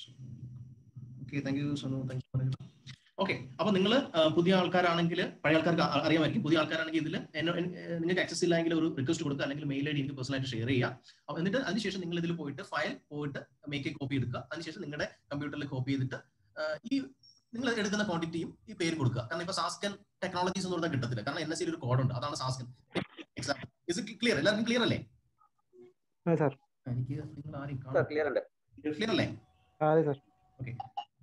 Okay thank you Sonu thank you okay അപ്പൊ നിങ്ങൾ പുതിയ ആൾക്കാരാണെങ്കിൽ പഴയ ആൾക്കാർക്ക് അ- അറിയാമായിരിക്കും പുതിയ ആൾക്കാരാണെങ്കിൽ ഇതിൽ നിങ്ങൾക്ക് ആക്സസ് ഇല്ലെങ്കിൽ ഒരു റിക്വസ്റ്റ് കൊടുക്കുക അല്ലെങ്കിൽ മെയിൽ ഐ ഡി എനിക്ക് പേഴ്സണലായിട്ട് ഷെയർ ചെയ്യാം അപ്പൊ എന്നിട്ട് അതിനുശേഷം നിങ്ങൾ ഇതിൽ പോയിട്ട് ഫയൽ പോയിട്ട് മേക്ക് എ കോപ്പി എടുക്കുക അതിനുശേഷം നിങ്ങളുടെ കമ്പ്യൂട്ടറിൽ കോപ്പി ചെയ്തിട്ട് ആ, ഈ നിങ്ങൾ എടുക്കുന്ന ക്വാണ്ടിറ്റിയും ഈ പേര് കൊടുക്കുക കാരണം ഇപ്പൊ സാസ്കൻ ടെക്നോളജീസ് എന്ന് പറഞ്ഞാൽ കിട്ടത്തില്ല കാരണം എൻ എസ് ഒരു കോഡ് ഉണ്ട് അതാണ് സാസ്കൻ എക്സാമ്പിൾ ഇസ് ക്ലിയർ എല്ലാവർക്കും ക്ലിയർ അല്ലേ അതെ സാർ എനിക്ക് നിങ്ങൾ ആരെയും സാർ ക്ലിയർ ഉണ്ട് ക്ലിയർ അല്ലേ അതെ സാർ ഓക്കെ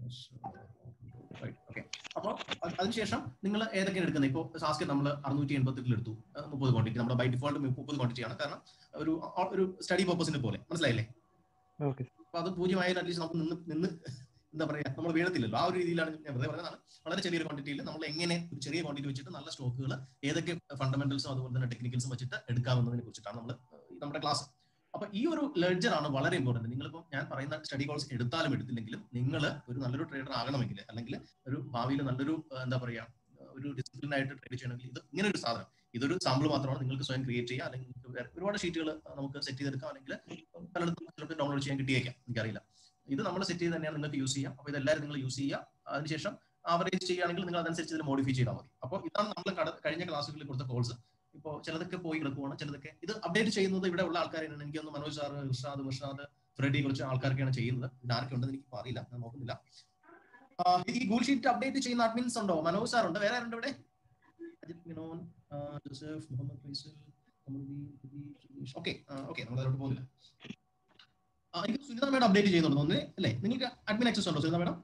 ഓക്കെ അപ്പോൾ അതിനുശേഷം നിങ്ങൾ ഏതൊക്കെയാണ് എടുക്കുന്നത് ഇപ്പോൾ സാസ്കെ നമ്മൾ അറുന്നൂറ്റി എൺപത്തെട്ടിൽ എടുത്തു അഹ് മുപ്പത് ക്വാണ്ടിറ്റി നമ്മുടെ ബൈ ഡിഫോൾട്ട് മുപ്പത് ക്വാണ്ടിറ്റി ആണ് കാരണം ഒരു ആ- ഒരു സ്റ്റഡി പർപ്പസിന്റെ പോലെ മനസ്സിലായില്ലേ ഓക്കെ അപ്പൊ അത് പൂജ്യമായാലും അറ്റ്ലീസ്റ്റ് നമുക്ക് നിന്ന് നിന്ന് എന്താ പറയാ നമ്മൾ വീഴത്തില്ലല്ലോ ആ ഒരു രീതിയിലാണ് ഞാൻ വെറുതെ പറയുന്നതാണ് വളരെ ചെറിയൊരു ക്വാണ്ടിറ്റിയിൽ നമ്മൾ എങ്ങനെ ഒരു ചെറിയ ക്വാണ്ടിറ്റി വെച്ചിട്ട് നല്ല സ്റ്റോക്കുകൾ ഏതൊക്കെ ഫണ്ടമെന്റൽസും അതുപോലെ തന്നെ ടെക്നിക്കൽസും വെച്ചിട്ട് എടുക്കാമെന്നതിനെ കുറിച്ചിട്ടാണ് നമ്മൾ നമ്മുടെ ക്ലാസ് അപ്പൊ ഈ ഒരു ലെഡ്ജർ ആണ് വളരെ ഇമ്പോർട്ടന്റ് നിങ്ങളിപ്പോൾ ഞാൻ പറയുന്ന സ്റ്റഡി കോഴ്സ് എടുത്താലും എടുത്തില്ലെങ്കിലും നിങ്ങൾ ഒരു നല്ലൊരു ട്രേഡർ ആകണമെങ്കിൽ അല്ലെങ്കിൽ ഒരു ഭാവിയിൽ നല്ലൊരു ആ, എന്താ പറയാ ഒരു ഡിസിപ്ലിൻ ആയിട്ട് ട്രേഡ് ചെയ്യണമെങ്കിൽ ഇത് ഇങ്ങനെ ഒരു സാധനം ഇതൊരു സാമ്പിൾ മാത്രമാണ് നിങ്ങൾക്ക് സ്വയം ക്രിയേറ്റ് ചെയ്യാം അല്ലെങ്കിൽ നിങ്ങൾക്ക് വേറെ ഒരുപാട് ഷീറ്റുകൾ നമുക്ക് സെറ്റ് ചെയ്തെടുക്കാം അല്ലെങ്കിൽ പലയിടത്തും ചിലപ്പോൾ ഡൗൺലോഡ് ചെയ്യാൻ കിട്ടിയേക്കാം എനിക്കറിയില്ല ഇത് നമ്മൾ സെറ്റ് ചെയ്ത് തന്നെയാണ് നിങ്ങൾക്ക് യൂസ് ചെയ്യാം അപ്പോൾ ഇതെല്ലാവരും നിങ്ങൾ യൂസ് ചെയ്യുക അതിനുശേഷം ആവറേജ് ചെയ്യുകയാണെങ്കിൽ നിങ്ങൾ അതനുസരിച്ച് ഇതിൽ മോഡിഫൈ ചെയ്താൽ മതി അപ്പോൾ ഇതാണ് നമ്മൾ കട- കഴിഞ്ഞ ക്ലാസ്സുകളിൽ കൊടുത്ത കോഴ്സ് ഇപ്പോൾ ചിലതൊക്കെ പോയി കിടക്കുവാണ് ചിലതൊക്കെ ഇത് അപ്ഡേറ്റ് ചെയ്യുന്നത് ഇവിടെ ഉള്ള ആൾക്കാരാണ് എനിക്കൊന്ന് മനോജ് സാർ ഇർഷാദ് ഇർഷാദ് ഫ്രെഡി കുറച്ച് ആൾക്കാരൊക്കെയാണ് ചെയ്യുന്നത് ഇത് ആരൊക്കെ ഉണ്ടെന്ന് എനിക്ക് ഇപ്പൊ അറിയില്ല ഞാൻ നോക്കുന്നില്ല ആ, ഈ ഗൂഗിൾ ഷീറ്റ് അപ്ഡേറ്റ് ചെയ്യുന്ന അഡ്മിൻസ് ഉണ്ടോ മനോജ് സാർ ഉണ്ട് വേറെ ആരുണ്ട് ഇവിടെ അജിത് മിനോൻ ആ, Joseph Muhammad Faisal okay okay നമ്മൾ അതിലോട്ട് പോകുന്നില്ല ആ, എനിക്ക് സുനിത മേഡം അപ്ഡേറ്റ് ചെയ്യുന്നുണ്ടോ ഒന്ന് അല്ലേ നിങ്ങൾക്ക് അഡ്മിൻ ആക്സസ് ഉണ്ടോ സുനിത മേഡം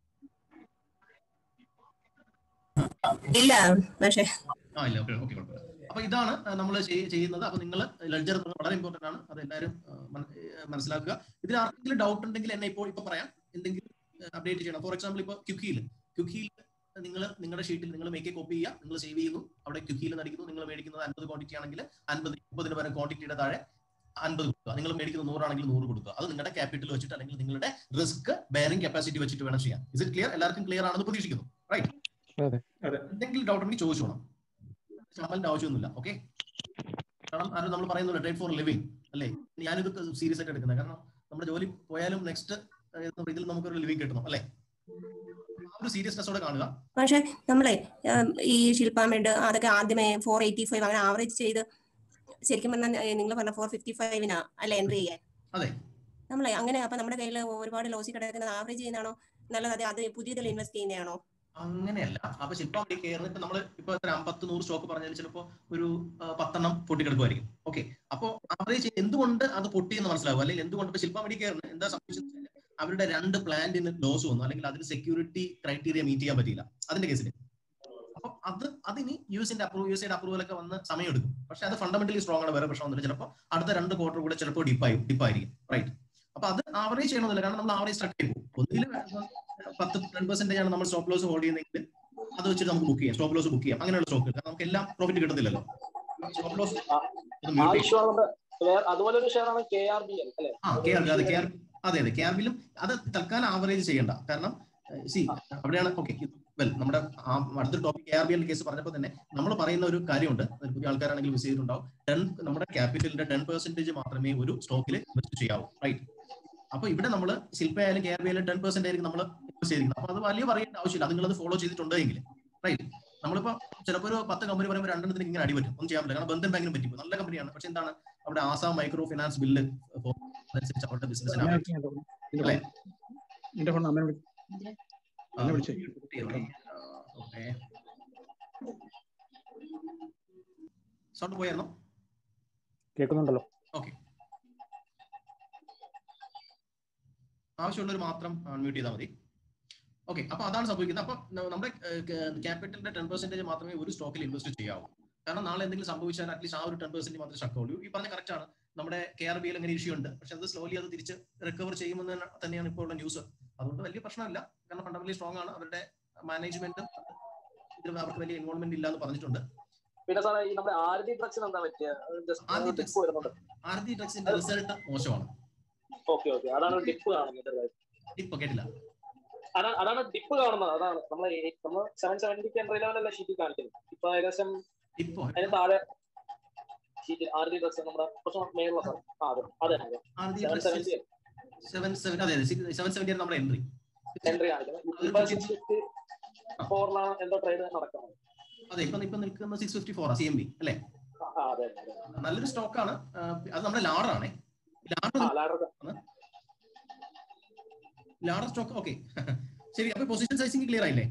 ഇല്ല പക്ഷേ ആ ഇല്ല ഓക്കെ ഓക്കെ കുഴപ്പമില്ല അപ്പൊ ഇതാണ് നമ്മൾ ചെയ്യുന്നത് അപ്പൊ നിങ്ങൾ ലെഡ്ജർ വളരെ ഇമ്പോർട്ടന്റ് ആണ് അത് എല്ലാവരും ആ, മന- ഏ, മനസ്സിലാക്കുക ഇതിൽ ആർക്കെങ്കിലും ഡൗട്ട് ഉണ്ടെങ്കിൽ എന്നെ ഇപ്പോൾ ഇപ്പൊ പറയാം എന്തെങ്കിലും അപ്ഡേറ്റ് ചെയ്യണം ഫോർ എക്സാമ്പിൾ ഇപ്പൊ ക്യുക്കിയിൽ ക്യുക്കിയിൽ നിങ്ങൾ നിങ്ങളുടെ ഷീറ്റിൽ നിങ്ങൾ മേക്ക് കോപ്പി ചെയ്യുക നിങ്ങൾ സേവ് ചെയ്യുന്നു അവിടെ ക്യുക്കിയിൽ നടിക്കുന്നു നിങ്ങൾ മേടിക്കുന്നത് അൻപത് ക്വാണ്ടിറ്റി ആണെങ്കിൽ അൻപത് മുപ്പതിന് പകരം ക്വാണ്ടിറ്റിയുടെ താഴെ അൻപത് കൊടുക്കുക നിങ്ങൾ മേടിക്കുന്ന നൂറാണെങ്കിൽ നൂറ് കൊടുക്കുക അത് നിങ്ങളുടെ ക്യാപിറ്റൽ വെച്ചിട്ട് അല്ലെങ്കിൽ നിങ്ങളുടെ റിസ്ക് ബെയറിംഗ് കപ്പാസിറ്റി വെച്ചിട്ട് വേണം ചെയ്യാൻ ഇസ് ഇറ്റ് ക്ലിയർ എല്ലാവർക്കും ക്ലിയർ ആണെന്ന് പ്രതീക്ഷിക്കുന്നു റൈറ്റ് അതെ എന്തെങ്കിലും ഡൗട്ട് ഉണ്ടെങ്കിൽ ചോദിച്ചോണം ചമ്മലിന്റെ ആവശ്യമൊന്നുമില്ല ഓക്കെ കാരണം അത് നമ്മൾ പറയുന്നില്ല ട്രേഡ് ഫോർ ലിവിങ് അല്ലേ ഞാനിത് സീരിയസ് ആയിട്ട് എടുക്കുന്നത് കാരണം നമ്മുടെ ജോലി പോയാലും നെക്സ്റ്റ് ഇതിൽ നമുക്കൊരു ലിവിങ് കിട്ടണം അല്ലേ ആ ഒരു സീരിയസ്നെസ്സോടെ കാണുക പക്ഷെ നമ്മളെ ഉം, ഈ ശില്പാമേഡ് അതൊക്കെ ആദ്യമേ ഫോർ എയ്റ്റി ഫൈവ് അങ്ങനെ ആവറേജ് ചെയ്ത് ശരിക്കും പറഞ്ഞാൽ നിങ്ങൾ പറഞ്ഞ ഫോർ ഫിഫ്റ്റി ഫൈവിനാ അല്ല എൻട്രി ചെയ്യാൻ അതെ നമ്മളെ അങ്ങനെ അപ്പൊ നമ്മുടെ കയ്യിൽ ഒരുപാട് ലോസി കിടക്കുന്നത് ആവറേജ് ചെയ്യുന്നതാണോ നല്ലത് അത് അത് പുതിയതിൽ ഇൻവെസ്റ്റ് ചെയ്യുന്നതാണോ അങ്ങനെയല്ല അപ്പൊ ശില്പം അവിടെ കയറുന്ന ഇപ്പൊ നമ്മൾ ഇപ്പൊ എത്ര പത്ത് നൂറ് സ്റ്റോക്ക് പറഞ്ഞാൽ ചിലപ്പോ ഒരു ആ, പത്തെണ്ണം പൊട്ടിക്കിടക്കുമായിരിക്കും ഓക്കെ അപ്പൊ ആവറേജ് എന്തുകൊണ്ട് അത് പൊട്ടിയെന്ന് മനസ്സിലാവും അല്ലെങ്കിൽ എന്തുകൊണ്ട് ഇപ്പൊ ശില്പം അവിടെ കയറുന്നത് എന്താ സംഭവിച്ചത് അവരുടെ രണ്ട് പ്ലാന്റിന് ലോസ് വന്നു അല്ലെങ്കിൽ അതിന് സെക്യൂരിറ്റി ക്രൈറ്റീരിയ മീറ്റ് ചെയ്യാൻ പറ്റിയില്ല അതിന്റെ കേസിൽ അപ്പൊ അത് അതിന് യു എസിന്റെ അപ്രൂവ് യു എസിന്റെ അപ്രൂവൽ ഒക്കെ വന്ന് സമയം എടുക്കും പക്ഷെ അത് ഫണ്ടമെന്റലി സ്ട്രോങ് ആണ് വേറെ പ്രശ്നമൊന്നുമില്ല ചിലപ്പോൾ അടുത്ത രണ്ട് ക്വാർട്ടർ കൂടെ ചിലപ്പോൾ ഡിപ്പായി ഡിപ്പായിരിക്കും റൈറ്റ് അപ്പൊ അത് ആവറേജ് ചെയ്യണമെന്നില്ല കാരണം നമ്മൾ ആവറേജ് സ്ട്രക്ട് ചെയ്യും ഒന്നിൽ പത്ത് ടെൻ പെർസെന്റേജ് ആണ് നമ്മൾ സ്റ്റോപ്പ് ലോസ് ഹോൾഡ് ചെയ്യുന്നതെങ്കിൽ അത് വെച്ചിട്ട് നമുക്ക് ബുക്ക് ചെയ്യാം സ്റ്റോപ്പ് ലോസ് ബുക്ക് ചെയ്യാം അങ്ങനെയുള്ള സ്റ്റോക്ക് കാരണം നമുക്ക് എല്ലാം പ്രോഫിറ്റ് കിട്ടുന്നില്ലല്ലോ സ്റ്റോപ്പ് ലോസ് ആ വിശ്വാസം അതുപോലെ ഒരു ഷെയർ ആണ് കെ ആർ ബി എൽ അല്ലെ ആ കെ ആർ അതെ കെ ആർ അതെ അതെ കെ ആർ ബിയിലും അത് തൽക്കാലം ആവറേജ് ചെയ്യണ്ട കാരണം സി അവിടെയാണ് ഓക്കെ വെൽ നമ്മുടെ ആ അടുത്തൊരു topic K R B L case പറഞ്ഞപ്പോൾ തന്നെ നമ്മൾ പറയുന്ന ഒരു കാര്യമുണ്ട് അത് പുതിയ ആൾക്കാരാണെങ്കിൽ വിസ് ചെയ്തിട്ടുണ്ടാവും ടെൻ നമ്മുടെ ക്യാപിറ്റലിന്റെ ടെൻ പെർസെന്റേജ് മാത്രമേ ഒരു സ്റ്റോക്കിൽ ഇൻവെസ്റ്റ് ചെയ്യാവൂ റൈറ്റ് അപ്പൊ ഇവിടെ നമ്മൾ ശില്പ ആയാലും കെ ആർ ബി ആയാലും ടെൻ പെർസെന്റ് ആയിരിക്കും നമ്മൾ ഇൻവെസ്റ്റ് ചെയ്തിരിക്കുന്നത് അപ്പൊ അത് വലിയ പറയേണ്ട ആവശ്യമില്ല അത് നിങ്ങളത് ഫോളോ ചെയ്തിട്ടുണ്ടെങ്കിൽ റൈറ്റ് നമ്മളിപ്പോ ചിലപ്പോൾ ഒരു പത്ത് കമ്പനി പറയുമ്പോൾ രണ്ടെണ്ണത്തിന് ഇങ്ങനെ അടിപറ്റും ഒന്നും ചെയ്യാൻ പറ്റില്ല കാരണം ബന്ധൻ ബാങ്കിനും പറ്റും നല്ല കമ്പനിയാണ് പക്ഷെ എന്താണ് അവിടെ ആസാം മൈക്രോ ഫിനാൻസ് ബില്ല് അനുസരിച്ച് അവരുടെ ബിസിനസ്സിന് അല്ലേ എന്റെ ഫോൺ അമ്മ എന്നെ വിളിച്ചു സൗണ്ട് പോയായിരുന്നോ കേൾക്കുന്നുണ്ടല്ലോ ഓക്കെ ആവശ്യമുള്ളവർ മാത്രം അൺമ്യൂട്ട് ചെയ്താൽ മതി ഓക്കെ അപ്പൊ അതാണ് സംഭവിക്കുന്നത് അപ്പൊ ന- നമ്മുടെ ക്യാപിറ്റലിന്റെ ടെൻ പെർസെന്റേജ് മാത്രമേ ഒരു സ്റ്റോക്കിൽ ഇൻവെസ്റ്റ് ചെയ്യാവൂ കാരണം നാളെ എന്തെങ്കിലും സംഭവിച്ചാൽ അറ്റ്ലീസ്റ്റ് ആ ഒരു ടെൻ പെർസെന്റ് മാത്രമേ സ്റ്റക്കുള്ളൂ ഈ പറഞ്ഞ കറക്റ്റ് ആണ് നമ്മുടെ കെ ആർ ബിയിൽ അങ്ങനെ ഇഷ്യൂ ഉണ്ട് പക്ഷെ അത് സ്ലോലി അത് തിരിച്ച് റിക്കവർ ചെയ്യുമെന്ന് തന്നെ- തന്നെയാണ് ഇപ്പോൾ ഉള്ള ന്യൂസ് അതുകൊണ്ട് വലിയ പ്രശ്നമില്ല കാരണം ഫണ്ടമെന്റലി സ്ട്രോങ് ആണ് അവരുടെ മാനേജ്മെന്റും ഇതിൽ അവർക്ക് വലിയ ഇൻവോൾവ്മെന്റ് ഇല്ല എന്ന് പറഞ്ഞിട്ടുണ്ട് പിന്നെ സാറേ ഈ നമ്മുടെ ആരതി ഡ്രഗ്സിന് എന്താ പറ്റിയ ആരതി ഡിപ്പ് വരുന്നുണ്ട് ആർതി ഡ്രഗ്സിന്റെ റിസൾട്ട് മോശമാണ് ഓക്കെ ഓക്കെ അതാണ് ഡിപ്പ് കാണുന്നത് ഇപ്പൊ കേട്ടില്ല അതാണ് അതാണ് ഡിപ്പ് കാണുന്നത് അതാണ് നമ്മൾ നമ്മൾ സെവൻ സെവന്റിക്ക് എൻട്രി ലെവലല്ല ഷീറ്റിൽ കാണിക്കുന്നത് ഇപ്പൊ ഏകദേശം ഇപ്പോ അതിന് താഴെ ഷീറ്റിൽ ആരതി ഡ്രഗ്സ് നമ്മുടെ കുറച്ച് മേലുള്ള സാർ ആ അതെ അതെ അതെ Aarti seven drugs seventy seven seven അതെ സെവൻ സെവന്റി ആണ് നമ്മുടെ എൻട്രി എൻട്രി കാണിക്കുന്നത് ഇപ്പൊ സിക്സ് ഫിഫ്റ്റി ഫോറിലാണ് എന്തോ ട്രേഡ് നടക്കുന്നത് അതെ ഇപ്പൊ ഇപ്പൊ നിൽക്കുന്ന six fifty four C M B അല്ലേ ആ അതെ അതെ നല്ലൊരു സ്റ്റോക്കാണ് അത് നമ്മുടെ ലാഡർ ആണേ ലാഡർ ആ ലാഡർ ലാഡർ സ്റ്റോക്ക് ഓക്കെ ശരി അപ്പൊ പൊസിഷൻ സൈസിങ് ക്ലിയർ ആയില്ലേ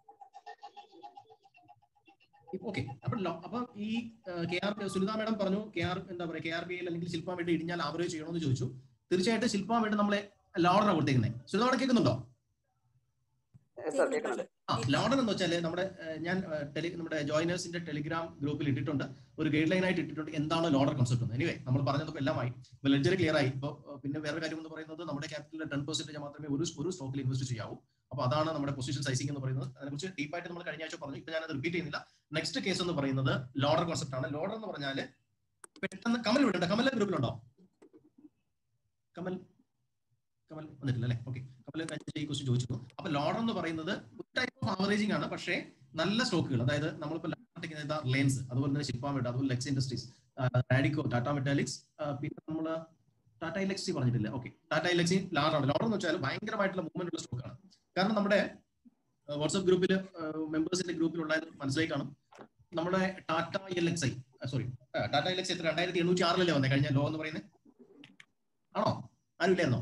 ഓക്കെ അപ്പൊ ലോ- അപ്പൊ ഈ കെ ആർ സുനിത മാഡം പറഞ്ഞു കെ ആർ എന്താ പറയാ കെ ആർ ബി അല്ലെങ്കിൽ ശില്പ വേണ്ടി ഇടിഞ്ഞാൽ ആവറേജ് ചെയ്യണമെന്ന് ചോദിച്ചു തീർച്ചയായിട്ടും ശില്പ വേണ്ടി നമ്മളെ ലോഡറാണ് കൊടുത്തേക്കുന്നത് സുനിത മാഡം കേൾക്കുന്നുണ്ടോ സാർ കേൾക്കുന്നുണ്ട് ആ ലോഡർ എന്ന് വെച്ചാൽ നമ്മുടെ ഏഹ്, ഞാൻ ഏഹ്, ടെലി നമ്മുടെ ജോയിനേഴ്സിന്റെ ടെലിഗ്രാം ഗ്രൂപ്പിൽ ഇട്ടിട്ടുണ്ട് ഒരു ഗൈഡ് ലൈൻ ആയിട്ട് ഇട്ടിട്ടുണ്ട് എന്താണ് ലോഡർ കോൺസെപ്റ്റ് എന്ന് എനിവേ നമ്മൾ പറഞ്ഞപ്പോൾ എല്ലാമായി ലെഡ്ജർ ക്ലിയർ ആയി ഇപ്പോൾ പിന്നെ വേറെ കാര്യം എന്ന് പറയുന്നത് നമ്മുടെ ക്യാപിറ്റലിന്റെ ടെൻ പെർസെന്റേജ് മാത്രമേ ഒരു ഒരു സ്റ്റോക്കിൽ ഇൻവെസ്റ്റ് ചെയ്യാവൂ അപ്പൊ അതാണ് നമ്മുടെ പൊസിഷൻ സൈസിംഗ് എന്ന് പറയുന്നത് അതിനെക്കുറിച്ച് ഡീപ്പായിട്ട് നമ്മൾ കഴിഞ്ഞ ആഴ്ച പറഞ്ഞു ഇപ്പൊ ഞാനത് റിപ്പീറ്റ് ചെയ്യുന്നില്ല നെക്സ്റ്റ് കേസ് എന്ന് പറയുന്നത് ലോഡർ കോൺസെപ്റ്റ് ആണ് ലോഡർ എന്ന് പറഞ്ഞാൽ പെട്ടെന്ന് കമൽ വിടണ്ട കമൽ ഗ്രൂപ്പിലുണ്ടോ കമൽ കമൽ വന്നിട്ടില്ല അല്ലേ ഓക്കെ കമൽ കഴിഞ്ഞ ഈ ക്വസ്റ്റ്യൻ ചോദിച്ചു അപ്പൊ ലോഡർ എന്ന് പറയുന്നത് ഒരു ടൈപ്പ് ഓഫ് ആവറേജിംഗ് ആണ് പക്ഷേ നല്ല സ്റ്റോക്കുകൾ അതായത് നമ്മളിപ്പോൾ ലെൻസ് അതുപോലെ തന്നെ ഷിപ്പാമിഡ് അതുപോലെ ലെക്സ് ഇൻഡസ്ട്രീസ് റാഡിക്കോ ടാറ്റ മെറ്റാലിക്സ് പിന്നെ നമ്മൾ ടാറ്റ ഇലക്സി പറഞ്ഞിട്ടില്ല ഓക്കെ ടാറ്റ ഇലക്സി ലാഡറാണ് ലോഡർ എന്ന് വെച്ചാൽ ഭയങ്കരമായിട്ടുള്ള മൂവ്മെന്റ് ഉള്ള സ്റ്റോക്കാണ് കാരണം നമ്മുടെ വാട്സ്ആപ്പ് ഗ്രൂപ്പിൽ മെമ്പേഴ്സിന്റെ ഗ്രൂപ്പിലുള്ളത് മനസ്സിലായി കാണും നമ്മുടെ Tata L X I sorry Tata L X എത്ര രണ്ടായിരത്തി എണ്ണൂറ്റി ആറിലല്ലേ വന്നേ കഴിഞ്ഞ ലോ എന്ന് പറയുന്നത് ആണോ ആരും ഇല്ലായിരുന്നോ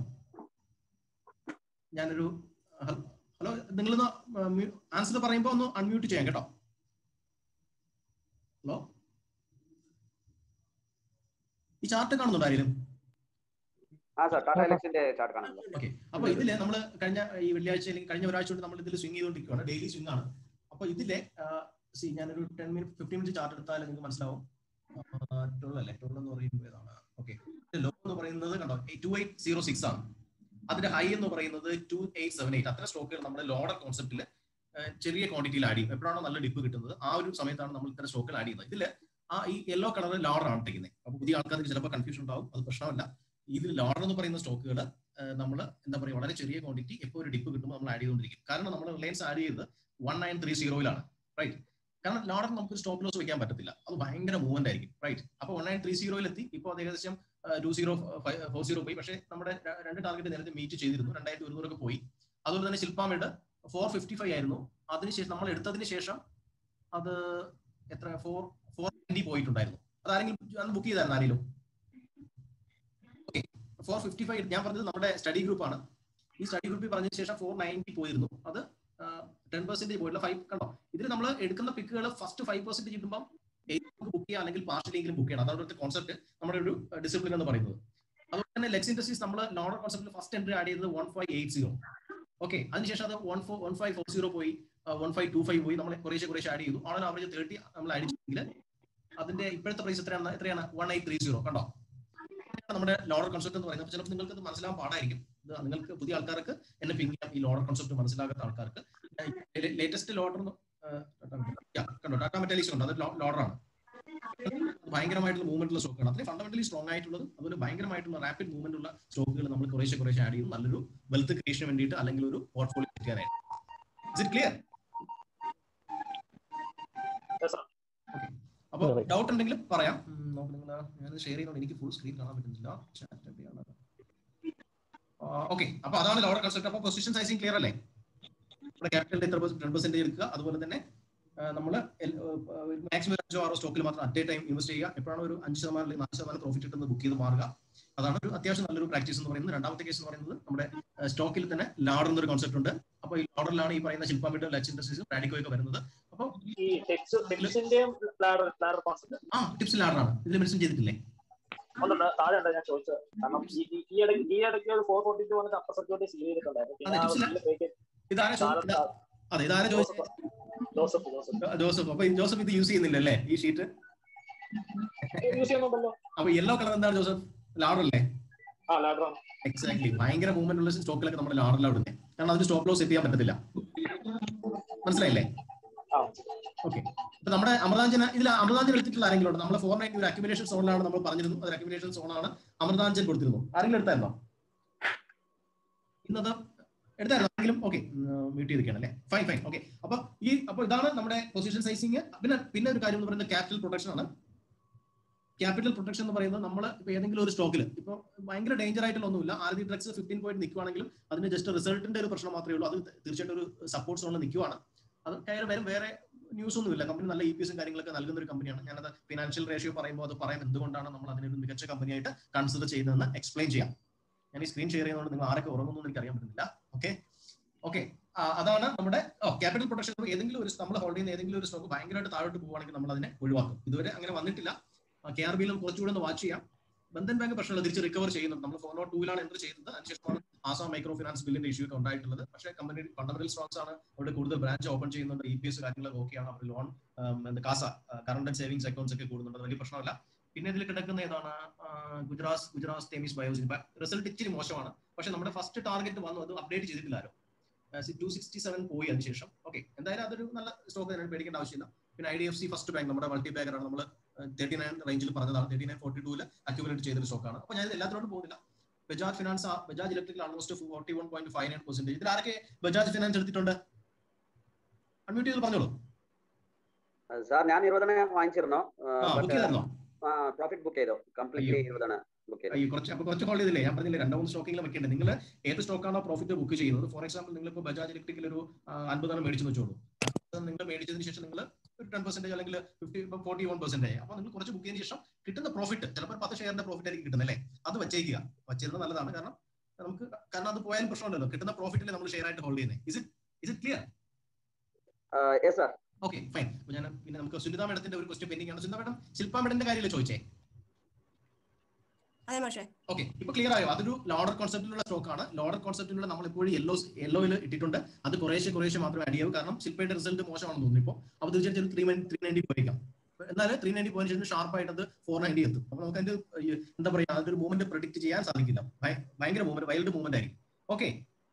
ഞാനൊരു ഹലോ നിങ്ങളൊന്ന് ആൻസർ പറയുമ്പോൾ ഒന്ന് അൺമ്യൂട്ട് ചെയ്യാം കേട്ടോ ഹലോ ഈ ചാർട്ട് കാണുന്നുണ്ടോ ആരെങ്കിലും ആ സാർ ടാറ്റ ഇലക്സിന്റെ ചാർട്ട് കാണുന്നുണ്ട് ഓക്കെ അപ്പൊ ഇതില് നമ്മൾ കഴിഞ്ഞ ഈ വെള്ളിയാഴ്ച അല്ലെങ്കിൽ കഴിഞ്ഞ ഒരാഴ്ച കൊണ്ട് നമ്മൾ ഇതിൽ സ്വിങ് ചെയ്തുകൊണ്ടിരിക്കുകയാണ് ഡെയിലി സ്വിങ് ആണ് അപ്പൊ ഇതിലെ സി ഞാനൊരു ten minute fifteen minute chart എടുത്താൽ നിങ്ങൾക്ക് മനസ്സിലാവും ട്വൽവ് അല്ലേ ട്വൽവ് എന്ന് പറയുമ്പോൾ ഏതാണ് ഓക്കെ ലോ എന്ന് പറയുന്നത് കണ്ടോ ടു എയ്റ്റ് സീറോ സിക്സ് ആണ് അതിന്റെ ഹൈ എന്ന് പറയുന്നത് ടു എയ്റ്റ് സെവൻ എയ്റ്റ് അത്ര സ്റ്റോക്കുകൾ നമ്മുടെ ലോഡർ കോൺസെപ്റ്റിൽ ചെറിയ ക്വാണ്ടിറ്റിയിൽ ആഡ് ചെയ്യും എപ്പോഴാണോ നല്ല ഡിപ്പ് കിട്ടുന്നത് ആ ഒരു സമയത്താണ് നമ്മൾ ഇത്തരം സ്റ്റോക്കുകൾ ആഡ് ചെയ്യുന്നത് ഇതിൽ ആ ഈ യെല്ലോ കളർ ലോഡർ ആണ് ഇട്ടിരിക്കുന്നത് അപ്പൊ പുതിയ ആൾക്കാർക്ക് ചിലപ്പോൾ കൺഫ്യൂഷൻ ഉണ്ടാവും അത് പ്രശ്നമല്ല ഇതിൽ ലോഡർ എന്ന് പറയുന്ന സ്റ്റോക്കുകൾ നമ്മൾ എന്താ പറയുക വളരെ ചെറിയ ക്വാണ്ടിറ്റി എപ്പോൾ ഒരു ഡിപ്പ് കിട്ടുമ്പോൾ നമ്മൾ ആഡ് ചെയ്തുകൊണ്ടിരിക്കും കാരണം നമ്മൾ റിലയൻസ് ആഡ് ചെയ്തത് വൺ നയൻ ത്രീ സീറോയിലാണ് റൈറ്റ് കാരണം ലോഡർ നമുക്ക് സ്റ്റോപ്പ് ലോസ് വെക്കാൻ പറ്റത്തില്ല അത് ഭയങ്കര മൂവ്മെന്റ് ആയിരിക്കും റൈറ്റ് അപ്പൊ വൺ നയൻ ത്രീ സീറോയിൽ എത്തി ഇപ്പോൾ അത് ഏകദേശം ടു സീറോ ഫോർ സീറോ പോയി പക്ഷേ നമ്മുടെ ര- രണ്ട് ടാർഗറ്റ് നേരത്തെ മീറ്റ് ചെയ്തിരുന്നു രണ്ടായിരത്തി ഒരുന്നൂറൊക്കെ പോയി അതുപോലെ തന്നെ ശില്പാമേഡ് ഫോർ ഫിഫ്റ്റി ഫൈവ് ആയിരുന്നു അതിനുശേഷം നമ്മൾ എടുത്തതിന് ശേഷം അത് എത്ര ഫോർ ഫോർ ട്വന്റി പോയിട്ടുണ്ടായിരുന്നു അതാരെങ്കിലും അന്ന് ബുക്ക് ചെയ്തായിരുന്നു ആരെങ്കിലും ഓക്കെ ഫോർ ഫിഫ്റ്റി ഫൈവ് ഞാൻ പറഞ്ഞത് നമ്മുടെ സ്റ്റഡി ഗ്രൂപ്പാണ് ഈ സ്റ്റഡി ഗ്രൂപ്പിൽ പറഞ്ഞതിന് ശേഷം ഫോർ നയൻറ്റി പോയിരുന്നു അത് ടെൻ പെർസെന്റേജ് പോയില്ല ഫൈവ് കണ്ടോ ഇതിൽ നമ്മൾ എടുക്കുന്ന പിക്കുകൾ ഫസ്റ്റ് ഫൈവ് പെർസെന്റേജ് കിട്ടുമ്പോൾ ബുക്ക് ചെയ്യാം അല്ലെങ്കിൽ പാർഷ്യലെങ്കിലും ബുക്ക് ചെയ്യണം അതാണ് ഇവിടുത്തെ കോൺസെപ്റ്റ് നമ്മുടെ ഒരു ഡിസിപ്ലിൻ എന്ന് പറയുന്നത് അതുപോലെ തന്നെ ലെക്സ് ഇൻഡസ്ട്രീസ് നമ്മൾ നോഡൽ കോൺസെപ്റ്റിൽ ഫസ്റ്റ് എൻട്രി ആഡ് ചെയ്തത് one five eight zero okay അതിനുശേഷം അത് one four one five four zero പോയി വൺ ഫൈവ് ടു ഫൈവ് പോയി നമ്മൾ കുറേശ്ശെ കുറേശ്ശെ ആഡ് ചെയ്തു ഓൺ ആവറേജ് തേർട്ടി നമ്മൾ അടിച്ചെങ്കിൽ അതിന്റെ ഇപ്പോഴത്തെ പ്രൈസ് എത്രയാണ് എത്രയാണ് വൺ എയ്റ്റ് ത്രീ സീറോ കണ്ടോ ഇതാണ് നമ്മുടെ ലോഡർ കോൺസെപ്റ്റ് എന്ന് പറയുന്നത് ചിലപ്പോൾ നിങ്ങൾക്ക് ഇത് മനസ്സിലാവാൻ പാടായിരിക്കും ഇത് നിങ്ങൾക്ക് പുതിയ ആൾക്കാർക്ക് എന്നെ പിങ്ക് ചെയ്യാം ഈ ലോഡർ കോൺസെപ്റ്റ് മനസ്സിലാകാത്ത ആൾക്കാർക്ക് ലേറ്റസ്റ്റ് ലോഡർ കണ്ടോ ടാറ്റ മെറ്റാലിക്സ് ഉണ്ട് അത് ലോഡറാണ് ഭയങ്കരമായിട്ടുള്ള മൂവ്മെന്റ് ഉള്ള സ്റ്റോക്കാണ് അത്രയും ഫണ്ടമെന്റലി സ്ട്രോങ് ആയിട്ടുള്ളത് അതുപോലെ ഭയങ്കരമായിട്ടുള്ള റാപ്പിഡ് മൂവ്മെന്റ് ഉള്ള സ്റ്റോക്കുകൾ നമ്മൾ കുറേശ്ശെ കുറേശ്ശെ ആഡ് ചെയ്യും നല്ലൊരു വെൽത്ത് ക്രിയേഷന് വേണ്ടിയിട്ട് അല്ലെങ്കിൽ ഒരു പോർട്ട്ഫോളിയോ ചെയ്യാനായിട്ട് ഇറ്റ് ക്ലിയർ Yes, sir. അപ്പൊ ഡൗട്ട് ഉണ്ടെങ്കിൽ പറയാം ഉം, നോക്ക് നിങ്ങൾ ഞാൻ ഷെയർ ചെയ്യുന്നത് എനിക്ക് ഫുൾ സ്ക്രീൻ കാണാൻ പറ്റുന്നില്ല ചാറ്റ് എവിടെയാണ് ഓക്കെ അപ്പൊ അതാണ് ലോഡർ കൺസെപ്റ്റ് അപ്പൊ പൊസിഷൻ സൈസിങ് ക്ലിയർ അല്ലേ നമ്മുടെ ക്യാപിറ്റലിന്റെ എത്ര ടെൻ പെർസെന്റേജ് എടുക്കുക അതുപോലെ തന്നെ നമ്മൾ മാക്സിമം അഞ്ചോ ആറോ സ്റ്റോക്കിൽ മാത്രം അറ്റ് എ ടൈം ഇൻവെസ്റ്റ് ചെയ്യുക എപ്പോഴാണ് ഒരു അഞ്ച് ശതമാനം അല്ലെങ്കിൽ നാല് ശതമാനം പ്രോഫിറ്റ് കിട്ടുന്നത് ബുക്ക് ചെയ്ത് മാറുക അതാണ് ഒരു അത്യാവശ്യം നല്ലൊരു പ്രാക്ടീസ് എന്ന് പറയുന്നത് രണ്ടാമത്തെ കേസ് എന്ന് പറയുന്നത് നമ്മുടെ സ്റ്റോക്കിൽ തന്നെ ലാഡർ എന്നൊരു കോൺസെപ്റ്റ് ഉണ്ട് അപ്പോൾ ഈ ലാഡറിലാണ് ഈ പറയുന്ന ശില്പാമിഡ് ലച്ച് ഇൻഡസ്ട്രീസും റാഡിക്കോ ഒക്കെ വരുന്നത് അപ്പോൾ ഈ ടെക്സ് ടെക്സിന്റെയും ലാഡർ ലാഡർ കോൺസെപ്റ്റ് ആ ടിപ്സ് ലാഡറാണ് ഇതിൽ മെൻഷൻ ചെയ്തിട്ടില്ലേ ഉണ്ട് താഴെ ഉണ്ട് ഞാൻ ചോദിച്ചത് കാരണം ഈ ഈ- ഈ ഇടയ്ക്ക് ഈ ഇടയ്ക്ക് ഒരു ഫോർ ഫോർട്ടി ടു വന്നിട്ട് അപ്പർ സർക്യൂട്ട് സീൽ ചെയ്തിട്ടുണ്ടായിരുന്നു പിന്നെ അതെ, ആ ടിപ്സില- ഒരു ഇതിലേക്ക് ഇതാരാ ചോ- ഇതാ- അതെ ഇതാരാ ചോദിച്ചത് ജോസഫ് ജോസഫ് ജോസഫ് അപ്പൊ ഈ ജോസഫ് ഇത് യൂസ് ചെയ്യുന്നില്ല അല്ലേ ഈ ഷീറ്റ് യൂസ് ചെയ്യുന്നുണ്ടല്ലോ അപ്പൊ യെല്ലോ കളർ എന്താണ് ജോസഫ് ലാഡർ അല്ലേ ആ ലാഡറാണ് എക്സാക്ട്ലി ഭയങ്കര മൂവ്മെന്റ് ഉള്ള സ്റ്റോക്കിലൊക്കെ നമ്മുടെ ലാഡറിലാണ് ഇടുന്നത് കാരണം അതിന് സ്റ്റോപ്പ് ലോസ് സെറ്റ് ചെയ്യാൻ പറ്റത്തില്ല മനസ്സിലായില്ലേ ആ ഓക്കെ അപ്പൊ നമ്മുടെ അമൃതാഞ്ജന ഇതിൽ അമൃതാഞ്ജൻ എടുത്തിട്ടുള്ള ആരെങ്കിലും ഉണ്ട് നമ്മുടെ ഫോർ നയൻറ്റി ഒരു അക്യുമിലേഷൻ സോണിലാണ് നമ്മൾ പറഞ്ഞിരുന്നു അത് അക്യുമിലേഷൻ സോണാണ് അമൃതാഞ്ജൻ കൊടുത്തിരുന്നു ആരെങ്കിലും എടുത്തായിരുന്നോ ഇന്നത് എടുത്തായിരുന്നു ആരെങ്കിലും ഓക്കെ മ്യൂട്ട് ചെയ്തിരിക്കുകയാണ് അല്ലേ ഫൈൻ ഫൈൻ ഓക്കെ അപ്പൊ ഈ അപ്പൊ ഇതാണ് നമ്മുടെ പൊസിഷൻ സൈസിങ് പിന്നെ പിന്നെ ഒരു കാര്യം എന്ന് പറയുന്നത് ക്യാപിറ്റൽ പ്രൊട്ടക്ഷൻ ആണ് ക്യാപിറ്റൽ പ്രൊട്ടക്ഷൻ എന്ന് പറയുന്നത് നമ്മൾ ഇപ്പൊ ഏതെങ്കിലും ഒരു സ്റ്റോക്കിൽ ഇപ്പൊ ഭയങ്കര ഡേഞ്ചർ ആയിട്ടുള്ള ഒന്നുമില്ല ആരതി ഡ്രഗ്സ് ഫിഫ്റ്റീൻ പോയിന്റ് നിൽക്കുവാണെങ്കിലും അതിന് ജസ്റ്റ് റിസൾട്ടിന്റെ ഒരു പ്രശ്നം മാത്രമേ ഉള്ളൂ അത് തീർച്ചയായിട്ടും ഒരു സപ്പോർട്ട് സോണിൽ നിൽക്കുവാണ് അത് കയറി വരും വേറെ ന്യൂസ് ഒന്നുമില്ല കമ്പനി നല്ല ഇ പി എസും കാര്യങ്ങളൊക്കെ നൽകുന്ന ഒരു കമ്പനിയാണ് ഞാനത് ഫിനാൻഷ്യൽ റേഷ്യോ പറയുമ്പോൾ അത് പറയാൻ എന്തുകൊണ്ടാണ് നമ്മൾ അതിനൊരു മികച്ച കമ്പനിയായിട്ട് കൺസിഡർ ചെയ്തതെന്ന് എക്സ്പ്ലെയിൻ ചെയ്യാം ഞാൻ ഈ സ്ക്രീൻ ഷെയർ ചെയ്യുന്നതുകൊണ്ട് നിങ്ങൾ ആരൊക്കെ ഉറങ്ങുന്നു എന്ന് എനിക്ക് അറിയാൻ പറ്റുന്നില്ല ഓക്കെ ഓക്കെ അതാണ് നമ്മുടെ ക്യാപിറ്റൽ പ്രൊട്ടക്ഷൻ ഏതെങ്കിലും ഒരു നമ്മൾ ഹോൾഡ് ചെയ്യുന്ന ഏതെങ്കിലും ഒരു സ്റ്റോക്ക് ഭയങ്കരമായിട്ട് താഴോട്ട് പോവുകയാണെങ്കിൽ നമ്മൾ അതിനെ ഒഴിവാക്കും ഇതുവരെ അങ്ങനെ വന്നിട്ടില്ല കെ ആർ ബിയിലും കുറച്ചുകൂടെ ഒന്ന് വാച്ച് ചെയ്യാം ബന്ധൻ ബാങ്ക് പ്രശ്നമില്ല തിരിച്ച് റിക്കവർ ചെയ്യുന്നുണ്ട് നമ്മൾ ഫോർ നോട്ട് ടൂവിലാണ് എൻ്റർ ചെയ്തത് അതിനുശേഷമാണ് ആസാം മൈക്രോ ഫിനാൻസ് ബില്ലിന്റെ ഇഷ്യൂ ഒക്കെ ഉണ്ടായിട്ടുള്ളത് പക്ഷേ കമ്പനി ഫണ്ടമെന്റൽ സ്റ്റോക്സ് ആണ് അവിടെ കൂടുതൽ ബ്രാഞ്ച് ഓപ്പൺ ചെയ്യുന്നുണ്ട് ഇ പി എസ് കാര്യങ്ങളൊക്കെ ഓക്കെയാണ് അവർ loan CASA current and savings accounts ഒക്കെ കൂടുന്നുണ്ട് വലിയ പ്രശ്നമല്ല പിന്നെ ഇതിൽ കിടക്കുന്ന ഏതാണ് ഗുജറാത്ത് ഗുജറാത്ത് തേമീസ് ബയോസിൻ റിസൾട്ട് ഇച്ചിരി മോശമാണ് പക്ഷെ നമ്മുടെ ഫസ്റ്റ് ടാർഗറ്റ് വന്നു അത് അപ്ഡേറ്റ് ചെയ്തിട്ടില്ല ആരോ ടു സിക്സ്റ്റി സെവൻ പോയി അതിനുശേഷം ഓക്കെ എന്തായാലും അതൊരു നല്ല സ്റ്റോക്ക് തന്നെയാണ് പേടിക്കേണ്ട ആവശ്യമില്ല പിന്നെ I D F C first bank നമ്മുടെ മൾട്ടി ബാങ്കറാണ് നമ്മൾ തേർട്ടി നയൻ റേഞ്ചിൽ പറഞ്ഞതാണ് തേർട്ടി നയൻ ഫോർട്ടി ടൂല് അക്യുമുലേറ്റ് ചെയ്തൊരു സ്റ്റോക്കാണ് അപ്പോൾ ഞാൻ എല്ലാത്തിനോടും പോകുന്നില്ല Bajaj finance Bajaj electrical almost forty one point five nine percentage ഇതിൽ ആരൊക്കെ ബജാജ് ഫിനാൻസ് എടുത്തിട്ടുണ്ട് അൺമ്യൂട്ട് ചെയ്ത് പറഞ്ഞോളൂ സാർ ഞാൻ ഇരുപതെണ്ണ വാങ്ങിച്ചിരുന്നു ബുക്ക് ചെയ്തായിരുന്നോ പ്രോഫിറ്റ് ബുക്ക് ചെയ്തു കംപ്ലീറ്റ്ലി ഇരുപതെണ്ണ ബുക്ക് ചെയ്തു അയ്യോ കുറച്ച് അപ്പൊ കുറച്ച് ഹോൾഡ് ചെയ്തില്ലേ ഞാൻ പറഞ്ഞില്ലേ രണ്ടോ മൂന്ന് സ്റ്റോക്കിലും വെക്കേണ്ടത് നിങ്ങൾ ഏത് സ്റ്റോക്കാണോ പ്രോഫിറ്റ് ബുക്ക് ചെയ്യുന്നത് ഫോർ എക്സാമ്പിൾ നിങ്ങൾ ഇപ്പോൾ ബജാജ് ഇലക്ട്രിക്കൽ ഒരു അൻപതെണ്ണം മേടിച്ചു വെച്ചോളൂ നിങ്ങൾ മേടിച്ചതിന് ശേഷം നിങ്ങൾ ഒരു ടെൻ പെർസെന്റേജ് അല്ലെങ്കിൽ ഫിഫ്റ്റി ഫോർട്ടി വൺ പെർസെന്റേജ് അപ്പൊ നിങ്ങൾ കുറച്ച് ബുക്ക് ചെയ്തതിന് ശേഷം കിട്ടുന്ന പ്രോഫിറ്റ് ചിലപ്പോൾ പത്ത് ഷെയറിന്റെ പ്രോഫിറ്റ് ആയിരിക്കും കിട്ടുന്നത് അല്ലേ അത് വെച്ചേക്കുക വച്ചിരുന്നത് നല്ലതാണ് കാരണം നമുക്ക് കാരണം അത് പോയാലും പ്രശ്നമുണ്ടല്ലോ കിട്ടുന്ന പ്രോഫിറ്റിൽ നമ്മൾ ഷെയർ ആയിട്ട് ഹോൾഡ് ചെയ്യുന്നത് is it is it clear yes sir okay fine അപ്പൊ ഞാൻ പിന്നെ നമുക്ക് സുനിത മേഡത്തിന്റെ ഒരു ക്വസ്റ്റ്യൻ പെൻഡിംഗ് ആണ് സുനിത മേഡം ശില്പ മേഡത്തിന്റെ കാര്യമല്ലേ ചോദിച്ചേ അതെ മാഷേ ഓക്കെ ഇപ്പൊ ക്ലിയർ ആയോ അതൊരു ലോഡർ കോൺസെപ്റ്റിലുള്ള സ്റ്റോക്ക് ആണ് ലോഡർ കോൺസെപ്റ്റിലുള്ള നമ്മൾ ഇപ്പോഴും യെല്ലോ യെല്ലോയിൽ ഇട്ടിട്ടുണ്ട് അത് കുറേശ്ശെ കുറേശ്ശെ മാത്രമേ അടിയാവൂ കാരണം ശില്പയുടെ റിസൾട്ട് മോശമാണെന്ന് തോന്നുന്നു ഇപ്പോൾ അപ്പോൾ തീർച്ചയായിട്ടും ത്രീ ത്രീ നയൻറ്റി പോയേക്കാം എന്നാൽ ത്രീ നയൻറ്റി പോയിന്റ് ശേഷം ഷാർപ്പായിട്ട് അത് ഫോർ നയൻറ്റി എത്തും അപ്പൊ നമുക്ക് അതിന്റെ ഈ എന്താ പറയാ അതൊരു മൂവ്മെന്റ് പ്രൊഡിക്ട് ചെയ്യാൻ സാധിക്കില്ല ഭയ- ഭയങ്കര മൂവ്മെന്റ് വൈൽഡ് മൂവ്മെന്റ് ആയിരിക്കും ഓക്കെ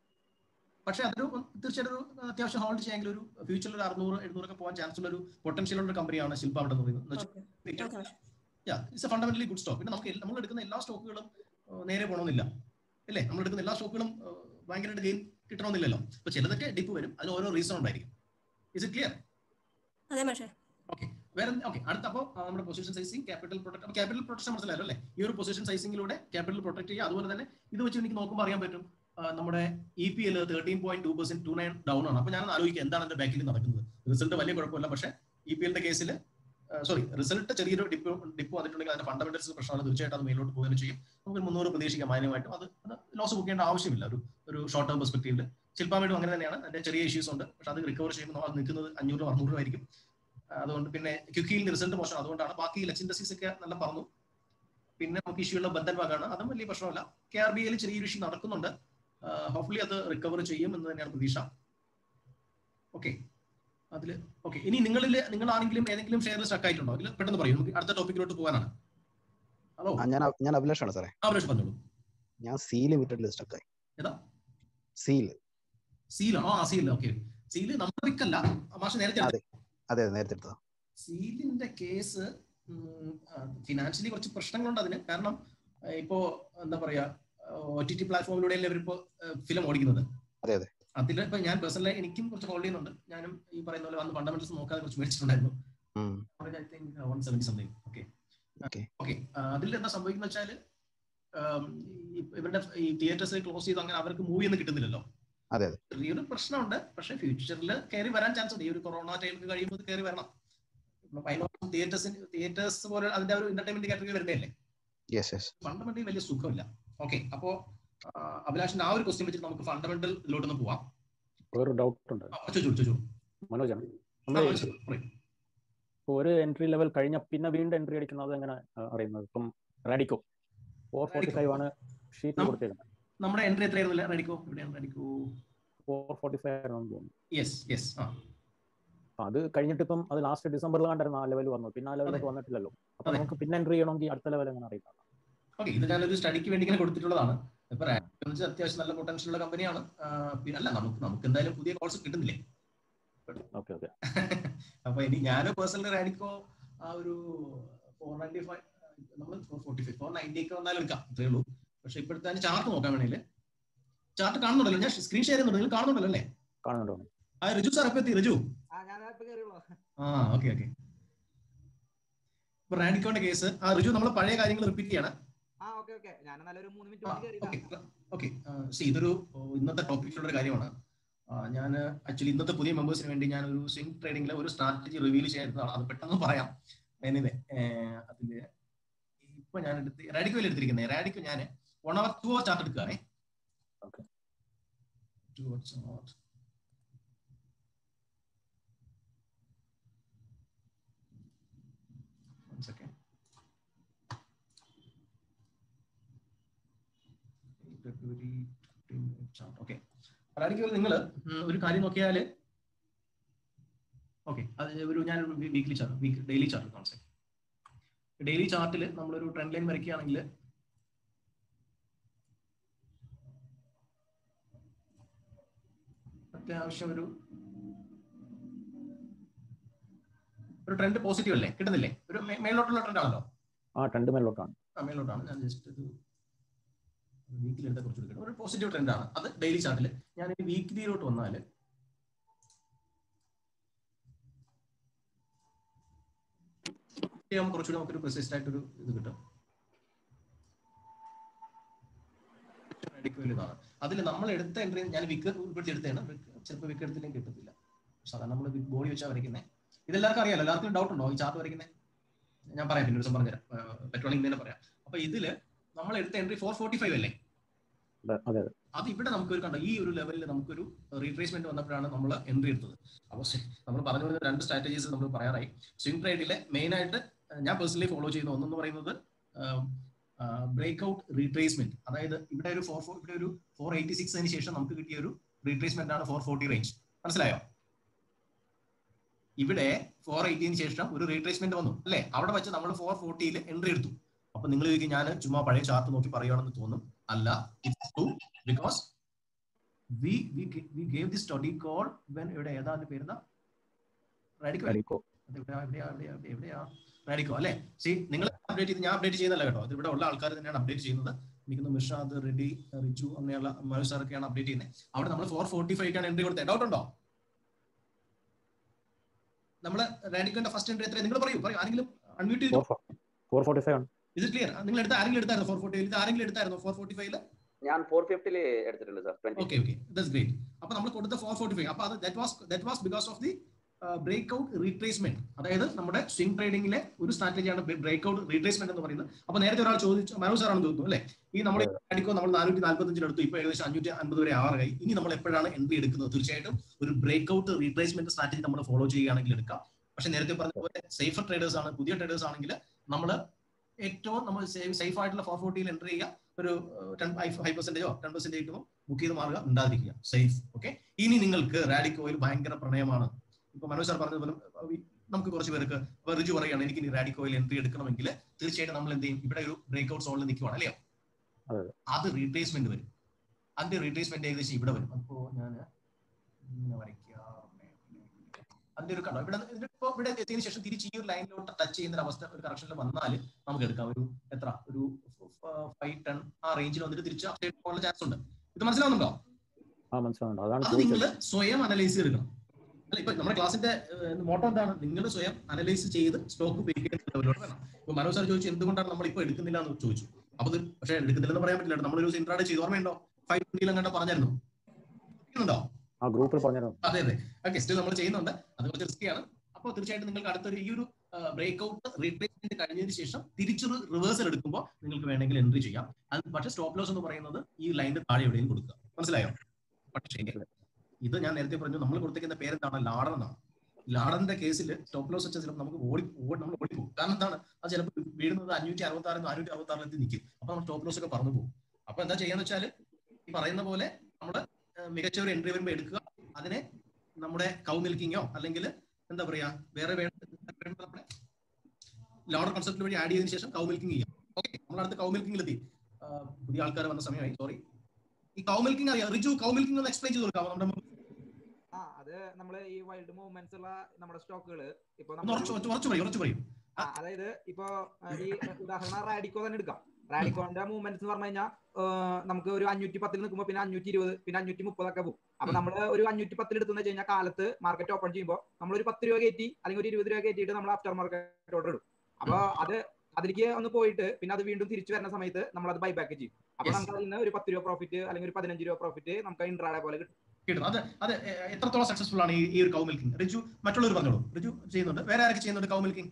പക്ഷെ അതൊരു തീർച്ചയായിട്ടും ഒരു അത്യാവശ്യം ഹോൾഡ് ചെയ്യാമെങ്കിൽ ഒരു ഫ്യൂച്ചറിൽ ഒരു അറുന്നൂറ് എഴുന്നൂറൊക്കെ പോകാൻ ചാൻസ് ഉള്ള ഒരു പൊട്ടൻഷ്യൽ ഉള്ള ഒരു കമ്പനിയാണ് ശില്പ അവിടെ എന്ന് പറയുന്നത് എന്ന് വെച്ചാൽ ഓക്കെ മാഷേ it's a fundamentally good stock പിന്നെ നമുക്ക് എൽ- നമ്മൾ എടുക്കുന്ന എല്ലാ സ്റ്റോക്കുകളും നേരെ പോകണമെന്നില്ല അല്ലേ നമ്മൾ എടുക്കുന്ന എല്ലാ സ്റ്റോക്കുകളും ഭയങ്കരമായിട്ട് ഗെയിൻ കിട്ടണമെന്നില്ലല്ലോ അപ്പൊ ചിലതൊക്കെ ഡിപ്പ് വരും അതിന് ഓരോ റീസൺ ഉണ്ടായിരിക്കും ഇസ് ഇറ്റ് ക്ലിയർ അതെ മാഷേ ഓക്കെ വേറെ ഓക്കെ അടുത്ത അപ്പോൾ നമ്മുടെ position sizing capital protect capital protection മനസ്സിലായല്ലോ അല്ലേ ഈ ഒരു പൊസിഷൻ സൈസിങ്ങിലൂടെ ക്യാപിറ്റൽ പ്രൊട്ടക്ട് ചെയ്യുക അതുപോലെ തന്നെ ഇത് വെച്ച് എനിക്ക് നോക്കുമ്പോൾ അറിയാൻ പറ്റും ആ, നമ്മുടെ E P L thirteen point two percent two nine down ആണ് അപ്പൊ ഞാൻ ആലോചിക്കുക എന്താണ് എന്റെ ബാക്കിൽ നടക്കുന്നത് റിസൾട്ട് വലിയ കുഴപ്പമില്ല പക്ഷേ ഇ പി എല്ലിന്റെ കേസിൽ സോറി റിസൾട്ട് ചെറിയൊരു ഡിപ്പ് ഡിപ്പ് വന്നിട്ടുണ്ടെങ്കിൽ അതിന്റെ ഫണ്ടമെന്റൽസ് പ്രശ്നമാണ് തീർച്ചയായിട്ടും അത് മേലോട്ട് പോകുകയും ചെയ്യും നമുക്ക് മുന്നൂറ് പ്രതീക്ഷിക്കാം മാന്യമായിട്ടും അത് ലോസ് ബുക്ക് ചെയ്യേണ്ട ആവശ്യമില്ല ഒരു ഒരു ഷോർട്ട് ടേം പെർസ്പെക്ടീവിൽ ശില്പാമേടും അങ്ങനെ തന്നെയാണ് അതിന്റെ ചെറിയ ഇഷ്യൂസ് ഉണ്ട് പക്ഷെ അത് റിക്കവർ ചെയ്യുമ്പോൾ അത് നിൽക്കുന്നത് അഞ്ഞൂറ് അറുന്നൂറ് ആയിരിക്കും അതുകൊണ്ട് പിന്നെ ക്യുക്കിയിൽ റിസൾട്ട് മോശം അതുകൊണ്ടാണ് ബാക്കി ലച്ച് ഇൻഡസ്ട്രീസ് ഒക്കെ നല്ല പറഞ്ഞു പിന്നെ നമുക്ക് ഇഷ്യൂ ഉള്ള ബന്ധൻ ഭാഗമാണ് അതും വലിയ പ്രശ്നമല്ല കെ ആർ ബി ഐയിൽ ചെറിയൊരു ഇഷ്യൂ നടക്കുന്നുണ്ട് ഹോപ്പ്ഫുള്ളി അത് റിക്കവർ ചെയ്യും എന്ന് തന്നെയാണ് പ്രതീക്ഷ ഓക്കെ അതില് ഓക്കെ ഇനി നിങ്ങളിൽ നിങ്ങൾ ആരെങ്കിലും ഏതെങ്കിലും ഷെയറിൽ സ്റ്റക്ക് ആയിട്ടുണ്ടോ അതിൽ പെട്ടെന്ന് പറയൂ നമുക്ക് അടുത്ത ടോപ്പിക്കിലോട്ട് പോകാനാണ് ഹലോ ആ, ഞാൻ ഞാൻ അഭിലാഷാണ് സാറേ ആവറേജ് പറഞ്ഞോളൂ ഞാൻ സീ ലിമിറ്റഡിൽ സ്റ്റക്കായി ഏതാ സീല് സീലാണോ ആ സീൽ ഓക്കെ സീല് നമ്മുടെ പിക്കല്ല മാഷ് നേരത്തെ അതെ അതെ അതെ നേരത്തെ എടുത്തതാ സീലിന്റെ കേസ് ഫിനാൻഷ്യലി കുറച്ച് പ്രശ്നങ്ങളുണ്ട് അതിന് കാരണം ആ, ഇപ്പോ എന്താ പറയാ ഒ ടി ടി പ്ലാറ്റ്ഫോമിലൂടെയല്ലേ ഇവരിപ്പോ ഫിലിം ഓടിക്കുന്നത് അതെ, അതെ. അതിൽ ഇപ്പൊ ഞാൻ പേഴ്സണലി എനിക്കും കുറച്ച് ഹോൾഡ് ചെയ്യുന്നുണ്ട് ഞാനും ഈ പറയുന്ന പോലെ വന്ന് ഫണ്ടമെന്റൽസ് നോക്കാതെ കുറച്ച് മേടിച്ചിട്ടുണ്ടായിരുന്നു ഉം. I think one seventy something okay Okay. Okay അതിൽ എന്താ സംഭവിക്കുന്ന വെച്ചാല് ആം, ഈ- ഇവരുടെ ഈ തിയേറ്റേഴ്സ് ക്ലോസ് ചെയ്ത് അങ്ങനെ അവർക്ക് മൂവി ഒന്നും കിട്ടുന്നില്ലല്ലോ അതെ, അതെ. ചെറിയൊരു പ്രശ്നമുണ്ട് പക്ഷെ ഫ്യൂച്ചറിൽ കയറി വരാൻ ചാൻസ് ഉണ്ട് ഈ ഒരു കൊറോണ ടൈമിൽ കഴിയുമ്പോൾ ഇത് കയറി വരണം തിയേറ്റേഴ്സിന് തിയേറ്റേഴ്സ് പോലെ അതിന്റെ ഒരു എന്റർടൈൻമെന്റ് കാറ്റഗറി വരുന്നതല്ലേ യെസ് യെസ് ഫണ്ടമെന്റലി വലിയ സുഖമില്ല ഓക്കെ അപ്പോ ആ, അഭിലാഷിന്റെ ആ ഒരു ക്വസ്റ്റ്യൻ വെച്ചിട്ട് നമുക്ക് ഫണ്ടമെന്റൽ ഇതിലോട്ടൊന്ന് പോവാം വേറൊരു ഡൗട്ട് ഉണ്ട് ആ, ചോദിച്ചോളൂ ചോദിച്ചോളൂ മനോജാണ് ആ, നമ്മൾ ചോദിച്ചോളൂ. പറയൂ. ഇപ്പോൾ ഒരു എൻട്രി ലെവൽ കഴിഞ്ഞ പിന്നെ വീണ്ടും എൻട്രി അടിക്കുന്നത് എങ്ങനെ ആ, അറിയുന്നത് ഇപ്പം റാഡിക്കോ ഫോർ ഫോർട്ടി ഫൈവ് ആണ് ഷീറ്റ് നം- കൊടുത്തേക്കുന്നത് നമ്മുടെ എൻട്രി എത്രയായിരുന്നില്ല റെഡിക്കോ എവിടെയാണ് റെഡിക്കോ ഫോർ ഫോർട്ടി ഫൈവ് ആണെന്ന് തോന്നുന്നു യെസ് യെസ് ആ അപ്പൊ അത് കഴിഞ്ഞിട്ട് ഇപ്പം അത് ലാസ്റ്റ് ഡിസംബറിൽ കണ്ടായിരുന്നു ആ ലെവൽ വന്നു പിന്നെ ആ ലെവലിലേക്ക് വന്നിട്ടില്ലല്ലോ അപ്പൊ അതെ. നമുക്ക് പിന്നെ എൻട്രി ചെയ്യണമെങ്കിൽ അടുത്ത ലെവൽ എങ്ങനെ അറിയാം ഓക്കെ ഇത് ഞാനൊരു സ്റ്റഡിക്ക് വേണ്ടി ഇങ്ങനെ കൊടുത്തിട്ടുള്ളതാണ് ഇപ്പൊ റാഡിക്കോ എന്ന് വെച്ചാൽ അത്യാവശ്യം നല്ല പൊട്ടൻഷ്യൽ ഉള്ള കമ്പനിയാണ് ആ, പിന്നെ അല്ല നമുക്ക് നമുക്ക് എന്തായാലും പുതിയ കോൾസ് കിട്ടുന്നില്ലേ ഓക്കെ ഓക്കെ അപ്പൊ ഇനി ഞാൻ പേഴ്സണലി റാഡിക്കോ ആ ഒരു ഫോർ നയൻറ്റി ഫൈവ് നമ്മൾ four forty five four ninety ഒക്കെ വന്നാലും എടുക്കാം അത്രേ ഉള്ളൂ പക്ഷെ ഇപ്പോഴത്തെ ചാർട്ട് നോക്കാൻ വേണേല് ചാർട്ട് കാണുന്നുണ്ടല്ലോ ഞാൻ സ്ക്രീൻ ഷെയർ ചെയ്യുന്നുണ്ട് നിങ്ങൾ കാണുന്നുണ്ടല്ലോ അല്ലേ കാണുന്നുണ്ടോ ആ റിജു സാർ എപ്പോ എത്തി റിജു ആ ഓക്കെ ഓക്കെ ഇപ്പൊ റാഡിക്കോന്റെ കേസ് ആ റിജു നമ്മൾ പഴയ കാര്യങ്ങൾ റിപ്പീറ്റ് ചെയ്യണം ആ ഓക്കെ ഓക്കെ ഞാൻ നല്ലൊരു മൂന്ന് മിനിറ്റ് കൊണ്ട് കയറിയതാ ഓക്കെ സി ഇതൊരു ഓ, ഇന്നത്തെ ടോപ്പിക്കിലുള്ള ഒരു കാര്യമാണ് ഞാൻ ആക്ച്വലി ഇന്നത്തെ പുതിയ മെമ്പേഴ്സിന് വേണ്ടി ഞാൻ ഒരു സ്വിംഗ് ട്രേഡിംഗിലെ ഒരു സ്ട്രാറ്റജി റിവീൽ ചെയ്യുന്നതാണ് അത് പെട്ടെന്ന് പറയാം എനിവേ അതില് ഇപ്പൊ ഞാൻ എടുത്ത് റാഡിക്കോയിൽ എടുത്തിരിക്കുന്നത് റാഡിക്കോ ഞാൻ one hour two hour chart എടുക്കുകയാണേ Okay. Two hour chart One second. ഫെബ്രുവരി ചാർട്ട് ഓക്കെ അതായിരിക്കും നിങ്ങൾ ഒരു കാര്യം നോക്കിയാൽ ഓക്കെ അത് ഒരു ഞാൻ weekly chart week daily chart concept daily ചാർട്ടിൽ നമ്മളൊരു ട്രെൻഡ് ലൈൻ വരയ്ക്കുകയാണെങ്കിൽ അത്യാവശ്യം ഒരു ഒരു ട്രെൻഡ് പോസിറ്റീവ് അല്ലേ കിട്ടുന്നില്ലേ ഒരു മേ- മേലോട്ടുള്ള ട്രെൻഡ് ആണല്ലോ ആ ട്രെൻഡ് മേലോട്ടാണ് ആ, മേലോട്ടാണ് ഞാൻ ജസ്റ്റ് ഒരു വീക്കിലി എടുത്ത കുറച്ച് എടുക്കണം ഒരു പോസിറ്റീവ് ട്രെൻഡ് ആണ് അത് ഡെയിലി ചാർട്ടിൽ ഞാൻ ഈ വീക്കിലിയിലോട്ട് വന്നാൽ കുറച്ചുകൂടി നമുക്കൊരു പ്രിസൈസ്ഡ് ആയിട്ടൊരു ഇത് കിട്ടും Radical ഇതാണ് അതിൽ നമ്മൾ എടുത്ത എൻട്രി ഞാൻ വിക്ക് ഉൾപ്പെടുത്തി എടുത്തതാണ് ചിലപ്പോൾ വിക്ക് എടുത്തില്ലെങ്കിൽ കിട്ടത്തില്ല സാധാരണ നമ്മൾ ബോഡി വെച്ചാൽ വരയ്ക്കുന്നത് ഇതെല്ലാവർക്കും അറിയാലോ എല്ലാവർക്കും ഡൗട്ട് ഉണ്ടോ ഈ ചാർട്ട് വരയ്ക്കുന്നത് ഞാൻ പറയാം പിന്നെ ഒരു ദിവസം പറഞ്ഞുതരാം പെട്രോളിംഗ് തന്നെ പറയാം അപ്പൊ ഇതില് നമ്മൾ എടുത്ത എൻട്രി ഫോർ ഫോർട്ടി ഫൈവ് അല്ലേ അതെ അതെ അത് ഇവിടെ നമുക്കൊരു കണ്ടോ ഈ ഒരു ലെവലിൽ നമുക്കൊരു റീട്രേസ്മെന്റ് വന്നപ്പോഴാണ് നമ്മൾ എൻട്രി എടുത്തത് അപ്പോൾ നമ്മൾ പറഞ്ഞു വരുന്ന രണ്ട് സ്ട്രാറ്റജീസ് നമ്മൾ പറയാറായി സ്വിംഗ് ട്രേഡിലെ മെയിൻ ആയിട്ട് അഹ് ഞാൻ പേഴ്സണലി ഫോളോ ചെയ്യുന്ന ഒന്നെന്ന് പറയുന്നത് ബ്രേക്ക് ഔട്ട് റീട്രേസ്മെന്റ് അതായത് ഇവിടെ ഒരു ഫോർ ഫോർ ഇവിടെ ഒരു ഫോർ എയ്റ്റി സിക്സിന് ശേഷം നമുക്ക് കിട്ടിയ ഒരു റീട്രേസ്മെന്റ് ആണ് ഫോർ ഫോർട്ടി റേഞ്ച് മനസ്സിലായോ ഇവിടെ ഫോർ എയ്റ്റിന് ശേഷം ഒരു റീട്രേസ്മെന്റ് വന്നു അല്ലേ അവിടെ വെച്ച് നമ്മൾ ഫോർ ഫോർട്ടിയിൽ എൻട്രി എടുത്തു അപ്പൊ നിങ്ങൾ ചോദിക്കും ഞാൻ ചുമ്മാ പഴയ ചാർട്ട് നോക്കി പറയുകയാണെന്ന് തോന്നും അല്ല it's true because we we we gave the study call when ഇവിടെ ഏതാ അതിന്റെ പേരുന്ന റാഡിക്കോ റെഡിക്കോ അത് എവിടെയാ എവിടെയാ എവിടെയാ എവിടെയാ എവിടെയാ റാഡിക്കോ അല്ലേ സി നിങ്ങൾ അപ്ഡേറ്റ് ചെയ്ത് ഞാൻ അപ്ഡേറ്റ് ചെയ്യുന്നല്ല കേട്ടോ അത് ഇവിടെ ഉള്ള ആൾക്കാർ തന്നെയാണ് അപ്ഡേറ്റ് ചെയ്യുന്നത് എനിക്ക് മിർഷാദ് റെഡി റിജു അങ്ങനെയുള്ള മനോജ് സാറൊക്കെയാണ് അപ്ഡേറ്റ് ചെയ്യുന്നത് അവിടെ നമ്മൾ ഫോർ ഫോർട്ടി ഫൈവ് എൻട്രി കൊടുത്തത് ഡൗട്ട് ഉണ്ടോ നമ്മൾ റാഡിക്കോന്റെ ഫസ്റ്റ് എൻട്രി എത്ര നിങ്ങൾ പറയൂ പറയൂ ആരെങ്കിലും അൺമ്യൂട്ട് ചെയ്തു ഫോർ ഫോർ ഫോർട്ടി ഫൈവ് ആണ് ഇത് ക്ലിയർ നിങ്ങൾ എടുത്ത ആരെങ്കിലും എടുത്തായിരുന്നു ഫോർ ഫോർട്ടി ഇത് ആരെങ്കിലും എടുത്തായിരുന്നു ഫോർ ഫോർട്ടി ഫൈവ് ഞാൻ ഫോർ ഫിഫ്റ്റില് എടുത്തിട്ടുണ്ട് sir twenty okay okay that's great അപ്പൊ നമ്മൾ കൊടുത്ത ഫോർ ഫോർട്ടി ഫൈവ് അപ്പൊ അത് that was that was because of the break out retracement അതായത് നമ്മുടെ സ്വിംഗ് ട്രേഡിംഗിലെ ഒരു സ്ട്രാറ്റജിയാണ് ബ്രേക്ക് ഔട്ട് റീട്രേസ്മെന്റ് എന്ന് പറയുന്നത് അപ്പൊ നേരത്തെ ഒരാൾ ചോദിച്ചു മനോജ് സാറാണെന്ന് തോന്നുന്നു അല്ലേ ഈ നമ്മൾ അടിക്കോ നമ്മൾ നാനൂറ്റി നാല്പത്തഞ്ചിന് എടുത്തു ഇപ്പൊ ഏകദേശം അഞ്ഞൂറ്റി അൻപത് വരെ ആവാറായി ഇനി നമ്മൾ എപ്പോഴാണ് എൻട്രി എടുക്കുന്നത് തീർച്ചയായിട്ടും ഒരു ബ്രേക്ക് ഔട്ട് റീട്രേസ്മെന്റ് സ്ട്രാറ്റജി നമ്മൾ ഫോളോ ചെയ്യുകയാണെങ്കിൽ എടുക്കാം പക്ഷെ നേരത്തെ പറഞ്ഞ പോലെ സേഫർ ട്രേഡേഴ്സ് ആണ് പുതിയ ട്രേഡേഴ്സ് ആണെങ്കിൽ നമ്മൾ ഏറ്റവും നമ്മൾ സേഫ് ആയിട്ടുള്ള ഫോർ ഫോർട്ടിയിൽ എൻട്രി ചെയ്യുക ഒരു ടെൻ ഫൈവ് പെർസെന്റേജോ ടെൻ പെർസെന്റേജോ ബുക്ക് ചെയ്ത് മാറുക ഉണ്ടാതിരിക്കുക സേഫ് ഓക്കെ ഇനി നിങ്ങൾക്ക് റാഡിക് ഓയിൽ ഭയങ്കര പ്രണയമാണ് ഇപ്പൊ മനോജ് സാർ പറഞ്ഞതുപോലെ അഹ് ഈ നമുക്ക് കുറച്ച് പേർക്ക് ഇപ്പൊ റിജു പറയുകയാണ് എനിക്ക് ഇനി റാഡിക് ഓയിൽ എൻട്രി എടുക്കണമെങ്കിൽ തീർച്ചയായിട്ടും നമ്മൾ എന്ത് ചെയ്യും ഇവിടെ ഒരു ബ്രേക്ക് ഔട്ട് സോണിൽ നിൽക്കുവാണ് അല്ലയോ അതെ. അത് റീട്രേസ്മെന്റ് വരും അതിന്റെ റീട്രേസ്മെന്റ് ഏകദേശം ഇവിടെ വരും അപ്പോ ഞാൻ ഇങ്ങനെ വരയ്ക്കാം അതിന്റെ ഒരു കണ്ടോ ഇവിടെ ഇതിന്റെ ഇപ്പൊ ഇവിടെ എത്തിയതിനു ശേഷം തിരിച്ച് ഈ ഒരു ലൈനിലോട്ട് ടച്ച് ചെയ്യുന്ന ഒരു അവസ്ഥ ഒരു കറക്ഷനിൽ വന്നാൽ നമുക്ക് എടുക്കാം ഒരു എത്ര ഒരു ഫൈവ് ടെൻ ആ റേഞ്ചിൽ വന്നിട്ട് തിരിച്ച് അപ്ഡേറ്റ് പോകാനുള്ള ചാൻസ് ഉണ്ട് ഇത് മനസ്സിലാവുന്നുണ്ടോ ആ മനസ്സിലാവുന്നുണ്ട് അതാണ് അത് നിങ്ങൾ ചോദിച്ചത് സ്വയം അനലൈസ് ചെയ്തെടുക്കണം അല്ല ഇപ്പൊ നമ്മുടെ ക്ലാസിന്റെ മോട്ടോ എന്താണ് നിങ്ങൾ സ്വയം അനലൈസ് ചെയ്ത് സ്റ്റോക്ക് ഉപയോഗിക്കുന്ന ലെവലിലോട്ട് വരണം ഇപ്പൊ മനോജ് സാർ ചോദിച്ചു എന്തുകൊണ്ടാണ് നമ്മൾ ഇപ്പൊ എടുക്കുന്നില്ല എന്ന് ചോദിച്ചു അപ്പൊ ഇത് പക്ഷേ എടുക്കുന്നില്ലെന്ന് പറയാൻ പറ്റില്ല നമ്മൾ ഒരു ഇൻട്രാഡ് ചെയ്തു ഓർമ്മയുണ്ടോ ഫൈവ് ട്വന്റിയിൽ അങ്ങോട്ട് പറഞ്ഞായിരുന്നു ചെയ്യുന്നുണ്ടോ ആ ഗ്രൂപ്പിൽ പറഞ്ഞിരുന്നു അതെ അതെ ഓക്കെ സ്റ്റിൽ നമ്മൾ ചെയ്യുന്നുണ്ട് അത് കുറച്ച് റിസ്കിയാണ് അപ്പോൾ തീർച്ചയായിട്ടും നിങ്ങൾക്ക് അടുത്തൊരു ഈ ഒരു ബ്രേക്ക് ഔട്ട് റീട്രേസ്മെന്റ് കഴിഞ്ഞതിന് ശേഷം തിരിച്ചൊരു റിവേഴ്സൽ എടുക്കുമ്പോൾ നിങ്ങൾക്ക് വേണമെങ്കിൽ എൻട്രി ചെയ്യാം അത് പക്ഷേ സ്റ്റോപ്പ് ലോസ് എന്ന് പറയുന്നത് ഈ ലൈനിന്റെ താഴെ എവിടെയും കൊടുക്കുക മനസ്സിലായോ പക്ഷേ ഇത് ഞാൻ നേരത്തെ പറഞ്ഞു നമ്മൾ കൊടുത്തേക്കുന്ന പേരെന്താണ് ലാഡൻ എന്നാണ് ലാഡന്റെ കേസിൽ സ്റ്റോപ്പ് ലോസ് വെച്ചാൽ ചിലപ്പോൾ നമുക്ക് ഓടി ഓടി നമ്മൾ ഓടിപ്പോകും കാരണം എന്താണ് അത് ചിലപ്പോൾ വീഴുന്നത് അഞ്ഞൂറ്റി അറുപത്തി ആറ് നാനൂറ്റി അറുപത്തി ആറിലെത്തി നിൽക്കും അപ്പൊ നമ്മൾ സ്റ്റോപ്പ് ലോസ് ഒക്കെ പറഞ്ഞു പോകും അപ്പൊ എന്താ ചെയ്യാന്ന് വെച്ചാൽ ഈ പറയുന്ന പോലെ നമ്മൾ മികച്ച ഒരു എൻട്രി വരുമ്പോൾ എടുക്കുക അതിനെ നമ്മുടെ കൗ മിൽക്കിങ്ങോ അല്ലെങ്കിൽ എന്താ പറയാ വേറെ വേണ്ട നമ്മുടെ ലോഡർ കൺസെപ്റ്റ് വഴി ആഡ് ചെയ്തതിനു ശേഷം കൗ മിൽക്കിംഗ് ചെയ്യാം ഓക്കെ നമ്മൾ അടുത്ത് കൗ മിൽക്കിംഗിലെത്തി പുതിയ ആൾക്കാർ വന്ന സമയമായി സോറി ഈ കൗ മിൽക്കിംഗ് അറിയാം റിജു കൗ മിൽക്കിംഗ് ഒന്ന് എക്സ്പ്ലെയിൻ ചെയ്ത് കൊടുക്കാം നമ്മുടെ ആ അത് നമ്മള് ഈ വൈൽഡ് മൂവ്മെന്റ്സ് ഉള്ള നമ്മുടെ സ്റ്റോക്കുകൾ ഇപ്പൊ ഒന്ന് ഉറച്ചു ഉറച്ചു ഉറച്ചു പറയും ഉറച്ചു പറയും ആ, അതായത് ഇപ്പൊ ആ, ഈ ഉദാഹരണം റാഡിക്കോ തന്നെ എടുക്കാം റാഡിക്കോന്റെ മൂവ്മെന്റ്സ് എന്ന് പറഞ്ഞു കഴിഞ്ഞാൽ നമുക്ക് ഒരു അഞ്ഞൂറ്റി പത്തിൽ നിൽക്കുമ്പോൾ പിന്നെ അഞ്ഞൂറ്റി ഇരുപത് പിന്നെ അഞ്ഞൂറ്റി മുപ്പതൊക്കെ പോകും അപ്പൊ ഉം. നമ്മൾ ഒരു അഞ്ഞൂറ്റി പത്തിൽ എടുത്തെന്ന് വെച്ച് കഴിഞ്ഞാൽ കാലത്ത് മാർക്കറ്റ് ഓപ്പൺ ചെയ്യുമ്പോൾ നമ്മൾ ഒരു പത്ത് രൂപ കയറ്റി അല്ലെങ്കിൽ ഒരു ഇരുപത് രൂപ കയറ്റിയിട്ട് നമ്മൾ ആഫ്റ്റർ മാർക്കറ്റ് ഓർഡർ ഇടും അപ്പൊ അത് അതിലേക്ക് ഒന്ന് പോയിട്ട് പിന്നെ അത് വീണ്ടും തിരിച്ചു വരുന്ന സമയത്ത് നമ്മൾ അത് ബൈബാക്ക് ചെയ്യും അപ്പൊ Yes. നമുക്ക് അതിൽ നിന്ന് ഒരു പത്ത് രൂപ പ്രോഫിറ്റ് അല്ലെങ്കിൽ ഒരു പതിനഞ്ച് രൂപ പ്രോഫിറ്റ് നമുക്ക് ഇൻട്രാഡെ പോലെ കിട്ടും കിട്ടും അത് അത് എ- എത്രത്തോളം സക്സസ്ഫുൾ ആണ് ഈ- ഈ ഒരു കൗ മിൽക്കിംഗ് റിജു മറ്റുള്ളവർ പറഞ്ഞോളൂ റിജു ചെയ്യുന്നുണ്ട് വേറെ ആരൊക്കെ ചെയ്യുന്നുണ്ട് കൗ മിൽക്കിംഗ്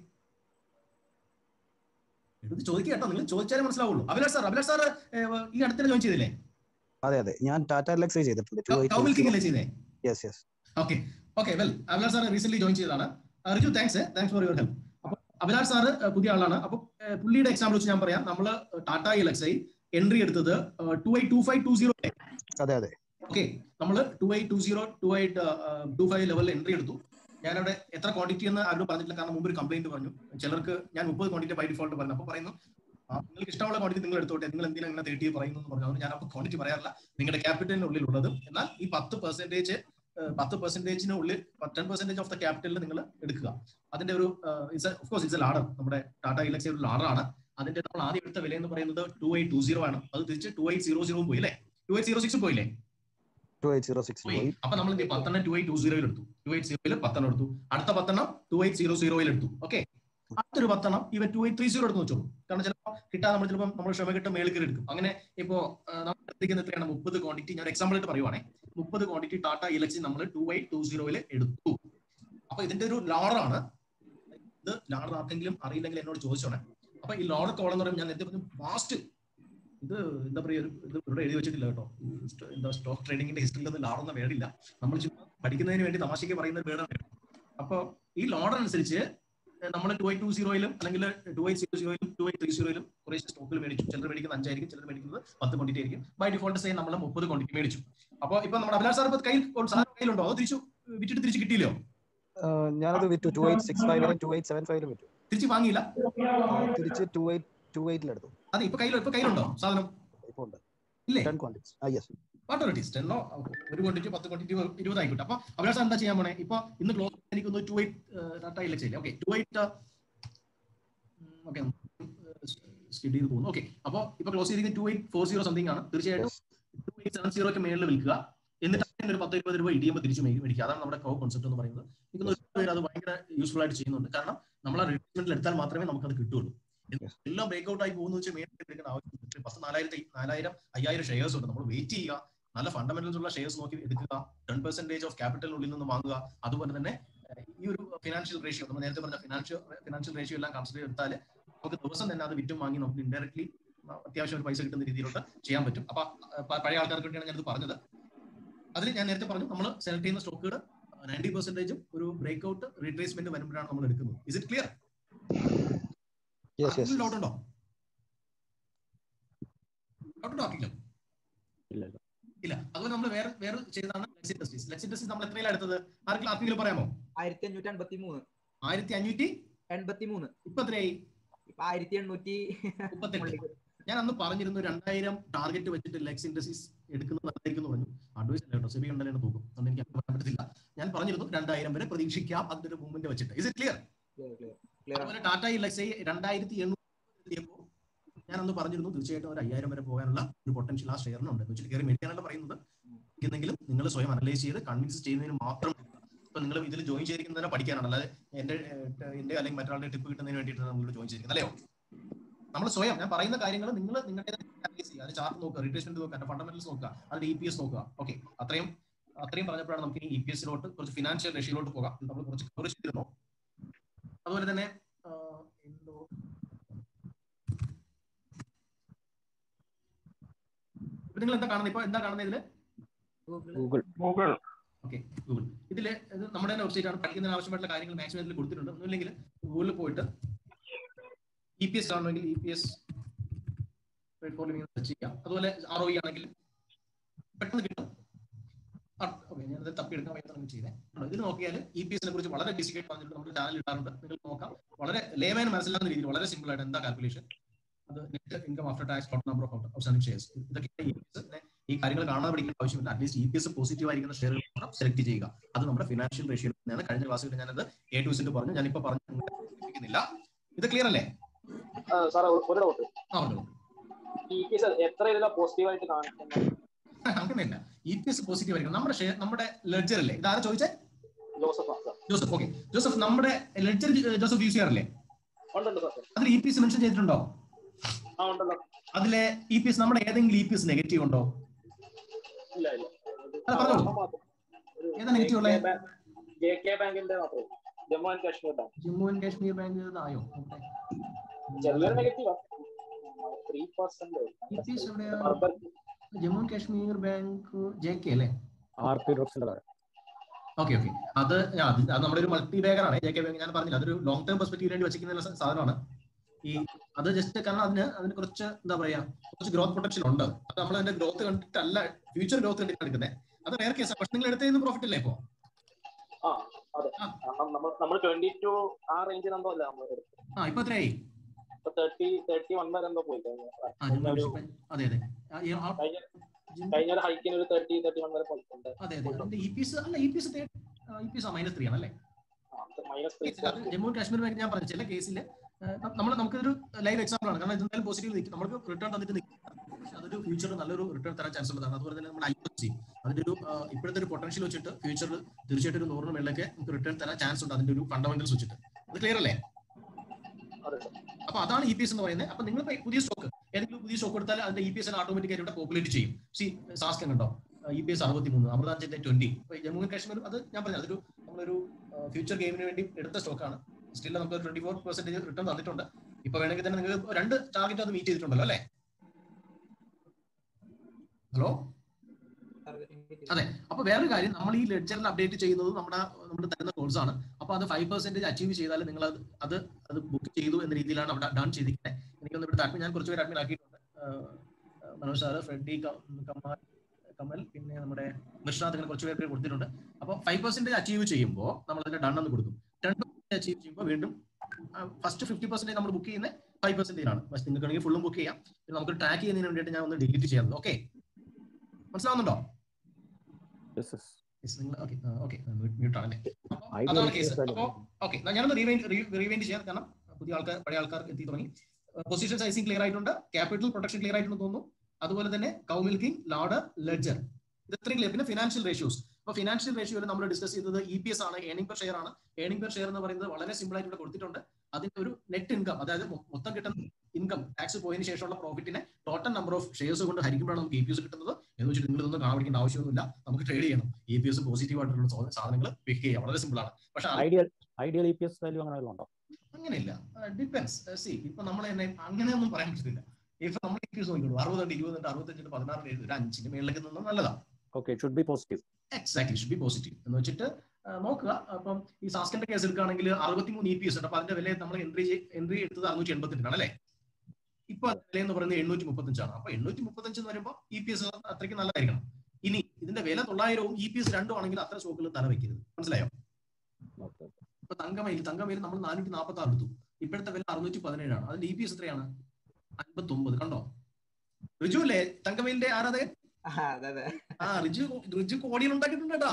ഇത് ചോദിക്കുക കേട്ടോ നിങ്ങൾ ചോദിച്ചാലേ മനസ്സിലാവുള്ളൂ അഭിലാഷ് സാർ അഭിലാഷ് സാർ ഈ അടുത്തിന് ജോയിൻ ചെയ്തില്ലേ അതെ അതെ ഞാൻ ടാറ്റ എലക്സൈ ചെയ്തിട്ടുണ്ട് കൗ മിൽക്കിംഗ് അല്ലേ ചെയ്തേ yes yes okay okay well Abhilash sir recent join ചെയ്തതാണ് Uh, Riju thanks thanks for your help അപ്പൊ അഭിലാഷ് സാർ പുതിയ ആളാണ് അപ്പൊ uh, പുള്ളിയുടെ എക്സാമ്പിൾ വെച്ച് ഞാൻ പറയാം നമ്മൾ ടാറ്റ എലക്സൈ എൻട്രി എടുത്തത് two eight two five two zero അതെ അതെ ഓക്കെ നമ്മൾ two eight two zero two eight two five ലെവലിൽ എൻട്രി എടുത്തു ഞാനവിടെ എത്ര ക്വാണ്ടിറ്റി എന്ന് ആരും പറഞ്ഞിട്ടില്ല കാരണം മുമ്പ് ഒരു കംപ്ലൈന്റ് പറഞ്ഞു ചിലർക്ക് ഞാൻ മുപ്പത് ക്വാണ്ടിറ്റി ബൈ ഡിഫോൾട്ട് പറഞ്ഞു അപ്പൊ പറയുന്നു ആ, നിങ്ങൾക്ക് ഇഷ്ടമുള്ള ക്വാണ്ടിറ്റി നിങ്ങൾ എടുത്തോട്ടെ നിങ്ങൾ എന്തിനാ അങ്ങനെ തേർട്ടി പറയുന്നു എന്ന് പറഞ്ഞു അതുകൊണ്ട് ഞാൻ അപ്പൊ ക്വാണ്ടിറ്റി പറയാറില്ല നിങ്ങളുടെ ക്യാപിറ്റലിനുള്ളിൽ ഉള്ളത് എന്നാൽ ഈ പത്ത് പെർസെന്റേജ് പത്ത് പെർസെന്റേജിനുള്ളിൽ ടെൻ പെർസെന്റേജ് ഓഫ് ദ ക്യാപിറ്റലിൽ നിങ്ങൾ എടുക്കുക അതിന്റെ ഒരു of course it's a ladder നമ്മുടെ ടാറ്റ ഇലക്സി ഒരു ലാഡറാണ് അതിന്റെ നമ്മൾ ആദ്യം എടുത്ത വില എന്ന് പറയുന്നത് ടു എയ്റ്റ് ടു സീറോ ആണ് അത് തിരിച്ച് ടു എയ്റ്റ് സീറോ സീറോ പോയി അല്ലേ ടു എയ്റ്റ് സീറോ സിക്സ് പോയില്ലേ ടു എയ്റ്റ് സീറോ സിക്സ് പോയി പോയി അപ്പൊ നമ്മൾ എന്ത് ചെയ്യും? പത്തെണ്ണം ടു എയ്റ്റ് ടു സീറോയിൽ എടുത്തു ടു എയ്റ്റ് സീറോയിൽ പത്തെണ്ണം എടുത്തു അടുത്ത പത്തെണ്ണം ടു എയ്റ്റ് സീറോ സീറോയിൽ എടുത്തു ഓക്കെ അടുത്തൊരു പത്തെണ്ണം ഇവൻ ടു എയ്റ്റ് ത്രീ സീറോ എടുത്ത് വെച്ചോളൂ കാരണം ചിലപ്പോൾ കിട്ടാതെ നമ്മൾ ചിലപ്പോൾ നമ്മൾ ക്ഷമ കിട്ടും മേളിൽ കയറി എടുക്കും അങ്ങനെ ഇപ്പോ ആ, നമ്മൾ എടുത്തിരിക്കുന്ന എത്രയാണ് മുപ്പത് ക്വാണ്ടിറ്റി ഞാൻ എക്സാമ്പിൾ ആയിട്ട് പറയുവാണേ മുപ്പത് ക്വാണ്ടിറ്റി ടാറ്റ ഇലക്സി നമ്മൾ ടു എയ്റ്റ് ടു സീറോയിൽ എടുത്തു അപ്പൊ ഇതിന്റെ ഒരു ലാഡറാണ് ഇത് ലാഡർ ആർക്കെങ്കിലും അറിയില്ലെങ്കിൽ എന്നോട് ചോദിച്ചോണേ അപ്പൊ ഈ ലാഡർ കോളം എന്ന് പറയുമ്പോൾ ഞാൻ നേരത്തെ പറഞ്ഞു വാസ്റ്റ് ഇത് എന്താ പറയുക ഒരു ഇത് ഇവിടെ എഴുതി വെച്ചിട്ടില്ല കേട്ടോ ഈ സ്റ്റോ- എന്താ സ്റ്റോക്ക് ട്രേഡിംഗിന്റെ ഹിസ്റ്ററിയിൽ ലാഡർ വേടില്ല നമ്മൾ ചുമ്മാ പഠിക്കുന്നതിന് വേണ്ടി തമാശയ്ക്ക് പറയുന്ന ഒരു വേർഡാണ് അപ്പൊ ഈ ലോഡർ അനുസരിച്ച് നമ്മൾ ടു എയ്റ്റ് ടു സീറോയിലും അല്ലെങ്കിൽ ടു എയ്റ്റ് സീറോ സീറോയിലും ടു എയ്റ്റ് ത്രീ സീറോയിലും കുറേ സ്റ്റോക്കിൽ മേടിച്ചു ചിലർ മേടിക്കുന്നത് അഞ്ചായിരിക്കും ചിലർ മേടിക്കുന്നത് പത്ത് ക്വാണ്ടിറ്റി ആയിരിക്കും ബൈ ഡിഫോൾട്ട് സെയിം നമ്മൾ മുപ്പത് ക്വാണ്ടിറ്റി മേടിച്ചു അപ്പൊ ഇപ്പൊ നമ്മുടെ അഭിലാഷ് സാർ ഇപ്പൊ കയ്യിൽ സാധനം കയ്യിലുണ്ടോ അത് തിരിച്ചു വിറ്റിട്ട് തിരിച്ച് കിട്ടിയില്ലോ ഞാനത് വിറ്റു ടു എയ്റ്റ് സിക്സ് ഫൈവിലും ടു എയ്റ്റ് സെവൻ ഫൈവിലും വിറ്റു തിരിച്ച് വാങ്ങിയില്ല ആ, തിരിച്ച് ടു എയ്റ്റ് ടു എയ്റ്റിലെടുത്തു അതെ ഇപ്പൊ കയ്യിൽ ഇപ്പൊ കയ്യിലുണ്ടോ സാധനം ഇപ്പൊ ഉണ്ട് ഇല്ലേ ടെൻ ക്വാണ്ടിറ്റീസ് ആ യെസ് വാട്ട് ഒരു ടേസ്റ്റ് എന്നോ ഒരു ക്വാണ്ടിറ്റി പത്ത് ക്വാണ്ടിറ്റി ഇരുപത് ആയിക്കോട്ടെ അപ്പൊ അഭിലാഷ് സാർ എന്താ ചെയ്യാൻ പോണേ ഇപ്പൊ ഇന്ന് ക്ലോസ് എനിക്കൊന്ന് ടു എയ്റ്റ് ടാറ്റ ഇലക്സ് ഇല്ലേ okay two eight okay skid ചെയ്ത് പോകുന്നു ഓക്കെ അപ്പൊ ഇപ്പൊ ക്ലോസ് ചെയ്തിരിക്കുന്നത് two eight four zero something ആണ് തീർച്ചയായിട്ടും ടു എയ്റ്റ് സെവൻ സീറോക്ക് മേളിൽ വിൽക്കുക എന്നിട്ട് അതിന് ഒരു പത്ത് ഇരുപത് രൂപ ഇടിയുമ്പോൾ തിരിച്ചു മേ- മേടിക്കുക അതാണ് നമ്മുടെ കോ കോൺസെപ്റ്റ് എന്ന് പറയുന്നത് എനിക്ക് തോന്നുന്നു ഒരുപാട് പേര് അത് ഭയങ്കര യൂസ്ഫുൾ ആയിട്ട് ചെയ്യുന്നുണ്ട് കാരണം നമ്മൾ ആ റിട്രീറ്റ്മെന്റിൽ എടുത്താൽ മാത്രമേ നമുക്ക് അത് കിട്ടുള്ളൂ Yes. എല്ലാം ബ്രേക്ക്ഔട്ട് ആയി പോകുന്ന വെച്ചാൽ മേടിക്കാൻ എടുക്കേണ്ട ആവശ്യമില്ല പത്ത് നാലായിരത്തി നാലായിരം അയ്യായിരം ഷെയർസ് ഉണ്ട് നമ്മൾ വെയിറ്റ് ചെയ്യുക നല്ല ഫണ്ടമെന്റൽസ് ഉള്ള ഷെയർസ് നോക്കി എടുക്കുക ടെൻ പെർസെന്റേജ് ഓഫ് ക്യാപിറ്റലിനുള്ളിൽ നിന്ന് വാങ്ങുക അതുപോലെ തന്നെ ഏഹ്, ഈ ഒരു ഫിനാൻഷ്യൽ റേഷ്യോ നമ്മൾ നേരത്തെ പറഞ്ഞ ഫിനാൻഷ്യൽ ഫിനാൻഷ്യൽ റേഷ്യോ എല്ലാം കൺസിഡർ എടുത്താൽ നമുക്ക് ദിവസം തന്നെ അത് വിറ്റും വാങ്ങി നമുക്ക് ഇൻഡയറക്ട്ലി അത്യാവശ്യം ഒരു പൈസ കിട്ടുന്ന രീതിയിലോട്ട് ചെയ്യാൻ പറ്റും അപ്പൊ അഹ് പ- പഴയ ആൾക്കാർക്ക് വേണ്ടിയാണ് ഞാനിത് പറഞ്ഞത് അതിൽ ഞാൻ നേരത്തെ പറഞ്ഞു നമ്മൾ സെലക്ട് ചെയ്യുന്ന സ്റ്റോക്കുകൾ നയൻറ്റി പെർസെന്റേജും ഒരു ബ്രേക്ക്ഔട്ട് റീട്രേസ്മെന്റ് വരുമ്പോഴാണ് നമ്മൾ എടുക്കുന്നത് is it clear yes yes doubt ഉണ്ടോ ഡൗട്ട് ഉണ്ടോ ആർക്കെങ്കിലും? ഇല്ല ഇല്ല ഇല്ല അതുപോലെ നമ്മൾ വേറെ വേറെ ചെയ്തതാണ് ലെക്സ് ഇൻഡസ്ട്രീസ് ലെക്സ് ഇൻഡസ്ട്രീസ് നമ്മൾ എത്രയിലാണ് എടുത്തത് ആർക്കെങ്കിലും ആർക്കെങ്കിലും പറയാമോ ആയിരത്തി അഞ്ഞൂറ്റി എൺപത്തി മൂന്ന് ആയിരത്തി അഞ്ഞൂറ്റി എൺപത്തി മൂന്ന് ഇപ്പൊ എത്രയായി ഇപ്പൊ ആയിരത്തി എണ്ണൂറ്റി മുപ്പത്തെട്ട് ഞാൻ അന്ന് പറഞ്ഞിരുന്നു രണ്ടായിരം ടാർഗറ്റ് വെച്ചിട്ട് ലെക്സ് ഇൻഡസ്ട്രീസ് എടുക്കുന്നത് നല്ലതായിരിക്കും എന്ന് പറഞ്ഞു അഡ്വൈസ് അല്ല കേട്ടോ സെബി ഉണ്ടല്ലോ എന്നെ തൂക്കും അതുകൊണ്ട് എനിക്ക് അങ്ങനെ പറയാൻ പറ്റത്തില്ല ഞാൻ പറഞ്ഞിരുന്നു രണ്ടായിരം വരെ പ്രതീക്ഷിക്കാം അതിന്റെ ഒരു മൂവ്മെന്റ് വെച്ചിട്ട് ഇസ് ഇറ്റ് ക്ലിയർ ക്ലിയർ അതുപോലെ ടാറ്റ ഇലക്സൈ രണ്ടായിരത്തി എണ്ണൂറ്റിയപ്പോ ഞാൻ അന്ന് പറഞ്ഞിരുന്നു തീർച്ചയായിട്ടും ഒരു അയ്യായിരം വരെ പോകാനുള്ള ഒരു പൊട്ടൻഷ്യൽ ആ ഷെയറിനുണ്ട് എന്ന് വെച്ചാൽ കയറി മേടിക്കാനല്ല പറയുന്നത് എന്തെങ്കിലും നിങ്ങൾ സ്വയം അനലൈസ് ചെയ്ത് കൺവിൻസ് ചെയ്യുന്നതിന് മാത്രം ഇപ്പൊ നിങ്ങൾ ഇതിൽ ജോയിൻ ചെയ്തിരിക്കുന്നതിനെ പഠിക്കാനാണ് അല്ലാതെ എന്റെ ഏഹ്, എന്റെ അല്ലെങ്കിൽ മറ്റൊരാളുടെ ടിപ്പ് കിട്ടുന്നതിന് വേണ്ടിയിട്ടാണ് നമ്മൾ ജോയിൻ ചെയ്തിരിക്കുന്നത് അല്ലയോ നമ്മൾ സ്വയം ഞാൻ പറയുന്ന കാര്യങ്ങൾ നിങ്ങൾ നിങ്ങളുടെ അനലൈസ് ചെയ്യുക അത് ചാർട്ട് നോക്കുക റീട്രേസ്മെന്റ് നോക്കുക ഫണ്ടമെന്റൽസ് നോക്കുക അതിന്റെ ഇ പി എസ് നോക്കുക ഓക്കെ അത്രയും അത്രയും പറഞ്ഞപ്പോഴാണ് നമുക്ക് ഇ പി എസിലോട്ട് കുറച്ച് ഫിനാൻഷ്യൽ റേഷ്യയിലോട്ട് പോകാം ഇത് നമ്മൾ കുറച്ച് കവർ ചെയ്തിരുന്നു അതുപോലെ തന്നെ ആ, എന്തോ ഇപ്പൊ നിങ്ങൾ എന്താ കാണുന്നത് ഇപ്പൊ എന്താ കാണുന്നത് ഇതില് ഗൂഗിൾ ഗൂഗിൾ ഓക്കെ ഗൂഗിൾ ഇതില് ഇത് നമ്മുടെ തന്നെ വെബ്സൈറ്റ് ആണ് പഠിക്കുന്നതിന് ആവശ്യമായിട്ടുള്ള കാര്യങ്ങൾ മാക്സിമം ഇതിൽ കൊടുത്തിട്ടുണ്ട് ഒന്നുമില്ലെങ്കിൽ ഗൂഗിളിൽ പോയിട്ട് ഇ പി എസ് ആണെങ്കിൽ ഇ പി എസ് സെർച്ച് ചെയ്യാം അതുപോലെ ആർ ഒ ആണെങ്കിൽ പെട്ടെന്ന് കിട്ടും ഓക്കെ ഞാനത് തപ്പിയെടുക്കാൻ വേണ്ടി ചെയ്തേ ഇതിൽ നോക്കിയാൽ ഇ പി എസിനെ കുറിച്ച് വളരെ ബേസിക് ആയിട്ട് പറഞ്ഞിട്ട് നമ്മുടെ ചാനൽ ഇടാറുണ്ട് നിങ്ങൾ നോക്കാം വളരെ ലേമേൻ മനസ്സിലാകുന്ന രീതിയിൽ വളരെ സിമ്പിൾ ആയിട്ട് എന്താ കാൽക്കുലേഷൻ അത് net income after tax total number of outstanding shares ഇതൊക്കെ EPS നെ ഈ കാര്യങ്ങൾ കാണാൻ പഠിക്കേണ്ട ആവശ്യമില്ല at least E P S positive ആയിരിക്കുന്ന ഷെയറുകൾ മാത്രം സെലക്ട് ചെയ്യുക അത് നമ്മുടെ ഫിനാൻഷ്യൽ റേഷ്യോ തന്നെയാണ് കഴിഞ്ഞ ക്ലാസ്സിൽ ഞാനത് എ ടു സെറ്റ് പറഞ്ഞു ഞാനിപ്പോ പറഞ്ഞു ഇത് ക്ലിയർ അല്ലേ സാറേ ഒരു ഡൗട്ട് ആ പറഞ്ഞോളൂ ഇ പി എസ് എത്ര ഇതിലാ പോസിറ്റീവായിട്ട് കാണിക്കുന്നത് അങ്ങനെയല്ല ഇ പി എസ് പോസിറ്റീവ് ആയിരിക്കും നമ്മുടെ ഷെയർ നമ്മുടെ ലെഡ്ജർ അല്ലേ ഇതാരാ ചോദിച്ചേ ജോസഫ് ആ, സാർ ജോസഫ് ഓക്കെ ജോസഫ് നമ്മുടെ ലെഡ്ജർ ജോസഫ് യൂസ് ചെയ്യാറില്ലേ ഉണ്ടല്ലോ സാർ അതിൽ ഇ പി എസ് മെൻഷൻ ചെയ്തിട്ടുണ്ടോ ആ ഉണ്ടല്ലോ അതിലെ ഇ പി എസ് നമ്മുടെ ഏതെങ്കിലും ഇ പി എസ് നെഗറ്റീവ് ഉണ്ടോ ഇല്ല ഇല്ല അത് പറഞ്ഞോളൂ. ഏതാ negative ഉള്ളത്? ജെ കെ ബാങ്കിന്റെ മാത്രമേ Jammu and Kashmir bank Jammu and Kashmir bank ആയോ ചെറിയൊരു നെഗറ്റീവാ three percent E P S എവിടെയാ Jammu and Kashmir bank J K അല്ലേ ആർ പി ഡ്രോപ്സിന്റെ താഴെ ഓക്കെ ഓക്കെ അത് ആ, അത് അത് നമ്മുടെ ഒരു മൾട്ടി ബാഗർ ആണ് ജെ കെ ബാങ്ക് ഞാൻ പറഞ്ഞില്ല അതൊരു ലോങ് ടേം പെർസ്പെക്റ്റീവ് വേണ്ടി വെച്ചിരിക്കുന്ന സ- സാധനമാണ് ഈ അത് ജസ്റ്റ് കാരണം അതിന് അതിന് കുറച്ച് എന്താ പറയാ കുറച്ച് ഗ്രോത്ത് പൊട്ടൻഷ്യൽ ഉണ്ട് അത് നമ്മൾ അതിന്റെ ഗ്രോത്ത് കണ്ടിട്ടല്ല ഫ്യൂച്ചർ ഗ്രോത്ത് കണ്ടിട്ട് എടുക്കുന്നത് അത് റയർ കേസ് പക്ഷെ നിങ്ങൾ എടുത്തതിന് പ്രോഫിറ്റ് അല്ലേ ഇപ്പോ ആ അതെ ആ. കാരണം നമ്മൾ നമ്മൾ ട്വന്റി ടു ആ റേഞ്ചിൽ എന്തോ അല്ല നമ്മൾ എടുത്തത് ആ ഇപ്പൊ എത്രയായി ഇപ്പൊ തേർട്ടി തേർട്ടി വൺ വരെ എന്തോ പോയി കഴിഞ്ഞ ആ ജമ്മു ആൻഡ് കാശ്മീർ അതെ അതെ ആ, ഈ ആ- കഴിഞ്ഞ ജമ്മു- കഴിഞ്ഞ ഒരു ഹൈക്കിന് ഒരു തേർട്ടി തേർട്ടി വൺ വരെ പോയിട്ടുണ്ട് അതെ അതെ അതിന്റെ ഇ പി എസ് അല്ല E P S E P S minus three ആണല്ലേ മൈനസ് ത്രീ അത് ജമ്മു ആൻഡ് കാശ്മീർ ബാങ്ക് ഞാൻ പറഞ്ഞു ചില കേസിൽ നമ്മൾ നമുക്കൊരു ലൈവ് എക്സാമ്പിൾ ആണ് കാരണം ഇതെന്തായാലും പോസിറ്റീവ് നിൽക്കും നമുക്ക് റിട്ടേൺ തന്നിട്ട് നിൽക്കും പക്ഷെ അതൊരു ഫ്യൂച്ചറിൽ നല്ലൊരു റിട്ടേൺ തരാൻ ചാൻസ് ഉള്ളതാണ് അതുപോലെ തന്നെ നമ്മുടെ ഐ എഫ് സി അതിന്റെ ഒരു ആ, ഇപ്പോഴത്തെ ഒരു പൊട്ടൻഷ്യൽ വെച്ചിട്ട് ഫ്യൂച്ചറിൽ തീർച്ചയായിട്ടും ഒരു നൂറിന് മേളിലൊക്കെ നമുക്ക് റിട്ടേൺ തരാൻ ചാൻസ് ഉണ്ട് അതിന്റെ ഒരു ഫണ്ടമെന്റൽസ് വെച്ചിട്ട് അത് ക്ലിയർ അല്ലേ അതെ അപ്പൊ അതാണ് ഇ പി എസ് എന്ന് പറയുന്നത് അപ്പൊ നിങ്ങൾ പുതിയ സ്റ്റോക്ക് ഏതെങ്കിലും പുതിയ സ്റ്റോക്ക് എടുത്താൽ അതിന്റെ ഇ പി എസ് ഓട്ടോമാറ്റിക് ആയിട്ട് പോപ്പുലേറ്റ് ചെയ്യും സി സാസ്കൻ കണ്ടോ ഇ പി എസ് അറുപത്തി മൂന്ന് അമൃതാഞ്ചിന്റെ ട്വന്റി ജമ്മു ആൻഡ് കാശ്മീർ അത് ഞാൻ പറഞ്ഞു അതൊരു നമ്മളൊരു ഫ്യൂച്ചർ ഗെയിമിന് വേണ്ടി എടുത്ത സ്റ്റോക്കാണ് സ്റ്റിൽ നമുക്ക് ട്വന്റി ഫോർ പെർസെന്റേജ് റിട്ടേൺ തന്നിട്ടുണ്ട് ഇപ്പൊ വേണമെങ്കിൽ തന്നെ നിങ്ങൾക്ക് രണ്ട് ടാർഗറ്റ് അത് മീറ്റ് ചെയ്തിട്ടുണ്ടല്ലോ അല്ലേ ഹലോ അതെ അപ്പൊ വേറൊരു കാര്യം നമ്മൾ ഈ ലെഡ്ജറിൽ അപ്ഡേറ്റ് ചെയ്യുന്നത് നമ്മുടെ നമ്മുടെ തരുന്ന കോഴ്സ് ആണ് അപ്പൊ അത് ഫൈവ് പെർസെന്റേജ് അച്ചീവ് ചെയ്താൽ നിങ്ങൾ അത് അത് അത് ബുക്ക് ചെയ്തു എന്ന രീതിയിലാണ് അവിടെ ഡൺ ചെയ്തിരിക്കുന്നത് എനിക്കൊന്ന് ഇവിടുത്തെ അഡ്മിൻ ഞാൻ കുറച്ച് പേര് അഡ്മിൻ ആക്കിയിട്ടുണ്ട് ആഹ് ആഹ് മനോജ് സാറ് ഫ്രെഡി ക- കമാൽ കമൽ പിന്നെ നമ്മുടെ വിശ്വനാഥ് അങ്ങനെ കുറച്ച് പേർക്ക് കൊടുത്തിട്ടുണ്ട് അപ്പോൾ ഫൈവ് പെർസെന്റേജ് അച്ചീവ് ചെയ്യുമ്പോൾ നമ്മൾ അതിന്റെ ഡൺ എന്ന് കൊടുക്കും ടെൻ പെർസെന്റേജ് അച്ചീവ് ചെയ്യുമ്പോൾ വീണ്ടും ഫസ്റ്റ് ഫിഫ്റ്റി പെർസെന്റേജ് നമ്മൾ ബുക്ക് ചെയ്യുന്നത് ഫൈവ് പെർസെന്റേജ് ആണ് പക്ഷേ നിങ്ങൾക്ക് വേണമെങ്കിൽ ഫുള്ളും ബുക്ക് ചെയ്യാം പിന്നെ നമുക്ക് ട്രാക്ക് ചെയ്യുന്നതിന് വേണ്ടിയിട്ട് ഞാൻ ഒന്ന് ഡിലീറ്റ് ചെയ്യാറുണ്ട് ഓക്കെ മനസ്സിലാവുന്നുണ്ടോ Yes, yes. Yes, നിങ്ങൾ ഓക്കെ ഓക്കെ മ്യൂട്ട് ആണല്ലേ അപ്പൊ Idea അതാണ് is കേസ് that- അപ്പോ ഓക്കെ ഞാനൊന്ന് റീവൈൻഡ് റീവൈൻഡ് ചെയ്യാം കാരണം പുതിയ ആൾക്കാർ പഴയ ആൾക്കാർ എത്തി തുടങ്ങി പൊസിഷൻ സൈസിങ് ക്ലിയർ ആയിട്ടുണ്ട് ക്യാപിറ്റൽ പ്രൊട്ടക്ഷൻ ക്ലിയർ ആയിട്ടുണ്ടെന്ന് തോന്നുന്നു അതുപോലെ തന്നെ കൗ മിൽക്കിംഗ് ലാഡർ ലെഡ്ജർ ഇത് ഇത്രയും ക്ലിയർ പിന്നെ ഫിനാൻഷ്യൽ റേഷ്യോസ് അപ്പൊ ഫിനാൻഷ്യൽ റേഷ്യോയിൽ നമ്മൾ ഡിസ്കസ് ചെയ്തത് ഇ പി എസ് ആണ് ഏണിംഗ് പെർ ഷെയർ ആണ് ഏണിംഗ് പെർ ഷെയർ എന്ന് പറയുന്നത് വളരെ സിമ്പിൾ ആയിട്ട് ഇവിടെ കൊടുത്തിട്ടുണ്ട് അതിന്റെ ഒരു നെറ്റ് ഇൻകം അതായത് മൊ- മൊത്തം കിട്ടുന്ന ഇൻകം ടാക്സ് പോയതിനു ശേഷമുള്ള പ്രോഫിറ്റിനെ ടോട്ടൽ നമ്പർ ഓഫ് ഷെയർസ് കൊണ്ട് ഹരിക്കുമ്പോഴാണ് നമുക്ക് ഇ പി എസ് കിട്ടുന്നത് എന്ന് വെച്ചിട്ട് നിങ്ങൾ ഇതൊന്നും കാണാൻ പഠിക്കേണ്ട ആവശ്യമൊന്നുമില്ല നമുക്ക് ട്രേഡ് ചെയ്യണം ഇ പി എസ് പോസിറ്റീവ് ആയിട്ടുള്ള സാധ- സാധനങ്ങൾ പിക്ക് ചെയ്യാം വളരെ സിമ്പിൾ ആണ് പക്ഷെ അത് ideal ideal E P S value അങ്ങനെ വല്ലതും ഉണ്ടോ അങ്ങനെയില്ല ഡിപ്പെൻസ് സി ഇപ്പൊ നമ്മൾ തന്നെ അങ്ങനെയൊന്നും പറയാൻ പറ്റത്തില്ല ഇപ്പൊ നമ്മൾ ഇ പി എസ് നോക്കിയുള്ളൂ അറുപതുണ്ട് ഇരുപതുണ്ട് അറുപത്തഞ്ചിട്ട് പതിനാറ് എഴുതി ഒരു അഞ്ചിന് മേളിലേക്ക് നിന്നും നല്ലതാണ് okay should be positive exactly should be positive എന്ന് വെച്ചിട്ട് ആ, നോക്കുക അപ്പം ഈ സാസ്കന്റെ കേസ് എടുക്കുകയാണെങ്കിൽ അറുപത്തിമൂന്ന് ഇ പി എസ് ഉണ്ട് അപ്പൊ അതിന്റെ വില നമ്മൾ എൻട്രി എൻട്രി എടുത്തത് അറുന്നൂറ്റി എൺപത്തിരണ്ടാണ് അല്ലേ ഇപ്പൊ അതിന്റെ വില എന്ന് പറയുന്നത് എണ്ണൂറ്റി മുപ്പത്തഞ്ചാണ് അപ്പൊ എണ്ണൂറ്റി മുപ്പത്തഞ്ച് എന്ന് പറയുമ്പോൾ ഇ പി എസ് അത്രയ്ക്ക് നല്ലതായിരിക്കണം ഇനി ഇതിന്റെ വില തൊള്ളായിരവും ഇ പി എസ് രണ്ടും ആണെങ്കിൽ അത്ര സ്റ്റോക്കുകൾ തല വെക്കരുത് മനസ്സിലായോ ഇപ്പൊ തങ്കമയിൽ തങ്കമയിൽ നമ്മൾ നാനൂറ്റി നാൽപ്പത്തി ആറ് എടുത്തു ഇപ്പോഴത്തെ വില അറുന്നൂറ്റി പതിനേഴാണ് അതിന്റെ ഇ പി എസ് എത്രയാണ് അൻപത്തി ഒമ്പത് കണ്ടോ റിജു അല്ലേ തങ്കമയിലിന്റെ ആരാധകൻ അതെ അതെ ആ റിജു റിജു കോടികൾ ഉണ്ടാക്കിയിട്ടുണ്ട് കേട്ടാ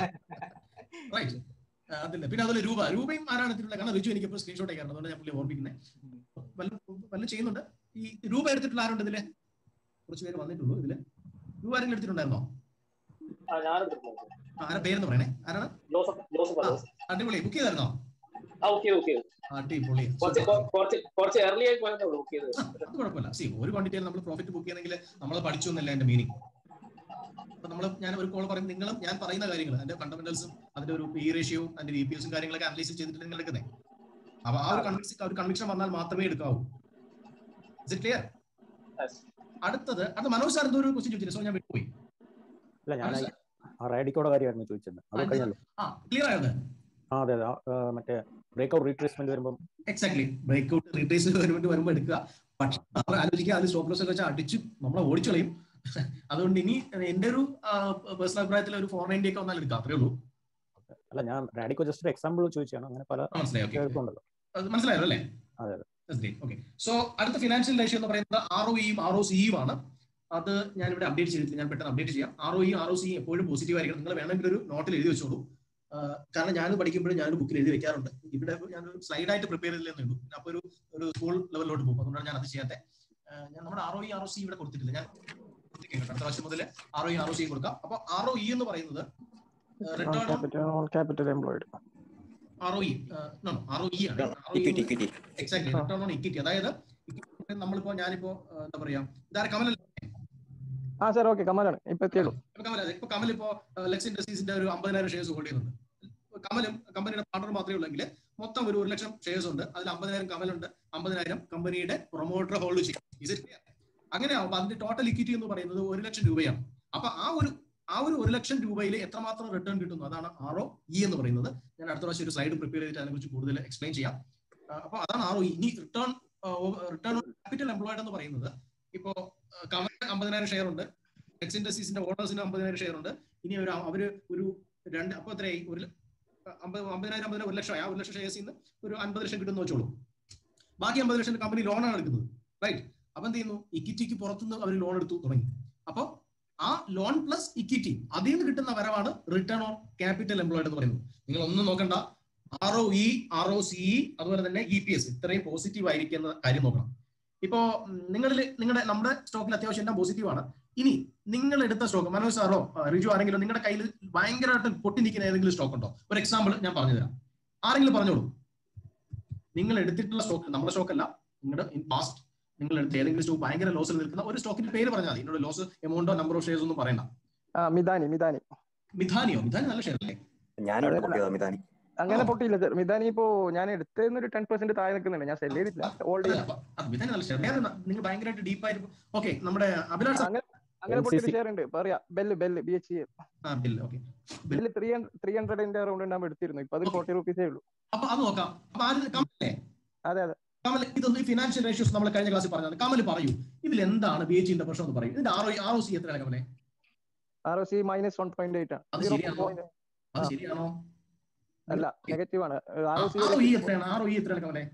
റൈറ്റ് അതില്ല പിന്നെ അതുപോലെ രൂപ രൂപയും ആരാണ് എടുത്തിട്ടുള്ളത് കാരണം റിജു എനിക്ക് ഇപ്പോൾ സ്ക്രീൻഷോട്ട് അയക്കാറുണ്ട് അതുകൊണ്ട് ഞാൻ പുള്ളി ഓർമ്മിക്കുന്നത് വല്ല വല്ല ചെയ്യുന്നുണ്ട് ഈ രൂപ എടുത്തിട്ടുള്ള ആരുണ്ട് ഇതില് കുറച്ച് പേര് വന്നിട്ടുള്ളൂ ഇതില് രൂപ ആരെങ്കിലും എടുത്തിട്ടുണ്ടായിരുന്നോ ആ ഞാൻ എടുത്തിട്ടുണ്ട് ആരാ പേരെന്ന് പറയണേ ആരാണ് ജോസഫ് ജോസഫ് ആ. ജോസഫ്. അടിപൊളി ബുക്ക് ചെയ്തായിരുന്നോ ആ ഓക്കെ ഓക്കെ അടിപൊളി കുറച്ച് കൊ- കുറച്ച് കുറച്ച് ഏർലി ആയി പോയെന്നേ ഉള്ളൂ ഓക്കെ ആ, അത് കുഴപ്പമില്ല സി ഒരു ക്വാണ്ടിറ്റിയിൽ നമ്മൾ പ്രോഫിറ്റ് ബുക്ക് ചെയ്യണമെങ്കിൽ നമ്മൾ പഠിച്ചു എന്നല്ല എന്റെ മീനിങ് അപ്പൊ നമ്മൾ ഞാൻ ഒരു കോൾ പറയും നിങ്ങളും ഞാൻ പറയുന്ന കാര്യങ്ങൾ അതിന്റെ ഫണ്ടമെന്റൽസും അതിന്റെ ഒരു പി റേഷ്യോയും അതിന്റെ വി പി എസും കാര്യങ്ങളൊക്കെ അനലൈസ് ചെയ്തിട്ട് നിങ്ങൾ എടുക്കുന്നത് അപ്പൊ ആ ഒരു കൺവിക്സ് ഒരു കൺവിക്ഷൻ വന്നാൽ മാത്രമേ എടുക്കാവൂ ഇറ്റ് ക്ലിയർ അടുത്തത് അത് മനോജ് സാർ എന്തോ ഒരു ക്വസ്റ്റ്യൻ ചോദിച്ചില്ല സോ ഞാൻ വിട്ടുപോയി അല്ല ഞാൻ മനസ്സിലായി. ആ റാഡിക്കോടെ കാര്യമായിരുന്നു ചോദിച്ചത് അത് ആ, കഴിഞ്ഞല്ലോ ആ ക്ലിയർ ആയത് ആ അതെ അതെ ആ, ആ, മറ്റേ ബ്രേക്ക്ഔട്ട് റീട്രേസ്മെന്റ് വരുമ്പം എക്സാക്ട്ലി ബ്രേക്ക് ഔട്ട് റീട്രേസ് വരുമ്പോൾ വരുമ്പോൾ എടുക്കുക പക്ഷെ നമ്മൾ ആലോചിക്കുക അത് സ്റ്റോപ്പ് ലോസ് ഒക്കെ വെച്ചാൽ അടിച്ച് നമ്മളെ ഓടിച്ചു കളയും അതുകൊണ്ട് ഇനി എന്റെ ഒരു പേഴ്സണൽ അഭിപ്രായത്തിൽ ഒരു ഫോർ നയൻറ്റി ഒക്കെ വന്നാൽ എടുക്കാം അത്രേ ഉള്ളൂ അല്ല ഞാൻ റാഡിക്കോ ജസ്റ്റ് ഒരു എക്സാമ്പിൾ ചോദിച്ചാണ് അങ്ങനെ പല ആ, മനസ്സിലായി ഓക്കെ കേൾക്കുന്നുണ്ടല്ലോ അത് മനസ്സിലായല്ലോ അല്ലേ അതെ, ഓക്കെ സോ അടുത്ത ഫിനാൻഷ്യൽ റേഷ്യോ എന്ന് പറയുന്നത് ആർ ഒ ഇയും ആർ ഒ സിയും ആണ് അത് ഞാൻ ഇവിടെ അപ്ഡേറ്റ് ചെയ്തിട്ടില്ല ഞാൻ പെട്ടെന്ന് അപ്ഡേറ്റ് ചെയ്യാം R O E R O C എപ്പോഴും പോസിറ്റീവ് ആയിരിക്കണം നിങ്ങൾ വേണമെങ്കിൽ ഒരു നോട്ടിൽ എഴുതി വെച്ചോളൂ ആ, കാരണം ഞാൻ പഠിക്കുമ്പോഴും ഞാൻ ബുക്കിൽ എഴുതി വെക്കാറുണ്ട് ഇവിടെ ഞാൻ സ്ലൈഡ് ആയിട്ട് പ്രിപ്പയർ ചെയ്തില്ലെന്നേ ഉള്ളൂ അപ്പൊ ഒരു ഒരു സ്കൂൾ ലെവലിലോട്ട് പോകും അതുകൊണ്ടാണ് ഞാൻ അത് ചെയ്യാത്തെ ആ, ഞാൻ നമ്മുടെ R O E R O C ഇവിടെ കൊടുത്തിട്ടില്ല ഞാൻ കൊടുത്തിരിക്കും കേട്ടോ. അടുത്ത പ്രാവശ്യം മുതൽ R O E R O C കൊടുക്കാം അപ്പൊ ആർ ഒ ഇ എന്ന് പറയുന്നത് return on capital, all capital employed. R O E R O E ആണ് equity equity exactly return on equity അതായത് equity നമ്മളിപ്പോ ഞാനിപ്പോ ആ, എന്താ പറയാ ഇതാരെ കമൽ ആ സാർ ഓക്കെ കമാലാണ് ഇപ്പൊ എത്തിയുള്ളൂ ഇപ്പൊ കമൽ അതെ ഇപ്പൊ കമൽ ഇപ്പോ ലെക്സ് ഇൻഡസ്ട്രീസിന്റെ ഒരു അമ്പതിനായിരം ഷെയർസ് ഹോൾഡ് ചെയ്യുന്നുണ്ട് കമലും കമ്പനിയുടെ പാർട്ണർ മാത്രമേ ഉള്ളെങ്കിൽ മൊത്തം ഒരു ഒരു ലക്ഷം ഷെയർസ് ഉണ്ട് അതിൽ അമ്പതിനായിരം കമലുണ്ട് അമ്പതിനായിരം കമ്പനിയുടെ പ്രൊമോട്ടർ ഹോൾഡ് ചെയ്യും Is it clear? അങ്ങനെ ആവുമ്പോൾ അതിന്റെ ടോട്ടൽ ഇക്വിറ്റി എന്ന് പറയുന്നത് ഒരു ലക്ഷം രൂപയാണ് അപ്പൊ ആ ഒരു ആ ഒരു ഒരു ലക്ഷം രൂപയിൽ എത്രമാത്രം റിട്ടേൺ കിട്ടുന്നു അതാണ് ആർ ഒ ഇ എന്ന് പറയുന്നത് ഞാൻ അടുത്ത പ്രാവശ്യം ഒരു സ്ലൈഡ് പ്രിപ്പയർ ചെയ്തിട്ട് അതിനെക്കുറിച്ച് കൂടുതൽ എക്സ്പ്ലെയിൻ ചെയ്യാം ആ, അപ്പൊ അതാണ് ആർ ഒ ഇ ഇനി റിട്ടേൺ റിട്ടേൺ ക്യാപിറ്റൽ എംപ്ലോയിഡ് എന്ന് പറയുന്നത് ഇപ്പോ ആ, കമൽ അമ്പതിനായിരം ഷെയർ ഉണ്ട് എക്സ് ഇൻഡസ്ട്രീസിന്റെ ഓണേഴ്സിന് അമ്പതിനായിരം ഷെയർ ഉണ്ട് ഇനി ഒരു അവര് ഒരു രണ്ട് അപ്പൊ എത്രയായി ഒരു ല- അമ്പത് അമ്പതിനായിരം അമ്പതിനായിരം ഒരു ലക്ഷമായി ആ ഒരു ലക്ഷം ഷെയർസിൽ നിന്ന് ഒരു അൻപത് ലക്ഷം കിട്ടുമെന്ന് വെച്ചോളൂ ബാക്കി അമ്പത് ലക്ഷം കമ്പനി ലോണാണ് എടുക്കുന്നത് റൈറ്റ് അപ്പൊ എന്ത് ചെയ്യുന്നു ഇക്വിറ്റിക്ക് പുറത്തുനിന്ന് അവർ ലോൺ എടുത്തു തുടങ്ങി അപ്പൊ ആ ലോൺ പ്ലസ് ഇക്വിറ്റി അതിൽ നിന്ന് കിട്ടുന്ന വരവാണ് റിട്ടേൺ ഓൺ ക്യാപിറ്റൽ എംപ്ലോയിഡ് എന്ന് പറയുന്നത് നിങ്ങൾ ഒന്നും നോക്കണ്ട R O E R O C അതുപോലെ തന്നെ ഇ പി എസ് ഇത്രയും പോസിറ്റീവ് ആയിരിക്കുന്ന കാര്യം നോക്കണം ഇപ്പോ നിങ്ങളിൽ നിങ്ങളുടെ നമ്മുടെ സ്റ്റോക്കിൽ അത്യാവശ്യം എല്ലാം പോസിറ്റീവ് ആണ് ഇനി നിങ്ങൾ എടുത്ത സ്റ്റോക്ക് മനോജ് സാറോ ആ, റിജു ആരെങ്കിലും നിങ്ങളുടെ കയ്യിൽ ഭയങ്കരമായിട്ട് പൊട്ടി നിൽക്കുന്ന ഏതെങ്കിലും സ്റ്റോക്ക് ഉണ്ടോ ഒരു എക്സാമ്പിൾ ഞാൻ പറഞ്ഞു തരാം ആരെങ്കിലും പറഞ്ഞോളൂ നിങ്ങൾ എടുത്തിട്ടുള്ള സ്റ്റോക്ക് നമ്മുടെ സ്റ്റോക്ക് അല്ല നിങ്ങളുടെ ഇൻ പാസ്റ്റ് നിങ്ങൾ എടുത്ത ഏതെങ്കിലും സ്റ്റോക്ക് ഭയങ്കര ലോസിൽ നിൽക്കുന്ന ഒരു സ്റ്റോക്കിന്റെ പേര് പറഞ്ഞാൽ മതി എന്നോട് ലോസ് എമൗണ്ടോ നമ്പർ ഓഫ് ഷെയർസ് ഒന്നും പറയണ്ട ആ മിതാനി മിതാനി മിഥാനിയോ മിഥാനി നല്ല ഷെയർ അല്ലേ ഞാനിവിടെ പൊട്ടിയതാ മിതാനി അങ്ങനെ ആ. പൊട്ടിയില്ല സാർ മിതാനി ഇപ്പോ ഞാൻ എടുത്തതിന് ഒരു ടെൻ പെർസെന്റ് താഴെ നിൽക്കുന്നുണ്ട് ഞാൻ സെല് ചെയ്തിട്ടില്ല ഹോൾഡ് അതെ, അപ്പൊ അത് മിഥാനി നല്ല ഷെയർ വേറെ നിങ്ങൾ ഭയങ്കരമായിട്ട് ഡീപ്പായിട്ട് ഓക്കെ നമ്മുടെ അഭിലാഷ് സാർ അങ്ങനെ അങ്ങനെ NCC. പൊട്ടിയൊരു ഷെയർ ഉണ്ട് പറയാ ബെല്ല് ബെല്ല് ബി എച്ച് ആ ബിൽ ഓക്കെ ബെല്ല് ത്രീ ത്രീ ഹൺഡ്രഡിന്റെ അറൗണ്ട് ഉണ്ടാകുമ്പോൾ എടുത്തിരുന്നു ഇപ്പൊ അതിൽ Okay. ഫോർട്ടി റുപ്പീസേ ഉള്ളൂ അപ്പൊ അത് നോക്കാം അപ്പൊ ആര് കമലേ അതെ അതെ കമൽ ഇതൊന്നും ഈ ഫിനാൻഷ്യൽ റേഷ്യോസ് നമ്മൾ കഴിഞ്ഞ ക്ലാസ്സിൽ പറഞ്ഞത് കമൽ പറയൂ ഇതിൽ എന്താണ് ബി എച്ചിന്റെ പ്രശ്നം എന്ന് പറയും ഇതിന്റെ ആർ ആർ ഒ സി എത്രയാണ് കമലെ R O C minus one point eight ആണ് അത് സീറോ ശരിയാണോ? പോയിന്റ് അത് ആ. ശരിയാണോ അല്ല നെഗറ്റീവ് ആണ് R O C R O E എത്രയാണ് ആർ ഒ ഇ എത്രയാണ് കമലെ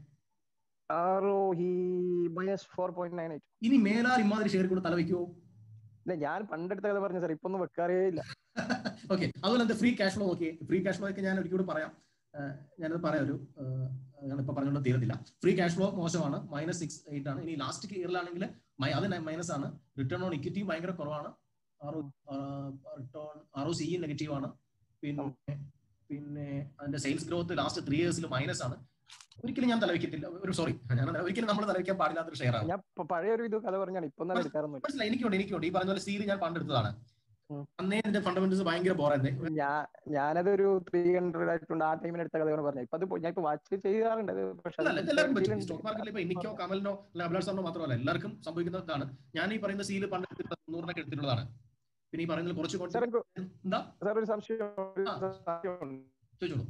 R O E minus four point nine eight ഇനി മേലാൽ ഇമാതിരി ഷെയർ കൂടെ തലവെക്കുവോ ഇല്ല ഞാൻ പണ്ടെടുത്ത കഥ പറഞ്ഞു സാർ ഇപ്പൊ ഒന്നും വെക്കാറേ ഇല്ല ഓക്കെ അതുപോലെ എന്താ ഫ്രീ ക്യാഷ് ഫ്ലോ നോക്കിയേ ഫ്രീ ക്യാഷ് ഫ്ലോ ഒക്കെ ഞാൻ ഒരിക്കലും പറയാം ഏഹ് ഞാനത് പറയാം ഒരു ഞാനിപ്പോ പറഞ്ഞുകൊണ്ട് തീരത്തില്ല ഫ്രീ ക്യാഷ് ഫ്ലോ മോശമാണ് മൈനസ് സിക്സ് എയ്റ്റ് ആണ് ഇനി ലാസ്റ്റ് ഇയറിലാണെങ്കിൽ അത് മൈനസ് ആണ് റിട്ടേൺ ഓൺ ഇക്വിറ്റി ഭയങ്കര കുറവാണ് R return R O C negative ആണ് പിന്നെ പിന്നെ അതിന്റെ സെയിൽസ് ഗ്രോത്ത് ലാസ്റ്റ് ത്രീ ഇയേഴ്സിൽ മൈനസ് ആണ് ഒരിക്കലും ഞാൻ തലവെക്കത്തില്ല ഒരു സോറി ഞാൻ ഒരിക്കലും നമ്മൾ തലവെക്കാൻ പാടില്ലാത്തൊരു ഷെയർ ആണ് ഞാൻ പ- പഴയ ഒരു ഇത് കഥ പറഞ്ഞാണ് ഇപ്പൊ ഒന്നും എടുക്കാറൊന്നുമില്ല മനസ്സിലായി എനിക്കുണ്ട് എനിക്കുണ്ട് ഈ പറഞ്ഞ പോലെ സീൽ ഞാൻ പണ്ടെടുത്തതാണ് ഉം. അന്നേ ഇതിന്റെ ഫണ്ടമെന്റൽസ് ഭയങ്കര ബോറായിരുന്നു ഞാൻ ഞാനത് ഒരു ത്രീ ഹൺഡ്രഡ് ആയിട്ടുണ്ട് ആ ടൈമിന് എടുത്ത കഥയാണ് പറഞ്ഞത് ഇപ്പൊ അത് പോയി- ഞാൻ ഇപ്പൊ വാച്ച് ചെയ്യാറുണ്ട് അത് പക്ഷെ അല്ല, അത് ഇത് എല്ലാവർക്കും പറ്റും ഇതിലുണ്ട്. സ്റ്റോക്ക് മാർക്കറ്റിൽ ഇപ്പൊ എനിക്കോ കമലിനോ അല്ല അഭിലാഷ് സാറിനോ മാത്രമല്ല എല്ലാവർക്കും സംഭവിക്കുന്നതാണ് ഞാൻ ഈ പറയുന്ന സീല് പണ്ട് എടുത്തിട്ട് തൊണ്ണൂറിനൊക്കെ എടുത്തിട്ടുള്ളതാണ് പിന്നെ ഈ പറയുന്നത് കുറച്ച് കൊണ്ട് സാർ എനിക്ക് എന്താ സാർ ഒരു സംശയം ഒരു ആ. സംശയമുണ്ട്. ചോദിച്ചോളൂ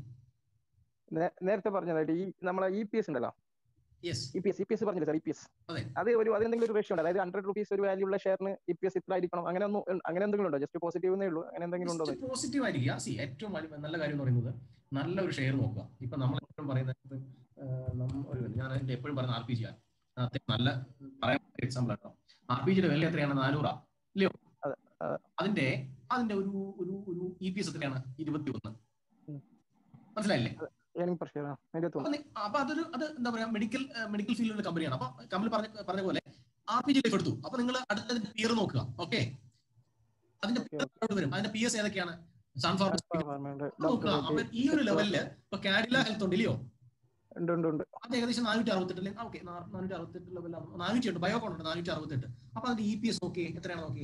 നേ- നേരത്തെ പറഞ്ഞതായിട്ട് ഈ നമ്മളെ ഇ പി എസ് ഉണ്ടല്ലോ yes E P S E P S പറഞ്ഞില്ല സാർ ഇ പി എസ് അതെ. അത് ഒരു അതിനെന്തെങ്കിലും ഒരു റേഷ്യോ ഉണ്ട് അതായത് ഹൺഡ്രഡ് റുപ്പീസ് ഒരു വാല്യൂ ഉള്ള ഷെയറിന് ഇ പി എസ് ഇത്ര ആയിരിക്കണം അങ്ങനെ ഒന്നും അങ്ങനെ എന്തെങ്കിലും ഉണ്ടോ ജസ്റ്റ് പോസിറ്റീവ് എന്നേ ഉള്ളൂ അങ്ങനെ എന്തെങ്കിലും ഉണ്ടോ എന്ന് പോസിറ്റീവ് ആയിരിക്കുക സി ഏറ്റവും വലിയ- നല്ല കാര്യം എന്ന് പറയുന്നത് നല്ല ഒരു ഷെയർ നോക്കുക ഇപ്പൊ നമ്മൾ എപ്പോഴും പറയുന്നത് ആ, നമ്മ- ഒരു ഞാൻ എന്റെ എപ്പോഴും പറയുന്ന ആർ പി ജി ആണ് അത്യാവശ്യം നല്ല പറയാൻ എക്സാമ്പിൾ ആട്ടോ ആർ പി ജിയുടെ വില എത്രയാണ് നാനൂറാ ഇല്ലയോ അതെ, അതെ. അതിന്റെ അതിന്റെ ഒരു ഒരു ഒരു ഇ പി എസ് എത്രയാണ് ഇരുപത്തി ഒന്ന് ഉം. മനസ്സിലായില്ലേ ഏണിംഗ് പെർ ഷെയർ അതിന്റെ അപ്പൊ നി- അപ്പൊ അതൊരു അത് എന്താ പറയാ മെഡിക്കൽ മെഡിക്കൽ ഫീൽഡിലുള്ള കമ്പനിയാണ് അപ്പൊ കമ്പനി പറഞ്ഞ പറഞ്ഞ പോലെ ആർ പി ജി ലൈഫ് എടുത്തു അപ്പൊ നിങ്ങൾ അടുത്തതിന്റെ പിയർ നോക്കുക ഓക്കെ അതിന്റെ Okay, peer വരും അതിന്റെ പി എസ് ഏതൊക്കെയാണ് സൺഫാർമ നോക്കുക ഡോക്ടർ അപ്പൊ ഈ ഒരു ലെവലില് ഇപ്പൊ കാഡില ഹെൽത്ത് ഉണ്ട് ഇല്ലയോ ഉണ്ട് ഉണ്ട് ഉണ്ട് അത് ഏകദേശം നാനൂറ്റി അറുപത്തെട്ട് ഓക്കെ നാനൂറ്റി അറുപത്തെട്ട് ലെവലാണ് നാനൂറ്റി ഉണ്ട് ബയോകോൺ ഉണ്ട് നാനൂറ്റി അറുപത്തെട്ട് അപ്പൊ അതിന്റെ ഇ പി എസ് നോക്കിയേ എത്രയാണ് നോക്കിയേ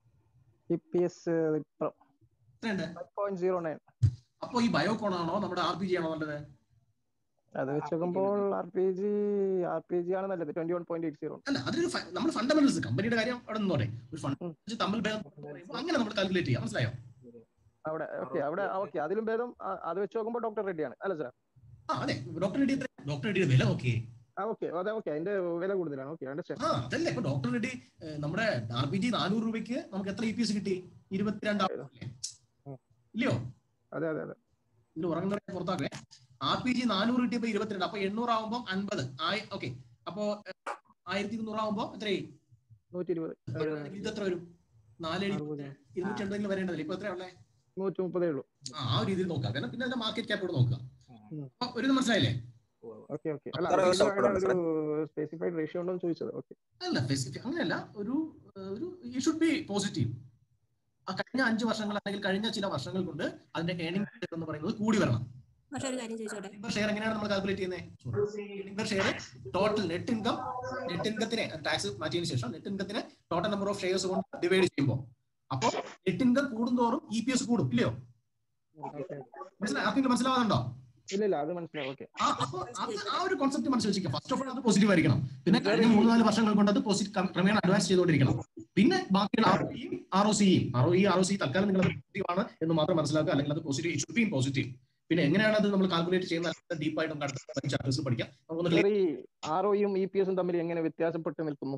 ഇ പി എസ് എത്രയുണ്ട് ഫൈവ് പോയിന്റ് സീറോ നയൻ അപ്പൊ ഈ ബയോകോൺ ആണോ നമ്മുടെ ആർ പി ജി ആണോ നല്ലത് അത് വെച്ച് നോക്കുമ്പോൾ R P G R P G ആണ് നല്ലത് twenty one point eight zero അല്ല അതൊരു നമ്മൾ ഫണ്ടമെന്റൽസ് കമ്പനിയുടെ കാര്യം അവിടെ നിന്നോടെ ഒരു ഫണ്ട് ഉം. തമ്മിൽ ഭേദം പറയുമ്പോൾ അങ്ങനെ നമ്മൾ കാൽക്കുലേറ്റ് ചെയ്യാം മനസ്സിലായോ അവിടെ ഓക്കെ അവിടെ ഓക്കെ അതിലും ഭേദം ആ, അത് വെച്ച് നോക്കുമ്പോൾ ഡോക്ടർ റെഡ്ഡിയാണ് അല്ല സാർ ആ അതെ ഡോക്ടർ റെഡ്ഡി എത്ര ഡോക്ടർ റെഡ്ഡിയുടെ വില നോക്കിയേ ആ ഓക്കെ അതെ ഓക്കെ അതിന്റെ വില കൂടുതലാണ് ഓക്കെ അണ്ടർസ്റ്റാൻഡ് ആ അതല്ലേ ഇപ്പൊ ഡോക്ടർ റെഡ്ഡി ഏഹ്, നമ്മുടെ ആർ പി ജി നാനൂറ് രൂപയ്ക്ക് നമുക്ക് എത്ര ഇ പി എസ് കിട്ടി ഇരുപത്തിരണ്ടാം ഉം. ഇല്ലയോ അതെ അതെ അതെ ഇതിൽ ഉറങ്ങുന്നവരെ പുറത്താക്കേ ആർ പി ജി നാനൂറ് കിട്ടിയപ്പോ ഇരുപത്തിരണ്ട് അപ്പൊ എണ്ണൂറ് ആവുമ്പോ അൻപത് ആയി ഓക്കെ അപ്പോ ഏഹ്, ആയിരത്തി ഇരുന്നൂറ് ആവുമ്പോ എത്രയായി നൂറ്റി ഇരുപത് ഇത് എത്ര വരും നാല് അറുപത് ഇരുന്നൂറ്റി എൺപതിൽ വരേണ്ടതില്ല ഇപ്പൊ എത്രയാ ഉള്ളേ നൂറ്റി മുപ്പതേ ഉള്ളൂ ആ ആ ഒരു രീതിയിൽ നോക്കാം കാരണം പിന്നെ അതിന്റെ മാർക്കറ്റ് ക്യാപ്പ് കൂടെ നോക്കുക ഉം. അപ്പൊ ഒരു ഇത് മനസ്സിലായില്ലേ ഓക്കെ ഓക്കെ അല്ല അത്ര അതിന് support അങ്ങനെ ഉണ്ട് ഒരു സ്പെസിഫൈഡ് റേഷ്യോ ഉണ്ടോ എന്ന് ചോദിച്ചത് ഓക്കെ അല്ല സ്പെസിഫിക് അങ്ങനെയല്ല ഒരു ഏഹ്, ഒരു യു ഷുഡ് ബി പോസിറ്റീവ് ആ കഴിഞ്ഞ അഞ്ച് വർഷങ്ങൾ അല്ലെങ്കിൽ കഴിഞ്ഞ ചില വർഷങ്ങൾ കൊണ്ട് അതിന്റെ ഏണിംഗ് എന്ന് പറയുന്നത് കൂടി വരണം പക്ഷെ ഒരു കാര്യം ചോദിച്ചോട്ടെ പെർ ഷെയർ എങ്ങനെയാണ് നമ്മൾ കാൽക്കുലേറ്റ് ചെയ്യുന്നത് per share total net income net ഇൻകത്തിനെ ടാക്സ് മാറ്റിയതിനു ശേഷം നെറ്റ് ഇൻകത്തിനെ ടോട്ടൽ നമ്പർ ഓഫ് ഷെയർസ് കൊണ്ട് ഡിവൈഡ് ചെയ്യുമ്പോൾ അപ്പോൾ നെറ്റ് ഇൻകം കൂടുന്തോറും ഇ പി എസ് കൂടും ഇല്ലയോ മനസ്സിലായി ആർക്കെങ്കിലും മനസ്സിലാവുന്നുണ്ടോ ഇല്ല ഇല്ല അത് മനസ്സിലാവും ഓക്കെ ആ അപ്പൊ അത് ആ ഒരു കോൺസെപ്റ്റ് മനസ്സിൽ വെച്ചിരിക്കുക ഫസ്റ്റ് ഓഫ് ഓൾ അത് പോസിറ്റീവ് ആയിരിക്കണം പിന്നെ കഴിഞ്ഞ മൂന്ന് നാല് വർഷങ്ങൾ കൊണ്ട് അത് പോസിറ്റീവ് ക്രമേണ അഡ്വാൻസ് ചെയ്തുകൊണ്ടിരിക്കണം പിന്നെ ബാക്കിയുള്ള ആർ ഒയും ആർ ഒ സിയും R O E R O C തൽക്കാലം നിങ്ങൾ പോസിറ്റീവ് ആണ് എന്ന് മാത്രം മനസ്സിലാക്കുക അല്ലെങ്കിൽ അത് പോസിറ്റീവ് ഇറ്റ് ബി പോസിറ്റീവ് പിന്നെ എങ്ങനെയാണ് അത് നമ്മൾ കാൽക്കുലേറ്റ് ചെയ്യുന്ന ഡീപ്പായിട്ട് നമുക്ക് അടുത്ത ചാപ്റ്റേഴ്സിൽ പഠിക്കാം നമുക്കൊന്ന് ഈ ആർ ഒയും ഇ പി എസും തമ്മിൽ എങ്ങനെ വ്യത്യാസപ്പെട്ട് നിൽക്കുന്നു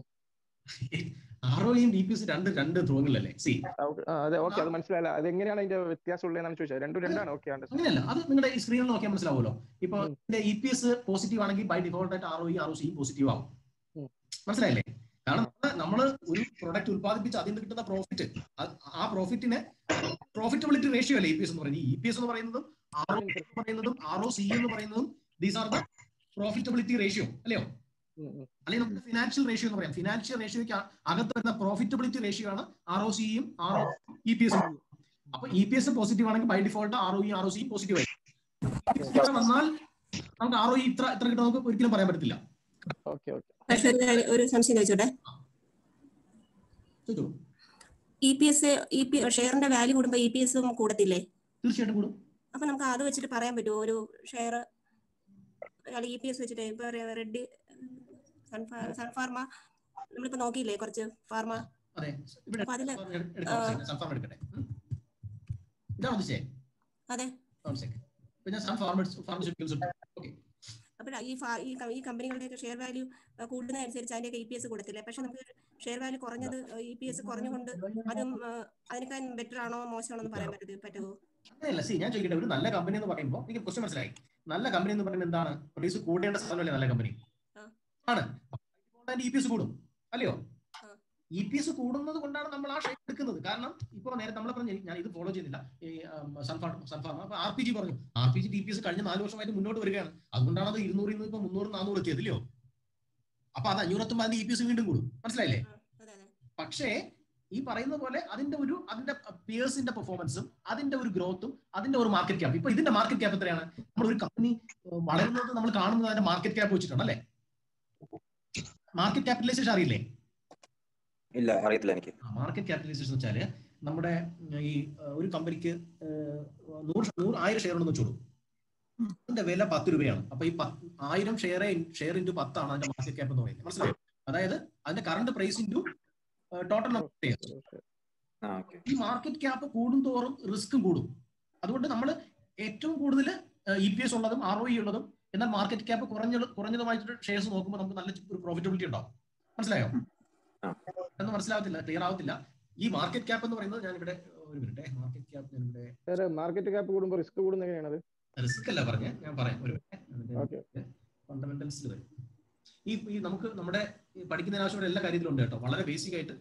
ആർ ഒയും ഡി പി എസ് രണ്ട് രണ്ട് ധ്രുവങ്ങളല്ലേ സി ആ, അതെ ഓക്കെ അത് മനസ്സിലായില്ല അത് എങ്ങനെയാണ് അതിന്റെ വ്യത്യാസം ഉള്ളതെന്നാണ് ചോദിച്ചത് രണ്ടും രണ്ടാണ് ഓക്കെ അങ്ങനെയല്ല അത് നിങ്ങളുടെ ഈ സ്ക്രീനിൽ നോക്കിയാൽ മനസ്സിലാവുമല്ലോ ഇപ്പൊ ഇതിന്റെ ഇ പി എസ് പോസിറ്റീവ് ആണെങ്കിൽ ബൈ ഡിഫോൾട്ട് ആയിട്ട് R O R O C positive ആവും ഉം. മനസ്സിലായില്ലേ കാരണം നമ്മൾ ഒരു പ്രൊഡക്റ്റ് ഉത്പാദിപ്പിച്ച് അതിൽ നിന്ന് കിട്ടുന്ന പ്രോഫിറ്റ് ആ പ്രോഫിറ്റിനെ പ്രോഫിറ്റബിലിറ്റി റേഷ്യോ അല്ലേ ഇ പി എസ് എന്ന് പറയുന്നത് ഇ പി എസ് എന്ന് പറയുന്നതും ആർ ഒ എന്ന് പറയുന്നതും ആർ ഒ സി എന്ന് പറയുന്നതും these are the profitability ratio അല്ലയോ അല്ലെങ്കിൽ നമുക്ക് ഫിനാൻഷ്യൽ റേഷ്യോ എന്ന് പറയാം ഫിനാൻഷ്യൽ റേഷ്യോയ്ക്ക് അകത്ത് വരുന്ന പ്രോഫിറ്റബിലിറ്റി റേഷ്യോ ആണ് ആർ ഒ സിയും R O E P S അപ്പൊ ഇ പി എസ് പോസിറ്റീവ് ആണെങ്കിൽ by default R O E R O സിയും പോസിറ്റീവ് ആയിരിക്കും വന്നാൽ നമുക്ക് ആർ ഒ ഇ ഇത്ര ഇത്ര കിട്ടും നമുക്ക് ഒരിക്കലും പറയാൻ പറ്റത്തില്ല ഓക്കെ ഓക്കെ പക്ഷെ ഒരു കാര്യം- ഒരു സംശയം ചോദിച്ചോട്ടെ ചോദിച്ചോളൂ. E P S E P ഷെയറിന്റെ വാല്യൂ കൂടുമ്പോ ഇ പി എസും കൂടത്തില്ലേ തീർച്ചയായിട്ടും കൂടും അപ്പൊ നമുക്ക് അത് വെച്ചിട്ട് പറയാൻ പറ്റുമോ ഒരു ഷെയർ അല്ലെങ്കിൽ ഇ പി എസ് വെച്ചിട്ട് ഇപ്പൊ റെഡ് സൺഫാർമ നമ്മളിപ്പോ നോക്കിയില്ലേ കുറച്ച് ഫാർമ അതെ ഇവിടെ അപ്പൊ അതില് സൺഫാർമ എടുക്കട്ടെ ഉം. ഇതാണ് ഉദ്ദേശിച്ചേ അതെ One second. പിന്നെ സൺ ഫാർമസ്യൂട്ടിക്കൽസ് ഓക്കെ അപ്പൊ ഈ ഫാ- ഈ ക- ഈ കമ്പനികളുടെയൊക്കെ ഷെയർ വാല്യൂ കൂടുന്നതനുസരിച്ച് അതിന്റെയൊക്കെ ഇ പി എസ് കൊടുത്തില്ലേ പക്ഷെ നമുക്ക് ഷെയർ വാല്യൂ കുറഞ്ഞത് ഇ പി എസ് കുറഞ്ഞുകൊണ്ട് അതും ആ, അതിനേക്കാൾ ബെറ്റർ ആണോ മോശമാണോ എന്ന് പറയാൻ പറ്റുമോ പറ്റുമോ അങ്ങനെയല്ല സി ഞാൻ ചോദിക്കട്ടെ ഒരു നല്ല കമ്പനി എന്ന് പറയുമ്പോൾ എനിക്ക് ക്വസ്റ്റ്യൻ മനസ്സിലായി നല്ല കമ്പനി എന്ന് പറയുന്നത് എന്താണ് പ്രൊഡ്യൂസ് കൂടേണ്ട സാധനമല്ലേ നല്ല കമ്പനി ആ. ആണ് ഇ പി എസ് കൂടും അല്ലയോ ആ. ഇ പി എസ് കൂടുന്നത് കൊണ്ടാണ് നമ്മൾ ആ ഷെയർ എടുക്കുന്നത് കാരണം ഇപ്പൊ നേരെ നമ്മൾ പറഞ്ഞു ഞാൻ ഇത് ഫോളോ ചെയ്യുന്നില്ല ഈ സൺഫാർ സൺഫാർമ അപ്പൊ ആർ പി ജി പറഞ്ഞു R P G T P S കഴിഞ്ഞ നാല് വർഷമായിട്ട് മുന്നോട്ട് വരികയാണ് അതുകൊണ്ടാണ് അത് ഇരുന്നൂറിൽ നിന്ന് ഇപ്പൊ മുന്നൂറ് നാനൂറ് എത്തിയത് ഇല്ലയോ അപ്പൊ അത് അഞ്ഞൂറത്തുമ്പോൾ അതിന്റെ ഇ പി എസ് വീണ്ടും കൂടും മനസ്സിലായില്ലേ അതെ അതെ പക്ഷേ ഈ പറയുന്ന പോലെ അതിന്റെ ഒരു അതിന്റെ പിയേഴ്സിന്റെ പെർഫോമൻസും അതിന്റെ ഒരു ഗ്രോത്തും അതിന്റെ ഒരു മാർക്കറ്റ് ക്യാപ്പ് ഇപ്പൊ ഇതിന്റെ മാർക്കറ്റ് ക്യാപ്പ് എത്രയാണ് നമ്മൾ ഒരു കമ്പനി വളരുന്നത് നമ്മൾ കാണുന്നത് അതിന്റെ മാർക്കറ്റ് ക്യാപ്പ് വെച്ചിട്ടാണ് അല്ലേ മാർക്കറ്റ് ക്യാപിറ്റലൈസേഷൻ അറിയില്ലേ ഇല്ല അറിയത്തില്ല എനിക്ക് മാർക്കറ്റ് ക്യാപിറ്റലൈസേഷൻ വെച്ചാല് നമ്മുടെ ഉം, ഈ ഏഹ്, ഒരു കമ്പനിക്ക് ഏഹ്, നൂറ് നൂറ് ആയിരം ഷെയർ ഉണ്ടെന്ന് വെച്ചോളൂ അതിന്റെ വില പത്ത് രൂപയാണ് അപ്പൊ ഈ പത്ത് ആയിരം ഷെയർ ഷെയർ ഇൻറ്റു പത്താണ് അതിന്റെ മാർക്കറ്റ് ക്യാപ്പ് എന്ന് പറയുന്നത് മനസ്സിലായോ അതായത് അതിന്റെ current price into total number share ആ ഓക്കെ ഈ മാർക്കറ്റ് ക്യാപ്പ് കൂടുന്തോറും റിസ്ക്കും കൂടും അതുകൊണ്ട് നമ്മൾ ഏറ്റവും കൂടുതൽ ഇ പി എസ് ഉള്ളതും ആർ ഒ ഇ ഉള്ളതും എന്നാൽ മാർക്കറ്റ് ക്യാപ്പ് കുറഞ്ഞ കുറഞ്ഞതുമായിട്ട് ഷെയർസ് നോക്കുമ്പോൾ നമുക്ക് നല്ല ഒരു പ്രോഫിറ്റബിലിറ്റി ഉണ്ടാവും മനസ്സിലായോ ആ. എന്ന് മനസ്സിലാവത്തില്ല ക്ലിയർ ആവത്തില്ല ഈ മാർക്കറ്റ് ക്യാപ്പ് എന്ന് പറയുന്നത് ഞാൻ ഇവിടെ ഒരു മിനിറ്റ് മാർക്കറ്റ് ക്യാപ്പ് ഞാൻ ഇവിടെ മാർക്കറ്റ് ക്യാപ്പ് കൂടുമ്പോൾ റിസ്ക് കൂടുന്ന എങ്ങനെയാണത് റിസ്ക് അല്ല പറഞ്ഞേ ഞാൻ പറയാം ഒരു ഓക്കെ ഫണ്ടമെന്റൽസിൽ വരും ഈ ഈ നമുക്ക് നമ്മുടെ ഈ പഠിക്കുന്നതിന് ആവശ്യമുള്ള എല്ലാ കാര്യത്തിലും ഉണ്ട് കേട്ടോ വളരെ ബേസിക് ആയിട്ട്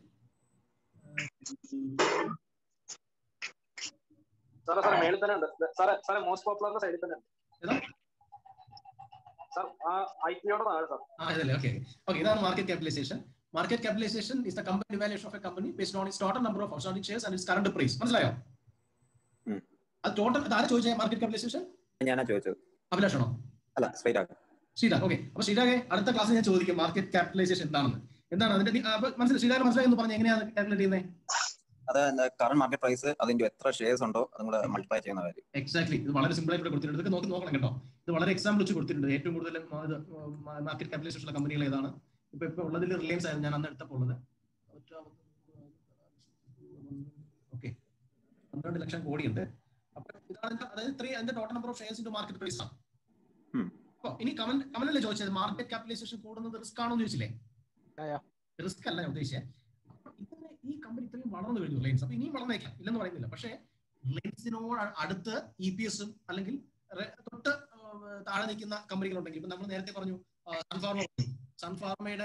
സാറേ സാറേ മേളിൽ തന്നെ ഉണ്ട് സാറേ സാറേ മോസ്റ്റ് പോപ്പുലറിന്റെ സൈഡിൽ തന്നെ ഉണ്ട് ഏതാ? സാർ ആ ഐ പിയോടെ താഴെ സാർ ആ ഇതല്ലേ ഓക്കെ ഓക്കെ ഇതാണ് market capitalisation market capitalisation is the company valuation of a company based on is total number of outstanding shares and is current price മനസ്സിലായോ ഉം. അത് ടോട്ടൽ ആരാ ചോദിച്ചത് മാർക്കറ്റ് ക്യാപിറ്റലൈസേഷൻ ഞാനാ ചോദിച്ചത് അഭിലാഷാണോ അല്ല സ്ട്രൈറ്റ് ആക്കാം ശ്രീരാഗ് ഓക്കെ അപ്പൊ ശ്രീരാഗെ അടുത്ത ക്ലാസ്സിൽ ഞാൻ ചോദിക്കും മാർക്കറ്റ് ക്യാപിറ്റലൈസേഷൻ എന്താണെന്ന് എന്താണ് അതിന്റെ നി- അപ്പൊ മനസ്സിലായി ശ്രീരാഗ് മനസ്സിലായി എന്ന് പറഞ്ഞ് എങ്ങനെയാണ് കാൽക്കുലേറ്റ് ചെയ്യുന്നത് അത് കറണ്ട് മാർക്കറ്റ് പ്രൈസ് അതിന്റെ എത്ര ഷെയർസ് ഉണ്ടോ അത് നിങ്ങൾ മൾട്ടിപ്ലൈ ചെയ്യുന്ന കാര്യം എക്സാക്ട്ലി ഇത് വളരെ സിമ്പിൾ ആയിട്ട് ഇവിടെ കൊടുത്തിട്ടുണ്ട് ഇതൊക്കെ നോക്കി നോക്കണം കേട്ടോ ഇത് വളരെ എക്സാമ്പിൾ വെച്ച് കൊടുത്തിട്ടുണ്ട് ഏറ്റവും കൂടുതൽ മാർക്കറ്റ് ക്യാപിറ്റലൈസേഷൻ ഉള്ള കമ്പനികൾ ഏതാണ് ഇപ്പൊ ഇപ്പൊ ഉള്ളതിൽ റിലയൻസ് ആയിരുന്നു ഞാൻ അന്ന് എടുത്തപ്പോൾ ഉള്ളത് ഓക്കെ പന്ത്രണ്ട് ലക്ഷം കോടിയുണ്ട് അപ്പൊ ഇതാണ് അതിന്റെ- അതായത് ഇത്രയും അതിന്റെ total number of shares into market price ആണ് ഉം. അപ്പൊ ഇനി കമന്റ് കമന്റല്ലേ ചോദിച്ചത് മാർക്കറ്റ് ക്യാപിറ്റലൈസേഷൻ കൂടുന്നത് റിസ്ക് ആണോ എന്ന് ചോദിച്ചില്ലേ ആയാ. റിസ്ക് അല്ല ഞാൻ ഉദ്ദേശിച്ചത് അപ്പൊ ഇതിന് ഈ കമ്പനി ഇത്രയും വളർന്നു കഴിഞ്ഞു റിലയൻസ് അപ്പൊ ഇനിയും വളർന്നേക്കാം ഇല്ലെന്ന് പറയുന്നില്ല പക്ഷേ റിലയൻസിനോട് അടുത്ത് ഇ പി എസും അല്ലെങ്കിൽ റെ- തൊട്ട് ആ, താഴെ നിൽക്കുന്ന കമ്പനികളുണ്ടെങ്കിൽ ഇപ്പൊ നമ്മൾ നേരത്തെ പറഞ്ഞു സൺഫാർമ പറഞ്ഞു സൺഫാർമയുടെ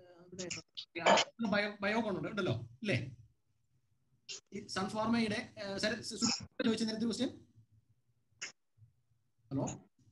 ബയോ ബയോകോൺ ഉണ്ട് ഉണ്ടല്ലോ ഇല്ലേ ഈ സൺഫാർമയുടെ ചോദിച്ച നേരത്തെ ക്വസ്റ്റ്യൻ ഹലോ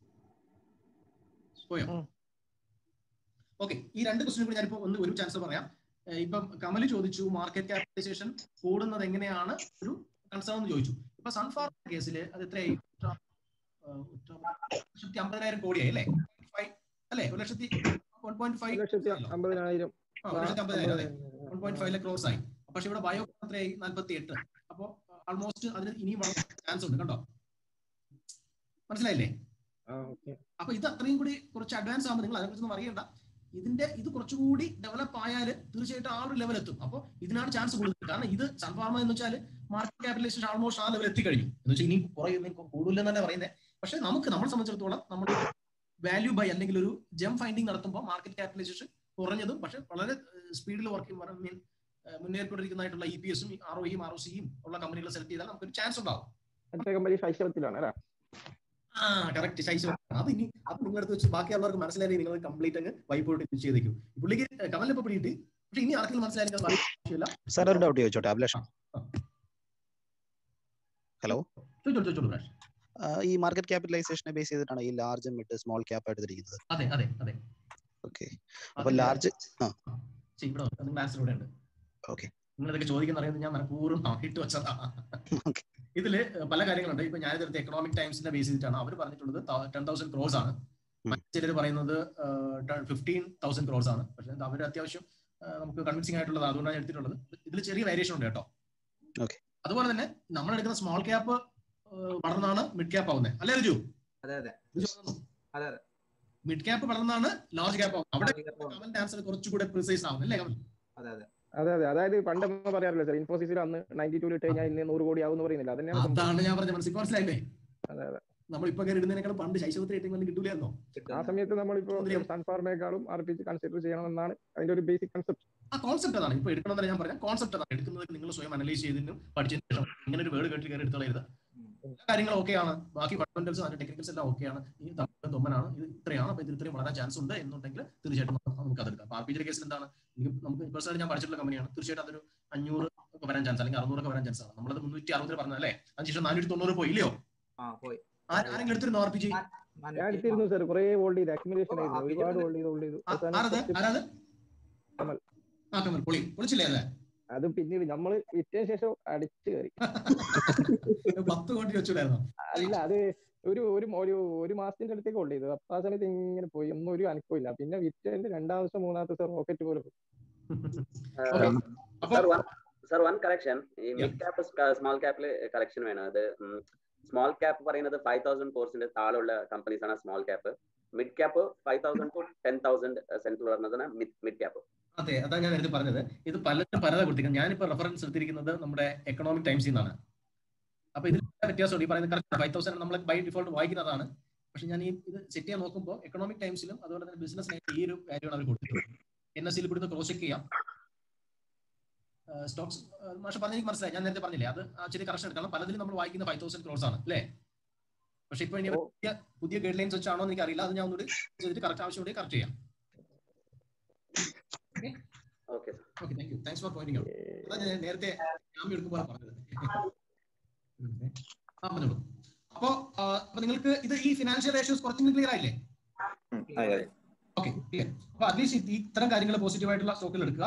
പോയോ ഉം. ഓക്കെ ഈ രണ്ട് ക്വസ്റ്റിനും കൂടി ഞാനിപ്പോ ഒന്ന് ഒരു ചാൻസ് പറയാം ഏഹ് ഇപ്പം കമല് ചോദിച്ചു മാർക്കറ്റ് ക്യാപിറ്റലൈസേഷൻ കൂടുന്നത് എങ്ങനെയാണ് ഒരു കൺസേൺ എന്ന് ചോദിച്ചു ഇപ്പൊ സൺഫാർമ കേസിൽ അത് എത്രയായി ലക്ഷത്തി അമ്പതിനായിരം കോടിയായി അല്ലേ Five- അല്ലേ ഒരു ലക്ഷത്തി വൺ പോയിന്റ് ഫൈവ് ഒരു ലക്ഷത്തി അമ്പതിനായിരം ആ, ഒരു ലക്ഷത്തി അമ്പതിനായിരം അതെ വൺ പോയിന്റ് ഫൈവ് ക്രോസ് ആയി പക്ഷെ ഇവിടെ ബയോ എത്രയായി നാല്പത്തി എട്ട് അപ്പോ ആൾമോസ്റ്റ് അതിന് ഇനിയും വളരെ ചാൻസ് ഉണ്ട് കണ്ടോ മനസ്സിലായില്ലേ ആ ഓക്കെ അപ്പൊ ഇത് അത്രയും കൂടി കുറച്ച് അഡ്വാൻസ് ആകുമ്പോൾ നിങ്ങൾ അതിനെക്കുറിച്ചൊന്നും അറിയണ്ട ഇതിന്റെ ഇത് കുറച്ചുകൂടി ഡെവലപ്പ് ആയാൽ തീർച്ചയായിട്ടും ആ ഒരു ലെവൽ എത്തും അപ്പോൾ ഇതിനാണ് ചാൻസ് കൂടുതൽ കാരണം ഇത് സൺഫാർമ എന്ന് വെച്ചാൽ മാർക്കറ്റ് ക്യാപിറ്റലൈസേഷൻ ആൾമോസ്റ്റ് ആ ലെവൽ എത്തിക്കഴിഞ്ഞു എന്ന് വെച്ചാൽ ഇനി കുറേ കൂടുതലെന്ന് തന്നെ പറയുന്നത് പക്ഷെ നമുക്ക് നമ്മളെ സംബന്ധിച്ചിടത്തോളം നമ്മുടെ വാല്യൂ ബൈ അല്ലെങ്കിൽ ഒരു ജം ഫൈൻഡിങ് നടത്തുമ്പോൾ മാർക്കറ്റ് ക്യാപിറ്റലൈസേഷൻ കുറഞ്ഞതും പക്ഷെ വളരെ സ്പീഡിൽ വർക്ക് മീൻ മുന്നേറിക്കൊണ്ടിരിക്കുന്നതായിട്ടുള്ള ഇ പി എസും ആർ ഒയും ആർ ഒ സിയും ഉള്ള കമ്പനികൾ സെലക്ട് ചെയ്താൽ നമുക്കൊരു ചാൻസ് ഉണ്ടാവും മറ്റേ കമ്പനി ശൈശവത്തിലാണ് അല്ലേ ആ കറക്റ്റ് ശൈശവ അത് ഇനി അത് നിങ്ങളുടെ അടുത്ത് വെച്ച് ബാക്കിയുള്ളവർക്ക് മനസ്സിലായി നിങ്ങൾ കംപ്ലീറ്റ് അങ്ങ് വൈപ്പോട്ട് ചെയ്തേക്കും പുള്ളിക്ക് കമലിനെ ഇപ്പൊ പിടിയിട്ട് പക്ഷെ ഇനി ആർക്കെങ്കിലും മനസ്സിലായിരിക്കാൻ ആവശ്യമില്ല സാർ ഒരു ഡൗട്ട് ചോദിച്ചോട്ടെ അഭിലാഷ് ഹലോ ചോദിച്ചോളൂ ചോദിച്ചോളൂ പ്രാഷ് ഈ മാർക്കറ്റ് ക്യാപിറ്റലൈസേഷനെ ബേസ് ചെയ്തിട്ടാണ് ഈ ലാർജ് മിഡ് സ്മോൾ ക്യാപ്പ് എടുത്തിരിക്കുന്നത് അതെ അതെ അതെ ഓക്കെ അപ്പൊ ലാർജ് ആ ശരി, ഇവിടെ നോക്ക്. നിങ്ങളുടെ ആൻസർ ഇവിടെ ഉണ്ട് ഓക്കെ നിങ്ങൾ ഇതൊക്കെ ചോദിക്കുന്ന അറിയുന്നത് ഞാൻ മനഃപൂർവ്വം നോക്കിയിട്ട് വെച്ചതാ ഓക്കെ ഇതില് പല കാര്യങ്ങളുണ്ട് ഇപ്പൊ ഞാൻ ഇതെടുത്ത് എക്കണോമിക് ടൈംസിന്റെ ബേസ് ചെയ്തിട്ടാണ് അവർ പറഞ്ഞിട്ടുള്ളത് ടെൻ തൗസൻഡ് ക്രോസ് ആണ് ചിലർ പറയുന്നത് ഫിഫ്റ്റീൻ തൗസൻഡ് ക്രോസ് ആണ് പക്ഷെ അവർ അത്യാവശ്യം ആ, നമുക്ക് കൺവിൻസിംഗ് ആയിട്ടുള്ളത് അതുകൊണ്ടാണ് ഞാൻ എടുത്തിട്ടുള്ളത് ഇതിൽ ചെറിയ വേരിയേഷൻ ഉണ്ട് കേട്ടോ ഓക്കെ അതുപോലെ തന്നെ നമ്മൾ എടുക്കുന്ന സ്മോൾ ക്യാപ്പ് വളർന്നാണ് മിഡ് ക്യാപ്പ് ആവുന്നത് അല്ലേ രുജു അതെ അതെ രുജു അതെ അതെ മിഡ് ക്യാപ്പ് വളർന്നാണ് ലാർജ് ക്യാപ്പ് ആവുന്നത് അവിടെ കമലിന്റെ ആൻസർ കുറച്ചുകൂടെ പ്രിസൈസ് ആവുന്നത് അല്ലേ കമൽ അതെ അതെ അതെ അതെ അതായത് പണ്ട് നമ്മൾ പറയാറില്ല സാർ ഇൻഫോസിസിൽ അന്ന് നയൻറ്റി ടു ഇട്ട് കഴിഞ്ഞാൽ ഇന്ന് നൂറ് കോടി ആവും പറയുന്നില്ല അതന്നെയാണ് സംഭവം. അതാണ് ഞാൻ പറഞ്ഞ മനസ്സിൽ മനസ്സിലായില്ലേ അതെ അതെ നമ്മൾ ഇപ്പൊ കയറി ഇടുന്നതിനേക്കാൾ പണ്ട് ശൈശവത്തിൽ ഏറ്റവും കിട്ടൂലായിരുന്നോ ആ സമയത്ത് നമ്മളിപ്പോ സൺഫാർമേക്കാളും ആർ പി ജി കൺസിഡർ ചെയ്യണമെന്നാണ് അതിന്റെ ഒരു ബേസിക് കൺസെപ്റ്റ് ആ കോൺസെപ്റ്റ് അതാണ് ഇപ്പൊ എടുക്കണമെന്നല്ല ഞാൻ പറഞ്ഞ കോൺസെപ്റ്റ് അതാണ് എടുക്കുന്നത് നിങ്ങൾ സ്വയം അനലൈസ് ചെയ്തതിനും പഠിച്ചതിന് ശേഷം ഇങ്ങനെ ഒരു വേർഡ് കേട്ട് കയറി എടുത്തോളരുത് എല്ലാ കാര്യങ്ങളും ഓക്കെയാണ് ബാക്കി ഫണ്ടമെന്റൽസും അതിന്റെ ടെക്നിക്കൽസ് എല്ലാം ഓക്കെയാണ് ഈ തമ്മിലും തൊമ്മനാണ് ഇത് ഇത്രയാണ് അപ്പൊ ഇത് ഇത്രയും വളരാൻ ചാൻസ് ഉണ്ട് എന്നുണ്ടെങ്കിൽ തീർച്ചയായിട്ടും നമുക്ക് നമുക്ക് അതെടുക്കാം ആർ പി ജിയുടെ കേസിൽ എന്താണ് എനിക്ക് നമുക്ക് പേഴ്സണലി ഞാൻ പഠിച്ചിട്ടുള്ള കമ്പനിയാണ് തീർച്ചയായിട്ടും അതൊരു അഞ്ഞൂറ് ഒക്കെ വരാൻ ചാൻസ് അല്ലെങ്കിൽ അറുന്നൂറൊക്കെ വരാൻ ചാൻസ് ആണ് നമ്മളത് മുന്നൂറ്റി അറുപതിൽ പറഞ്ഞല്ലേ അതിനുശേഷം നാനൂറ്റി തൊണ്ണൂറ് പോയി ഇല്ലയോ ആ പോയി ആ- ആരെങ്കിലും എടുത്തിരുന്നോ ആർ പി ജി ഞാൻ എടുത്തിരുന്നു സാർ കുറെ ഹോൾഡ് ചെയ്ത് അക്യുമുലേഷൻ ആയിരുന്നു ഒരുപാട് ഹോൾഡ് ചെയ്ത് ഹോൾഡ് ചെയ്തു അവസാനം ആരത് കുറച്ച് ആരാത് കമൽ. ആ കമൽ പൊളി പൊളിച്ചില്ലേ അല്ലേ അത് പിന്നീട് നമ്മൾ വിറ്റതിന് ശേഷം അടിച്ചു കയറി പത്ത് കോടി വെച്ചിട്ടായിരുന്നോ അല്ല അത് ഒരു ഒരു ഒരു ഒരു മാസത്തിന്റെ അടുത്തേക്ക് ഹോൾഡ് ചെയ്തത് അപ്പൊ ആ സമയത്ത് ഇങ്ങനെ പോയി ഒന്നും ഒരു അനക്കമില്ല പിന്നെ വിറ്റതിന്റെ രണ്ടാം ദിവസം മൂന്നാമത്തെ ദിവസം റോക്കറ്റ് പോലെ പോയി sir one sir one correction ഈ മിഡ് ക്യാപ്പ് സ്മോൾ ക്യാപ്പിൽ കറക്ഷൻ വേണം അത് സ്മോൾ ക്യാപ്പ് പറയുന്നത് ഫൈവ് തൗസൻഡ് കോഴ്സിന്റെ താഴെയുള്ള കമ്പനീസ് ആണ് small cap mid cap five thousand to ten thousand സെന്ററിൽ വരുന്നതാണ് മിഡ് ക്യാപ്പ് അതെ അതാ ഞാൻ നേരത്തെ പറഞ്ഞത് ഇത് പലരും പലതാ കൊടുത്തിരിക്കുന്നത് ഞാനിപ്പോ റെഫറൻസ് എടുത്തിരിക്കുന്നത് നമ്മുടെ എക്കണോമിക് ടൈംസിൽ നിന്നാണ് അപ്പൊ ഇതിൽ വ്യത്യാസമുണ്ട് ഈ പറയുന്നത് കറക്റ്റ് ഫൈവ് തൗസൻഡ് നമ്മൾ ബൈ ഡിഫോൾട്ട് വായിക്കുന്നതാണ് പക്ഷെ ഞാൻ ഈ ഇത് സെറ്റ് ചെയ്യാൻ നോക്കുമ്പോൾ എക്കണോമിക് ടൈംസിലും അതുപോലെ തന്നെ ബിസിനസ് ഈ ഒരു കാര്യമാണ് അവർ കൊടുത്തിട്ടുള്ളത് എൻ എസ് സിയിൽ ഇവിടുന്ന് ക്രോസ് ചെക്ക് ചെയ്യാം സ്റ്റോക്സ് മാഷ പറഞ്ഞ എനിക്ക് മനസ്സിലായി ഞാൻ നേരത്തെ പറഞ്ഞില്ലേ അത് ആ ചെറിയ കറക്ഷൻ എടുക്കണം പലതിലും നമ്മൾ വായിക്കുന്ന ഫൈവ് തൗസൻഡ് ക്രോസ് ആണ് അല്ലേ പക്ഷെ ഇപ്പൊ ഇനി അവർ പുതിയ പുതിയ ഗൈഡ് ലൈൻസ് വെച്ചാണോ എന്ന് എനിക്ക് അറിയില്ല അത് ഞാൻ ഒന്നുകൂടി ചെയ്തിട്ട് കറക്റ്റ് ആവശ്യമുണ്ടെങ്കിൽ കറക്റ്റ് ചെയ്യാം okay okay thank you thanks for pointing out അതാ ഞാൻ നേരത്തെ ജാമ്യം എടുക്കുമ്പോൾ പറഞ്ഞത് ആ പറഞ്ഞോളൂ അപ്പോ ആ, അപ്പൊ നിങ്ങൾക്ക് ഇത് ഈ ഫിനാൻഷ്യൽ റേഷ്യോസ് കുറച്ചും ക്ലിയർ ആയില്ലേ ഓക്കെ ക്ലിയർ അപ്പൊ അറ്റ്ലീസ്റ്റ് ഇത്തരം കാര്യങ്ങൾ പോസിറ്റീവ് ആയിട്ടുള്ള സ്റ്റോക്കിൽ എടുക്കുക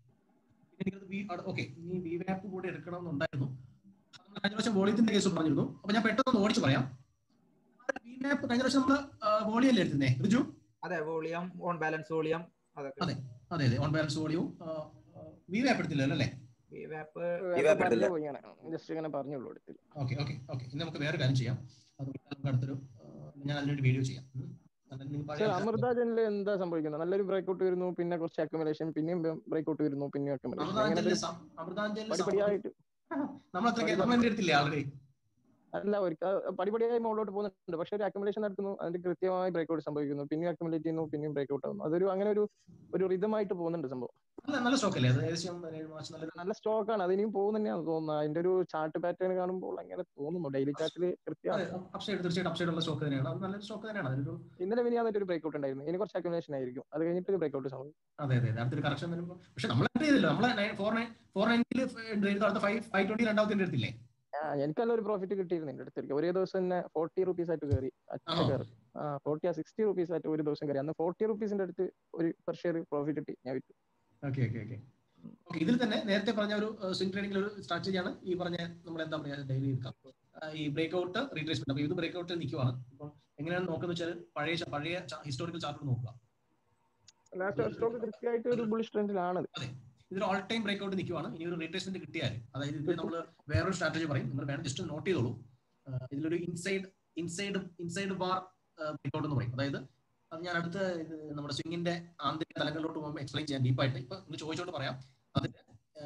ഓക്കെ ഇനി ബി വാപ്പ് കൂടെ എടുക്കണം എന്നുണ്ടായിരുന്നു അത് നമ്മൾ കഴിഞ്ഞ പ്രാവശ്യം വോളിയത്തിന്റെ കേസ് പറഞ്ഞിരുന്നു അപ്പൊ ഞാൻ പെട്ടെന്ന് ഓടിച്ചു പറയാം ബി വാപ്പ് കഴിഞ്ഞ പ്രാവശ്യം നമ്മൾ വോളിയല്ലേ എടുത്തിരുന്നേ ഋജു അതെ വോളിയം ഓൺ ബാലൻസ് വോളിയം അതൊക്കെ അതെ അതെ അതെ ഓൺ ബാലൻസ് വോളിയവും വി വാപ്പ് എടുത്തില്ലല്ലോ അല്ലേ ഈ വാപ്പ് പറഞ്ഞു പോയി ഇങ്ങനെ ജസ്റ്റ് ഇങ്ങനെ പറഞ്ഞുള്ളൂ എടുത്തില്ല ഓക്കെ ഓക്കെ ഓക്കെ ഇനി നമുക്ക് വേറെ കാര്യം ചെയ്യാം അത് നമുക്ക് അടുത്തൊരു ആ, ഞാൻ അതിനൊരു വീഡിയോ ചെയ്യാം ഉം. അതായത് നിങ്ങൾ പഴയ പക്ഷെ അമൃത ജനിൽ എന്താ സംഭവിക്കുന്നത് നല്ലൊരു ബ്രേക്ക്ഔട്ട് വരുന്നു പിന്നെ കുറച്ച് അക്യുമുലേഷൻ പിന്നെയും ബ്രേക്ക്ഔട്ട് വരുന്നു പിന്നെയും അക്യുമുലേഷൻ അങ്ങനെ അമൃതാഞ്ജലിലെ ഒരു സം- അമൃതാഞ്ജലിലെ പടിപടിയായിട്ട് നമ്മൾ അത്ര നമ്മൾ എന്റെ എടുത്തില്ലേ ആൾറെഡി അല്ല ഒരു പടിപടിയായി മുകളിലോട്ട് പോകുന്നുണ്ട് പക്ഷെ ഒരു അക്യുമുലേഷൻ നടത്തുന്നു അതിന്റെ കൃത്യമായി ബ്രേക്ക്ഔട്ട് സംഭവിക്കുന്നു പിന്നെയും അക്യുമുലേറ്റ് ചെയ്യുന്നു പിന്നെയും ബ്രേക്ക്ഔട്ട് ആവുന്നു അതൊരു അങ്ങനെ ഒരു ഒരു റിതമായിട്ട് പോകുന്നുണ്ട് സംഭവം നല്ല നല്ല സ്റ്റോക്ക് അല്ലേ അത് ഏകദേശം ഒരു ഏഴ് മാസം നല്ല നല്ല സ്റ്റോക്ക് ആണ് അത് ഇനിയും പോകുന്ന തന്നെയാണ് തോന്നുന്നത് അതിന്റെ ഒരു ചാർട്ട് പാറ്റേൺ കാണുമ്പോൾ അങ്ങനെ തോന്നുന്നു ഡെയിലി ചാർട്ടിൽ കൃത്യമാണ് അപ്സൈഡ് തീർച്ചയായിട്ടും അപ്സൈഡ് ഉള്ള സ്റ്റോക്ക് തന്നെയാണ് അത് നല്ലൊരു സ്റ്റോക്ക് തന്നെയാണ് അതൊരു ഇന്നലെ പിന്നെ അതിന്റെ ഒരു ബ്രേക്ക്ഔട്ട് ഉണ്ടായിരുന്നു ഇനി കുറച്ച് അക്യുമുലേഷൻ ആയിരിക്കും അത് കഴിഞ്ഞിട്ട് ഒരു ബ്രേക്ക്ഔട്ട് സംഭവിക്കും അതെ അതെ അതെ അടുത്തൊരു കറക്ഷൻ വരുമ്പോൾ പക്ഷെ നമ്മൾ എൻട്രി ചെയ്തില്ല നമ്മളെ ഫോർ നയൻ ഫോർ നയൻറ്റിൽ എൻട്രി ചെയ്ത് അടുത്ത ഫൈവ് ഫൈവ് ട്വന്റി രണ്ടാമത്തെ എടുത്തില്ലേ ആ എനിക്കല്ല ഒരു പ്രോഫിറ്റ് കിട്ടിയിരുന്നു എന്റെ അടുത്തേക്ക് ഒരേ ദിവസം തന്നെ ഫോർട്ടി റുപ്പീസ് ആയിട്ട് കയറി അച്ഛ ആണോ? കയറി ആ ഫോർട്ടി ആ സിക്സ്റ്റി റുപ്പീസ് ആയിട്ട് ഒരു ദിവസം കയറി അന്ന് ഫോർട്ടി റുപ്പീസിന്റെ അടുത്ത് ഒരു പെർ ഷെയർ പ്രോഫിറ്റ് കിട്ടി ഞാൻ വിറ്റു ഓക്കെ ഓക്കെ ഓക്കെ ഓക്കെ ഇതിൽ തന്നെ നേരത്തെ പറഞ്ഞ ഒരു സ്വിംഗ് ട്രേഡിംഗിൽ ഒരു സ്ട്രാറ്റജിയാണ് ഈ പറഞ്ഞ നമ്മൾ എന്താ പറയാ ഡെയിലി ഇൻകം ഈ ബ്രേക്ക് ഔട്ട് റീട്രേസ്മെന്റ് അപ്പൊ ഇത് ബ്രേക്ക് ഔട്ട് നിൽക്കുവാണ് അപ്പം എങ്ങനെയാണ് നോക്കുന്നത് വെച്ചാൽ പഴയ ച- പഴയ ഹിസ്റ്റോറിക്കൽ ചാർട്ട് നോക്കുക ലാസ്റ്റ് സ്റ്റോക്ക് കൃത്യമായിട്ട് ഒരു ബുള്ളിഷ് ട്രെൻഡിലാണത് ഇതൊരു ഓൾ ടൈം ബ്രേക്ക് ഔട്ട് നിൽക്കുവാണ് ഇനി ഒരു റീട്രേസ്മെന്റ് കിട്ടിയാൽ അതായത് ഇത് നമ്മൾ വേറൊരു സ്ട്രാറ്റജി പറയും നിങ്ങൾ വേണം ജസ്റ്റ് നോട്ട് ചെയ്തോളൂ ആ, ഇതിലൊരു inside inside inside bar break out എന്ന് പറയും അതായത് അത് ഞാൻ അടുത്ത ഇത് നമ്മുടെ സ്വിങ്ങിന്റെ ആന്തരിക തലങ്ങളിലോട്ട് പോകുമ്പോൾ എക്സ്പ്ലെയിൻ ചെയ്യാൻ ഡീപ്പായിട്ട് ഇപ്പൊ നിങ്ങൾ ചോദിച്ചോട്ട് പറയാം അതിന് ആ,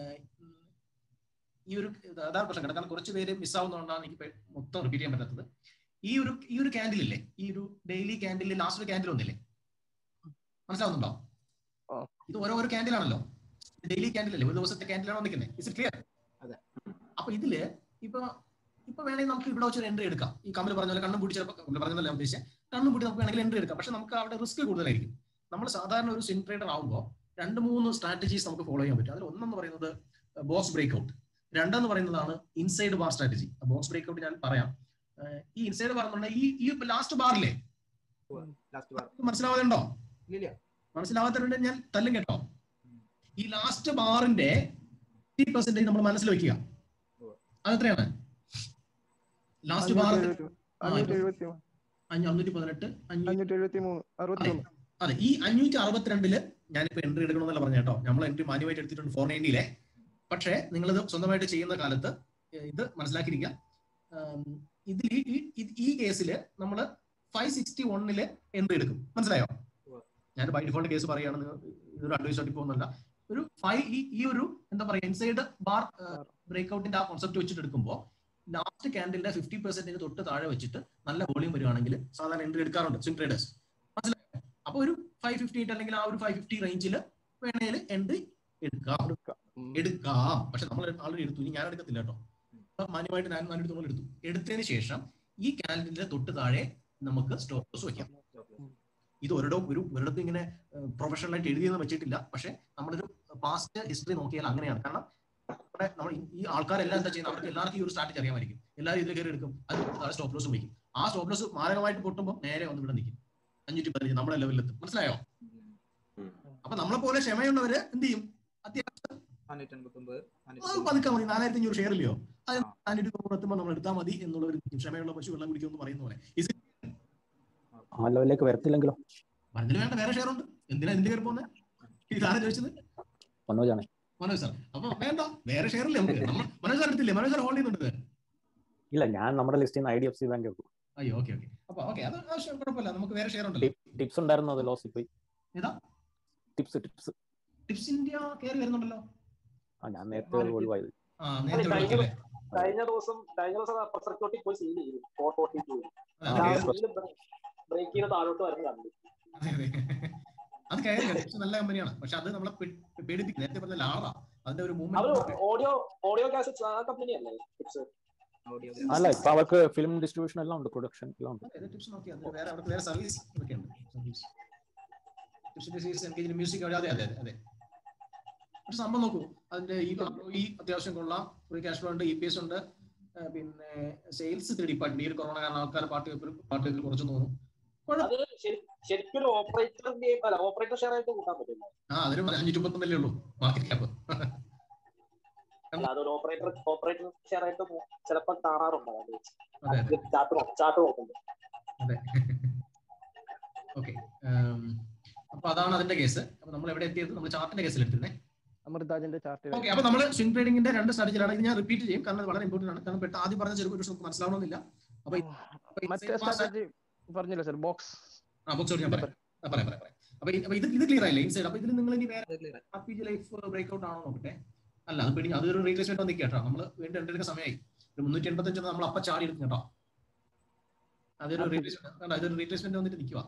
ഈ ഒരു ഇത് അതാണ് പ്രശ്നം കേട്ടോ. കാരണം കുറച്ച് പേര് മിസ്സാവുന്നതുകൊണ്ടാണ് എനിക്ക് ഇപ്പൊ മൊത്തം റിപ്പീറ്റ് ചെയ്യാൻ പറ്റാത്തത് ഈ ഒരു ഈ ഒരു ക്യാൻഡിൽ ഇല്ലേ ഈ ഒരു ഡെയിലി ക്യാൻഡിൽ ലാസ്റ്റ് ഒരു ക്യാൻഡിൽ ഒന്നില്ലേ മനസ്സിലാവുന്നുണ്ടോ ഇത് ഓരോ ഓരോ ക്യാൻഡിൽ ആണല്ലോ ഡെയിലി ക്യാൻഡിൽ അല്ലേ ഒരു ദിവസത്തെ ക്യാൻഡിലാണ് നിൽക്കുന്നത് ഇസ് ക്ലിയർ അതെ. അപ്പൊ ഇതില് ഇപ്പൊ ഇപ്പൊ വേണമെങ്കിൽ നമുക്ക് ഇവിടെ വെച്ചൊരു എൻട്രി എടുക്കാം ഈ കമ്പനി പറഞ്ഞ പോലെ കണ്ണും പൂട്ടി ചിലപ്പോൾ കമ്പനി പറഞ്ഞതല്ല ഞാൻ ഉദ്ദേശിച്ചത് കണ്ണും പൂട്ടി നമുക്ക് വേണമെങ്കിൽ എൻട്രി എടുക്കാം പക്ഷെ നമുക്ക് അവിടെ റിസ്ക് കൂടുതലായിരിക്കും നമ്മൾ സാധാരണ ഒരു സ്വിംഗ് ട്രേഡർ ആകുമ്പോൾ രണ്ട് മൂന്ന് സ്ട്രാറ്റജീസ് നമുക്ക് ഫോളോ ചെയ്യാൻ പറ്റും അതിൽ ഒന്നെന്ന് പറയുന്നത് ബോക്സ് ബ്രേക്ക് ഔട്ട് രണ്ടെന്ന് പറയുന്നതാണ് inside bar strategy box break out ഞാൻ പറയാം ഏഹ് ഈ ഇൻസൈഡ് ബാർ എന്ന് പറഞ്ഞാൽ ഈ ഈ ലാസ്റ്റ് ബാറിലെ ലാസ്റ്റ് ബാർ മനസ്സിലാവാതെ ഉണ്ടോ ഇല്ല മനസ്സിലാവാത്തവരുണ്ട് ഞാൻ തല്ലും കേട്ടോ ഈ ലാസ്റ്റ് ബാറിന്റെ ഫിഫ്റ്റി പെർസെന്റേജ് നമ്മൾ മനസ്സിൽ വെക്കുക അതെത്രയാണ് ലാസ്റ്റ് ബാർ അഞ്ഞൂറ്റി എഴുപത്തി അഞ്ഞൂറ്റി പതിനെട്ട് അഞ്ഞൂറ്റി എഴുപത്തി മൂന്ന് അറുപത്തി ഒന്ന് അതെ ഈ അഞ്ഞൂറ്റി അറുപത്തിരണ്ടില് ഞാനിപ്പോ എൻട്രി എടുക്കണമെന്നല്ല പറഞ്ഞ കേട്ടോ നമ്മൾ എൻട്രി മാന്യമായിട്ട് എടുത്തിട്ടുണ്ട് ഫോർ നയൻറ്റിയിലെ പക്ഷേ നിങ്ങളിത് സ്വന്തമായിട്ട് ചെയ്യുന്ന കാലത്ത് ഇത് മനസ്സിലാക്കിയിരിക്കുക ആം, ഇതിൽ ഈ- ഈ- ഈ- ഈ കേസിൽ നമ്മൾ ഫൈവ് സിക്സ്റ്റി വണ്ണില് എൻട്രി എടുക്കും മനസ്സിലായോ ഞാൻ ബൈ ഡിഫോൾട്ട് കേസ് പറയുകയാണ് നിങ്ങൾ ഇതൊരു അഡ്വൈസ് ആയിട്ട് പോകുന്നില്ല ഒരു ഫൈവ് ഈ ഈ ഒരു എന്താ പറയുക ഇൻസൈഡ് ബാർ ബ്രേക്ക്ഔട്ടിന്റെ ആ കോൺസെപ്റ്റ് വെച്ചിട്ട് എടുക്കുമ്പോൾ ലാസ്റ്റ് ക്യാൻഡിലിന്റെ ഫിഫ്റ്റി പെർസെന്റേജ് തൊട്ട് താഴെ വെച്ചിട്ട് നല്ല വോളിയം വരുവാണെങ്കിൽ സാധാരണ എൻട്രി എടുക്കാറുണ്ട് സ്വിംഗ് ട്രേഡേഴ്സ് മനസ്സിലായോ അപ്പൊ ഒരു ഫൈവ് ഫിഫ്റ്റി എയ്റ്റ് അല്ലെങ്കിൽ ആ ഒരു ഫൈവ് ഫിഫ്റ്റി റേഞ്ചിൽ വേണേൽ എൻട്രി എടുക്കാം എടുക്കാം പക്ഷെ നമ്മൾ ആൾറെഡി എടുത്തു ഇനി ഞാൻ എടുക്കത്തില്ല കേട്ടോ അപ്പൊ മാന്യമായിട്ട് ഞാൻ നാല് എടുത്തോളം എടുത്തു എടുത്തതിന് ശേഷം ഈ ക്യാലണ്ടറിന്റെ തൊട്ട് താഴെ നമുക്ക് സ്റ്റോപ്പ് ലോസ് വെക്കാം ഇത് ഒരിടവും ഒരു ഒരിടത്തും ഇങ്ങനെ പ്രൊഫഷണൽ ആയിട്ട് എഴുതിയെന്ന് വെച്ചിട്ടില്ല പക്ഷെ നമ്മളൊരു പാസ്റ്റ് ഹിസ്റ്ററി നോക്കിയാൽ അങ്ങനെയാണ് കാരണം നമ്മുടെ നമ്മൾ ഈ- ഈ ആൾക്കാരെല്ലാം എന്താ ചെയ്യുന്നത് അവർക്ക് എല്ലാവർക്കും ഈ ഒരു സ്ട്രാറ്റജി അറിയാമായിരിക്കും എല്ലാവരും ഇതിൽ കയറി എടുക്കും അത് താഴെ സ്റ്റോപ്പ് ലോസ് വയ്ക്കും ആ സ്റ്റോപ്പ് ലോസ് മാരകമായിട്ട് പൊട്ടുമ്പോൾ നേരെ വന്ന് ഇവിടെ നിൽക്കും അഞ്ഞൂറ്റി പതിനഞ്ച് നമ്മുടെ ലെവലിലെത്തും മനസ്സിലായോ അപ്പൊ നമ്മളെ പോലെ ക്ഷമയുള്ളവര് എന്ത് ചെയ്യും അത്യാവശ്യം നാനൂറ്റി എൺപത്തി ഒമ്പത് അത് പതുക്കെ മതി നാലായിരത്തി അഞ്ഞൂറ് ഷെയർ ഇല്ലയോ അത് നാനൂറ്റി തൊണ്ണൂറ് എത്തുമ്പോൾ നമ്മൾ എടുത്താൽ മതി എന്നുള്ളവർ ക്ഷമയുള്ള പശു വെള്ളം കുടിക്കുമെന്ന് പറയുന്ന പോലെ ഇത് ആ ലെവലിലേക്ക് വരത്തില്ലെങ്കിലോ പറഞ്ഞില്ല വേണ്ട വേറെ ഷെയർ ഉണ്ട് എന്തിനാ എന്ത് കയറി പോകുന്നത് ഇതാണ് ചോദിച്ചത് മനോജാണ് മനോജ് സാർ അപ്പൊ വേണ്ട വേറെ ഷെയർ ഇല്ലേ നമുക്ക് നമ്മൾ മനോജ് സാർ എടുത്തില്ലേ മനോജ് സാർ ഹോൾഡ് ചെയ്യുന്നുണ്ട് ഇല്ല ഞാൻ നമ്മുടെ ലിസ്റ്റിൽ നിന്ന് I D F C bank എടുക്കും അയ്യോ ഓക്കെ ഓക്കെ അപ്പൊ ഓക്കെ അത് ആവശ്യം കുഴപ്പമില്ല നമുക്ക് വേറെ ഷെയർ ഉണ്ടല്ലോ ടിപ്സ് ഉണ്ടായിരുന്നു അത് ലോസ് പോയി ഏതാ ടിപ്സ് ടിപ്സ് ടിപ്സ് ഇന്ത്യ കയറി വരുന്നുണ്ടല്ലോ ആ ഞാൻ നേരത്തെ ഒഴിവായത് ആ അല്ല, നേരത്തെ കഴിഞ്ഞ വിളിക്കല്ലേ കഴിഞ്ഞ ദിവസം കഴിഞ്ഞ ദിവസം അപ്പർ സർക്യൂട്ടിൽ പോയി സീൽ ചെയ്തു ഫോർ ഫോർട്ടി ടു ബ്രേക്ക് ചെയ്ത് താഴോട്ട് വരുന്ന കണ്ടു അതെ അതെ അത് കയറി ടിപ്സ് നല്ല കമ്പനിയാണ് പക്ഷെ അത് നമ്മളെ പേ- പേടിപ്പിക്കും നേരത്തെ പറഞ്ഞ ലാറ അതിന്റെ ഒരു അവര് മൂവ്മെന്റ് ഓഡിയോ ഓഡിയോ കാസറ്റ്സ് ആ കമ്പനി അല്ലേ ടിപ്സ് ഓഡിയോ അല്ല ഇപ്പൊ അവർക്ക് ഫിലിം ഡിസ്ട്രിബ്യൂഷൻ എല്ലാം ഉണ്ട് പ്രൊഡക്ഷൻ എല്ലാം ഉണ്ട് ടിപ്സ് നോക്കി അത് വേറെ അവർക്ക് വേറെ സർവീസ് ഒക്കെ ഉണ്ട് സർവീസ് ടിപ്സിന്റെ സീരീസ് എൻഗേജ് മ്യൂസിക് അതെ അതെ അതെ അതെ പക്ഷെ സംഭവം നോക്കൂ അതിന്റെ ഈ ഈ അത്യാവശ്യം കൊള്ളാം ഫ്രീ ക്യാഷ് ഫ്ലോ ഉണ്ട് ഇ പി എസ് ഉണ്ട് ആ, പിന്നെ സെയിൽസ് ത്രീഡിപ്പായിട്ട് ഈ ഒരു കൊറോണ കാരണം ആൾക്കാർ പാട്ട് കേൾക്കൽ പാട്ട് കേൾക്കൽ കുറച്ച് തോന്നും അത് ശരി- ശരിക്കും ഒരു ഓപ്പറേറ്ററിന്റെ അല്ല ഓപ്പറേറ്റർ ഷെയർ ആയിട്ട് കൂട്ടാൻ പറ്റില്ല ആ അതൊരു അഞ്ഞൂറ്റി മുപ്പത്തൊന്നല്ലേ ഉള്ളൂ മാർക്കറ്റ് ക്യാപ്പ് അല്ല അതൊരു ഓപ്പറേറ്റർ ഓപ്പറേറ്റർ ഷെയർ ആയിട്ട് ചിലപ്പോൾ കാണാറുണ്ട് അത് അതെ അതെ ചാർട്ട് ചാർട്ട് നോക്കുമ്പോൾ അതെ ഓക്കെ അപ്പൊ അതാണ് അതിന്റെ കേസ് അപ്പൊ നമ്മൾ എവിടെ എത്തിയത് നമ്മൾ ചാർട്ടിന്റെ കേസിൽ എടുത്തിരുന്നേ അമൃതാജിന്റെ ചാർട്ട് ഓക്കെ അപ്പൊ നമ്മൾ സ്വിംഗ് ട്രേഡിംഗിന്റെ രണ്ട് സ്ട്രാറ്റജിയാണ് ഇത് ഞാൻ റിപ്പീറ്റ് ചെയ്യും കാരണം അത് വളരെ ഇമ്പോർട്ടന്റ് ആണ് കാരണം പെട്ട ആദ്യം പറഞ്ഞ ചെറുപ്പം നമുക്ക് മനസ്സിലാവണമെന്നില്ല അപ്പൊ ഈ- അപ്പൊ ഈ മറ്റേ same pass- സ്ട്രാറ്റജി പറഞ്ഞില്ല സർ ബോക്സ് ആ ബോക്സ് ഞാൻ പറയാം ആ, പറയാം പറയാം പറയാം അപ്പൊ ഈ- അപ്പൊ ഇത് ഇത് ക്ലിയർ ആയില്ലേ ഇൻസൈഡ് അപ്പൊ ഇതിൽ നിങ്ങൾ ഇനി വേറെ R P G life break out ആണോ നോക്കട്ടെ അല്ല അത് പിടി അതൊരു റീട്രേസ്മെന്റ് വന്നിരിക്കുക കേട്ടോ നമ്മൾ വീണ്ടും രണ്ടെടുക്കുന്ന സമയമായി ഒരു മുന്നൂറ്റി എൺപത്തഞ്ച് നമ്മൾ അപ്പ ചാടി എടുക്കും കേട്ടോ അതൊരു റീട്രേസ്മെന്റ് അതൊരു റീട്രേസ്മെന്റ് വന്നിട്ട് നിൽക്കുക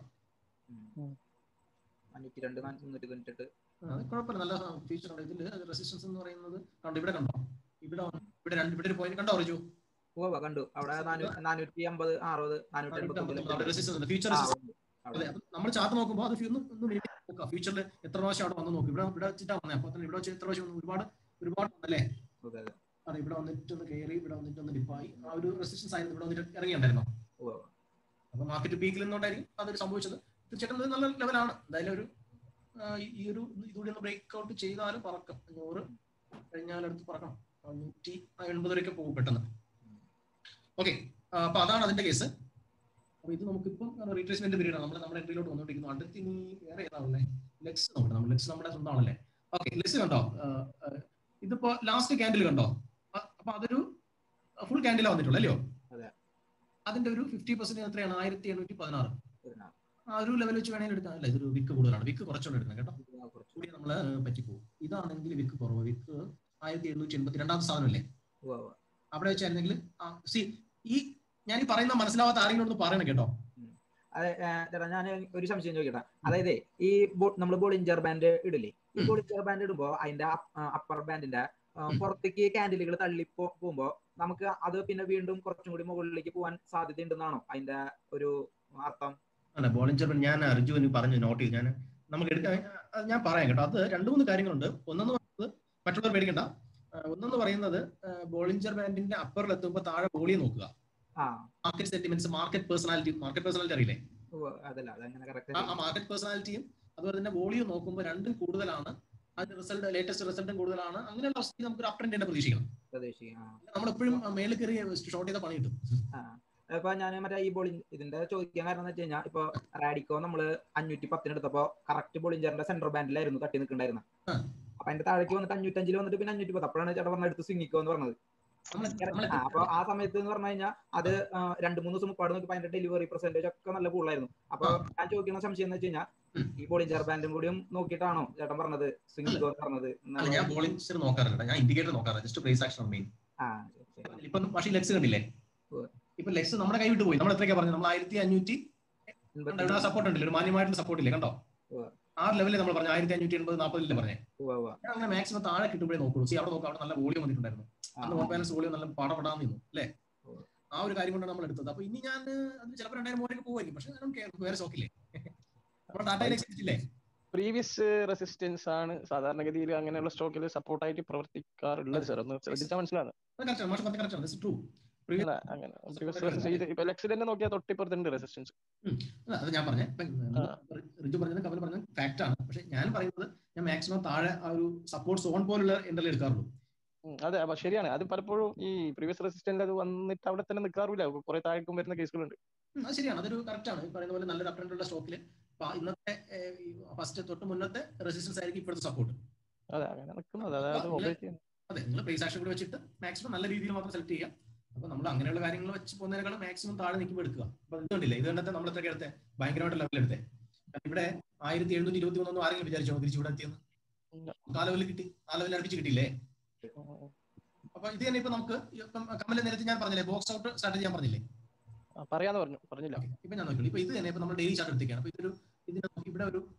നാനൂറ്റി രണ്ട് മുന്നൂറ്റി തൊണ്ണൂറ്റെട്ട് അത് കുഴപ്പമില്ല നല്ല ഫീച്ചർ ഉണ്ട് ഇതില് റെസിസ്റ്റൻസ് എന്ന് പറയുന്നത് കണ്ടോ ഇവിടെ കണ്ടോ ഇവിടെ വന്ന് ഇവിടെ രണ്ട് ഇവിടെ ഒരു പോയിന്റ് കണ്ടോ റിജു ഓ കണ്ടു അവിടെ നാനൂ- നാനൂറ്റി അമ്പത് അറുപത് നാനൂറ്റി എൺപത്തി അവിടെ റെസിസ്റ്റൻസ് ഉണ്ട് ഫ്യൂച്ചർ റെസിസ്റ്റൻസ് അതെ അപ്പൊ നമ്മൾ ചാർട്ട് നോക്കുമ്പോൾ അത് ഒന്ന് ഒന്ന് നീട്ടി നോക്കുക ഫ്യൂച്ചറിൽ എത്ര പ്രാവശ്യം അവിടെ വന്ന് നോക്കും ഇവിടെ ഇവിടെ വെച്ചിട്ടാ വന്നത് അപ്പൊ തന്നെ ഇവിടെ വെച്ച് എത്ര പ്രാവശ്യം വന്നു? ഒരുപാട് ഒരുപാട് ഉണ്ടല്ലേ അതെ ഇവിടെ വന്നിട്ട് ഒന്ന് കയറി ഇവിടെ വന്നിട്ട് ഒന്ന് ഡിപ്പായി ആ ഒരു റെസിസ്റ്റൻസ് ആയിരുന്നു ഇവിടെ വന്നിട്ട് ഇറങ്ങിയുണ്ടായിരുന്നോ അപ്പൊ മാർക്കറ്റ് പീക്കിൽ നിന്നുകൊണ്ടായിരിക്കും അതൊരു സംഭവിച്ചത് തീർച്ചയായിട്ടും ഇത് നല്ല ലെവലാണ് എന്തായാലും ഒരു ആ, ഈ- ഈ ഒരു ഇതുകൂടി ഒന്ന് ബ്രേക്ക് ഔട്ട് ചെയ്താലും പറക്കും നൂറ് കഴിഞ്ഞാൽ അടുത്ത് പറക്കണം അഞ്ഞൂറ്റി എൺപത് വരെയൊക്കെ പോകും പെട്ടെന്ന് ഓക്കെ അപ്പൊ അതാണ് അതിന്റെ കേസ് അപ്പൊ ഇത് നമുക്കിപ്പം റീട്രേസ്മെന്റ് പീരീഡ് ആണ് നമ്മൾ നമ്മുടെ എൻട്രിയിലോട്ട് വന്നുകൊണ്ടിരിക്കുന്നു അടുത്ത് ഇനി വേറെ ഏതാണല്ലേ ലെക്സ് നോക്കണം നമ്മൾ ലെക്സ് നമ്മുടെ സ്വന്തമാണല്ലേ ഓക്കെ ലെക്സ് കണ്ടോ ആ, ആ, ഇതിപ്പോ ലാസ്റ്റ് ക്യാൻഡിൽ കണ്ടോ അ- അപ്പൊ അതൊരു ഫുൾ ക്യാൻഡിലാ വന്നിട്ടുള്ളൂ അല്ലയോ അതെ. അതിന്റെ ഒരു ഫിഫ്റ്റി പെർസെന്റ് എത്രയാണ് ആയിരത്തി എണ്ണൂറ്റി പതിനാറ് പതിനാറ്. ആ ഒരു ലെവൽ വെച്ച് വേണമെങ്കിൽ എടുക്കാം അല്ല ഇതൊരു വിക്ക് കൂടുതലാണ് വിക്ക് കുറച്ചുകൊണ്ട് എടുക്കണം കേട്ടോ ഇത് കുറച്ച് കൂടി നമ്മള് പറ്റിപ്പോകും ഇതാണെങ്കിൽ വിക്ക് കുറവ് വിക്ക് ആയിരത്തി എണ്ണൂറ്റി എൺപത്തി രണ്ടാമത്തെ സാധനമല്ലേ ഉവ്വ് ഉവ്വ്. അവിടെ വെച്ചായിരുന്നെങ്കിൽ സി ഈ ഞാൻ ഈ പറയുന്ന മനസ്സിലാവാത്ത ആരെങ്കിലും ഒന്ന് പറയണം കേട്ടോ അതെ ഏ, ചേട്ടാ ഞാൻ ഒരു സംശയം ചോദിക്കട്ടെ അതായത് ഈ നമ്മൾ ബോളിഞ്ചർ ബാൻഡ് ഇടില്ലേ ഈ ഉം. ബോളിഞ്ചർ ബാൻഡ് ഇടുമ്പോ അതിന്റെ അപ്പർ ബാൻഡിന്റെ ഉം. പുറത്തേക്ക് ക്യാൻഡിലുകൾ തള്ളി പോ- പോകുമ്പോ നമുക്ക് അത് പിന്നെ വീണ്ടും കുറച്ചും കൂടി മുകളിലേക്ക് പോകാൻ സാധ്യത ഉണ്ടെന്നാണോ അതിന്റെ ഒരു അർത്ഥം അല്ല ബോളിഞ്ചർ ഞാൻ റിജുവിന് പറഞ്ഞു നോട്ട് ചെയ്തു ഞാൻ നമുക്ക് എടുക്കാൻ അത് ഞാൻ പറയാം കേട്ടോ അത് രണ്ട് മൂന്ന് കാര്യങ്ങളുണ്ട് ഒന്നെന്ന് പറയുന്നത് മറ്റുള്ളവർ പേടിക്കണ്ട ആ, ഒന്നെന്ന് പറയുന്നത് ബോളിഞ്ചർ ബാൻഡിന്റെ അപ്പറിൽ എത്തുമ്പോൾ താഴെ ബോളിയെ നോക്കുക ആ market sentiments market personality market personality അറിയില്ലേ ഉവ്വ് അതല്ല അതങ്ങനെ ആ കറക്റ്റ് മാർക്കറ്റ് പേഴ്സണാലിറ്റിയും അതുപോലെ തന്നെ വോളിയം നോക്കുമ്പോൾ രണ്ടും കൂടുതലാണ് അതിന്റെ റിസൾട്ട് ലേറ്റസ്റ്റ് റിസൾട്ടും കൂടുതലാണ് അങ്ങനെയുള്ള അവസ്ഥയിൽ നമുക്ക് ഒരു അപ് ട്രെൻഡ് തന്നെ പ്രതീക്ഷിക്കണം പ്രതീക്ഷിക്കും ആ നമ്മൾ എപ്പോഴും മേളിൽ കയറി ഷോർട്ട് ചെയ്ത പണി കിട്ടും ആ. ഇപ്പൊ ഞാൻ മറ്റേ ഈ ബോളിംഗ് ഇതിന്റെ ചോദിക്കാൻ കാരണം എന്ന് വെച്ച് കഴിഞ്ഞാൽ ഇപ്പൊ റാഡിക്കോ നമ്മള് അഞ്ഞൂറ്റി പത്തിന് എടുത്തപ്പോ കറക്റ്റ് ബോളിഞ്ചറിന്റെ സെൻട്രൽ ബാൻഡിലായിരുന്നു തട്ടി നിൽക്കണ്ടായിരുന്നത് ആ. അപ്പൊ അതിന്റെ താഴേക്ക് വന്നിട്ട് അഞ്ഞൂറ്റഞ്ചിൽ വന്നിട്ട് പിന്നെ അഞ്ഞൂറ്റി പത്ത് അപ്പോഴാണ് ചേട്ടൻ പറഞ്ഞ അടുത്ത് സ്വിങ്ങിക്കോ എന്ന് പറഞ്ഞത് നമ്മളെ നമ്മളെ ആ, അപ്പൊ ആ സമയത്ത് എന്ന് പറഞ്ഞു കഴിഞ്ഞാൽ അത് ആ, രണ്ട് മൂന്ന് ദിവസം മുപ്പാട് നോക്കി അതിന്റെ ഡെലിവറി പെർസെന്റേജ് ഒക്കെ നല്ല കൂടുതലായിരുന്നു അപ്പൊ ഞാൻ ചോദിക്കുന്ന സംശയം എന്ന് വെച്ച് കഴിഞ്ഞാൽ ഉം. ഈ ബോളിഞ്ചർ ബാൻഡും കൂടിയും നോക്കിയിട്ടാണോ ചേട്ടൻ പറഞ്ഞത് സ്വിങ്ങിക്കോ എന്ന് പറഞ്ഞത് അല്ല ഞാൻ ബോളിംഗ് നോക്കാറില്ല ഞാൻ ഇൻഡിക്കേറ്റർ നോക്കാറില്ല ജസ്റ്റ് പ്രൈസ് ആക്ഷൻ മെയിൻ ആ ശരി, ശരി. ഇപ്പൊ പക്ഷേ ലെക്സ് കണ്ടില്ലേ ഉവ്വ്. ഇപ്പൊ ലെക്സ് നമ്മുടെ കൈ വിട്ട് പോയി നമ്മൾ എത്രയൊക്കെ പറഞ്ഞു നമ്മൾ ആയിരത്തി അഞ്ഞൂറ്റി എൺപത്തി- സപ്പോർട്ട് ഉണ്ടല്ലോ ഒരു മാന്യമായിട്ടുള്ള സപ്പോർട്ട് ഇല്ലേ കണ്ടോ ഉവ്വ്. ആ ലെവലിൽ നമ്മൾ പറഞ്ഞു ആയിരത്തി അഞ്ഞൂറ്റി എൺപത് നാൽപ്പതിലെ പറഞ്ഞേ ഉവ്വ് ഉവ്വ്. ഞാൻ അങ്ങനെ മാക്സിമം താഴെ കിട്ടുമ്പോഴേ നോക്കുള്ളൂ സി അവിടെ നോക്കാം അവിടെ നല്ല വോളിയം വന്നിട്ടുണ്ടായിരുന്നു ആ, അന്ന് ഹോം ബാലൻസ് വോളിയം നല്ല പാടപ്പെടാൻ നിന്നു അല്ലേ ഉവ്വ്. ആ ഒരു കാര്യം കൊണ്ടാണ് നമ്മൾ എടുത്തത് അപ്പൊ ഇനി ഞാൻ അത് ചിലപ്പോൾ രണ്ടായിരം മൂവായിരം പോകുമായിരിക്കും പക്ഷെ ഞാൻ നമുക്ക് വേറെ സ്റ്റോക്കില്ലേ നമ്മുടെ ടാറ്റയിലേക്ക് ഇല്ലേ പ്രീവിയസ് റെസിസ്റ്റൻസ് ആണ് സാധാരണഗതിയിൽ അങ്ങനെയുള്ള സ്റ്റോക്കിൽ സപ്പോർട്ടായിട്ട് പ്രവർത്തിക്കാറുള്ളത് സാർ ഒന്ന് ശ്രദ്ധിച്ചാൽ മനസ്സിലാണ് അത് കറക്റ്റ് മാഷ് പറഞ്ഞ കറക്റ്റ് ട്രൂ അല്ല അങ്ങനെ പ്രീവിയസ് റെസിസ്റ്റൻസ് ഇപ്പൊ ലെക്സിൽ തന്നെ നോക്കിയാൽ തൊട്ടിപ്പുറത്തുണ്ട് റെസിസ്റ്റൻസ് അത് ഞാൻ പറഞ്ഞേ ഇപ്പൊ റിജു പറഞ്ഞത് കമൽ പറഞ്ഞത് ഫാക്ട് ആണ് പക്ഷെ ഞാൻ പറയുന്നത് ഞാൻ മാക്സിമം താഴെ ആ ഒരു സപ്പോർട്ട് സോൺ പോലുള്ള എൻട്രൽ എടുക്കാറുള്ളൂ അതെ അപ്പൊ ശരിയാണ് അത് പലപ്പോഴും ഈ പ്രീവിയസ് റെസിസ്റ്റന്റ് അത് വന്നിട്ട് അവിടെ തന്നെ നിൽക്കാറില്ല കുറെ താഴേക്കും വരുന്ന കേസുകളുണ്ട് ഉം, അത് ശരിയാണ് അതൊരു കറക്റ്റ് ആണ് ഈ പറയുന്ന പോലെ നല്ലൊരു അപ്രണ്ടുള്ള സ്റ്റോക്കിൽ ഇന്നത്തെ ഫസ്റ്റ് തൊട്ട് മുന്നത്തെ റെസിസ്റ്റൻസ് ആയിരിക്കും ഇപ്പോഴത്തെ സപ്പോർട്ട് അതെ അങ്ങനെ നിൽക്കുന്നത് അതായത് ഇല്ല. ഓപ്പറേറ്റ് ചെയ്യുന്നത് അതെ നിങ്ങൾ പ്രൈസ് ആക്ഷൻ കൂടി വെച്ചിട്ട് മാക്സിമം നല്ല രീതിയിൽ മാത്രം സെലക്ട് ചെയ്യുക അപ്പൊ നമ്മൾ അങ്ങനെയുള്ള കാര്യങ്ങൾ വെച്ച് പോകുന്നതിനേക്കാളും മാക്സിമം താഴെ നിൽക്കുമ്പോൾ എടുക്കുക അപ്പൊ ഇത് കണ്ടില്ലേ ഇത് കണ്ടത്തെ നമ്മൾ എത്രയൊക്കെ എടുത്തേ ഭയങ്കരമായിട്ട് ലെവൽ എടുത്തേ കാരണം ഇവിടെ ആയിരത്തി എഴുന്നൂറ്റി ഇരുപത്തി മൂന്നൊന്നും ആരെങ്കിലും വിചാരിച്ചോ തിരിച്ചു ഇവിടെ എത്തിയെന്ന് ഇല്ല. ആ ലെവലിൽ കിട്ടി ആ ലെവലിൽ അടുപ്പിച്ച് കിട്ടിയില്ലേ ഉം, ഉം. അപ്പൊ ഇത് തന്നെ ഇപ്പൊ നമുക്ക് ഇപ്പം കമലിന്റെ നേരത്തെ ഞാൻ പറഞ്ഞില്ലേ ബോക്സ് ഔട്ട് സ്ട്രാറ്റജി ഞാൻ പറഞ്ഞില്ലേ ആ, പറയാന്ന് പറഞ്ഞു പറഞ്ഞില്ല Okay. ഇപ്പൊ ഞാൻ നോക്കിയുള്ളൂ ഇപ്പൊ ഇത് തന്നെ ഇപ്പൊ നമ്മൾ ഡെയിലി ചാർട്ട് എടുത്തേക്കാണ് അപ്പൊ ഇതൊരു ഇതിന് നമുക്ക് ഇവിടെ ഒരു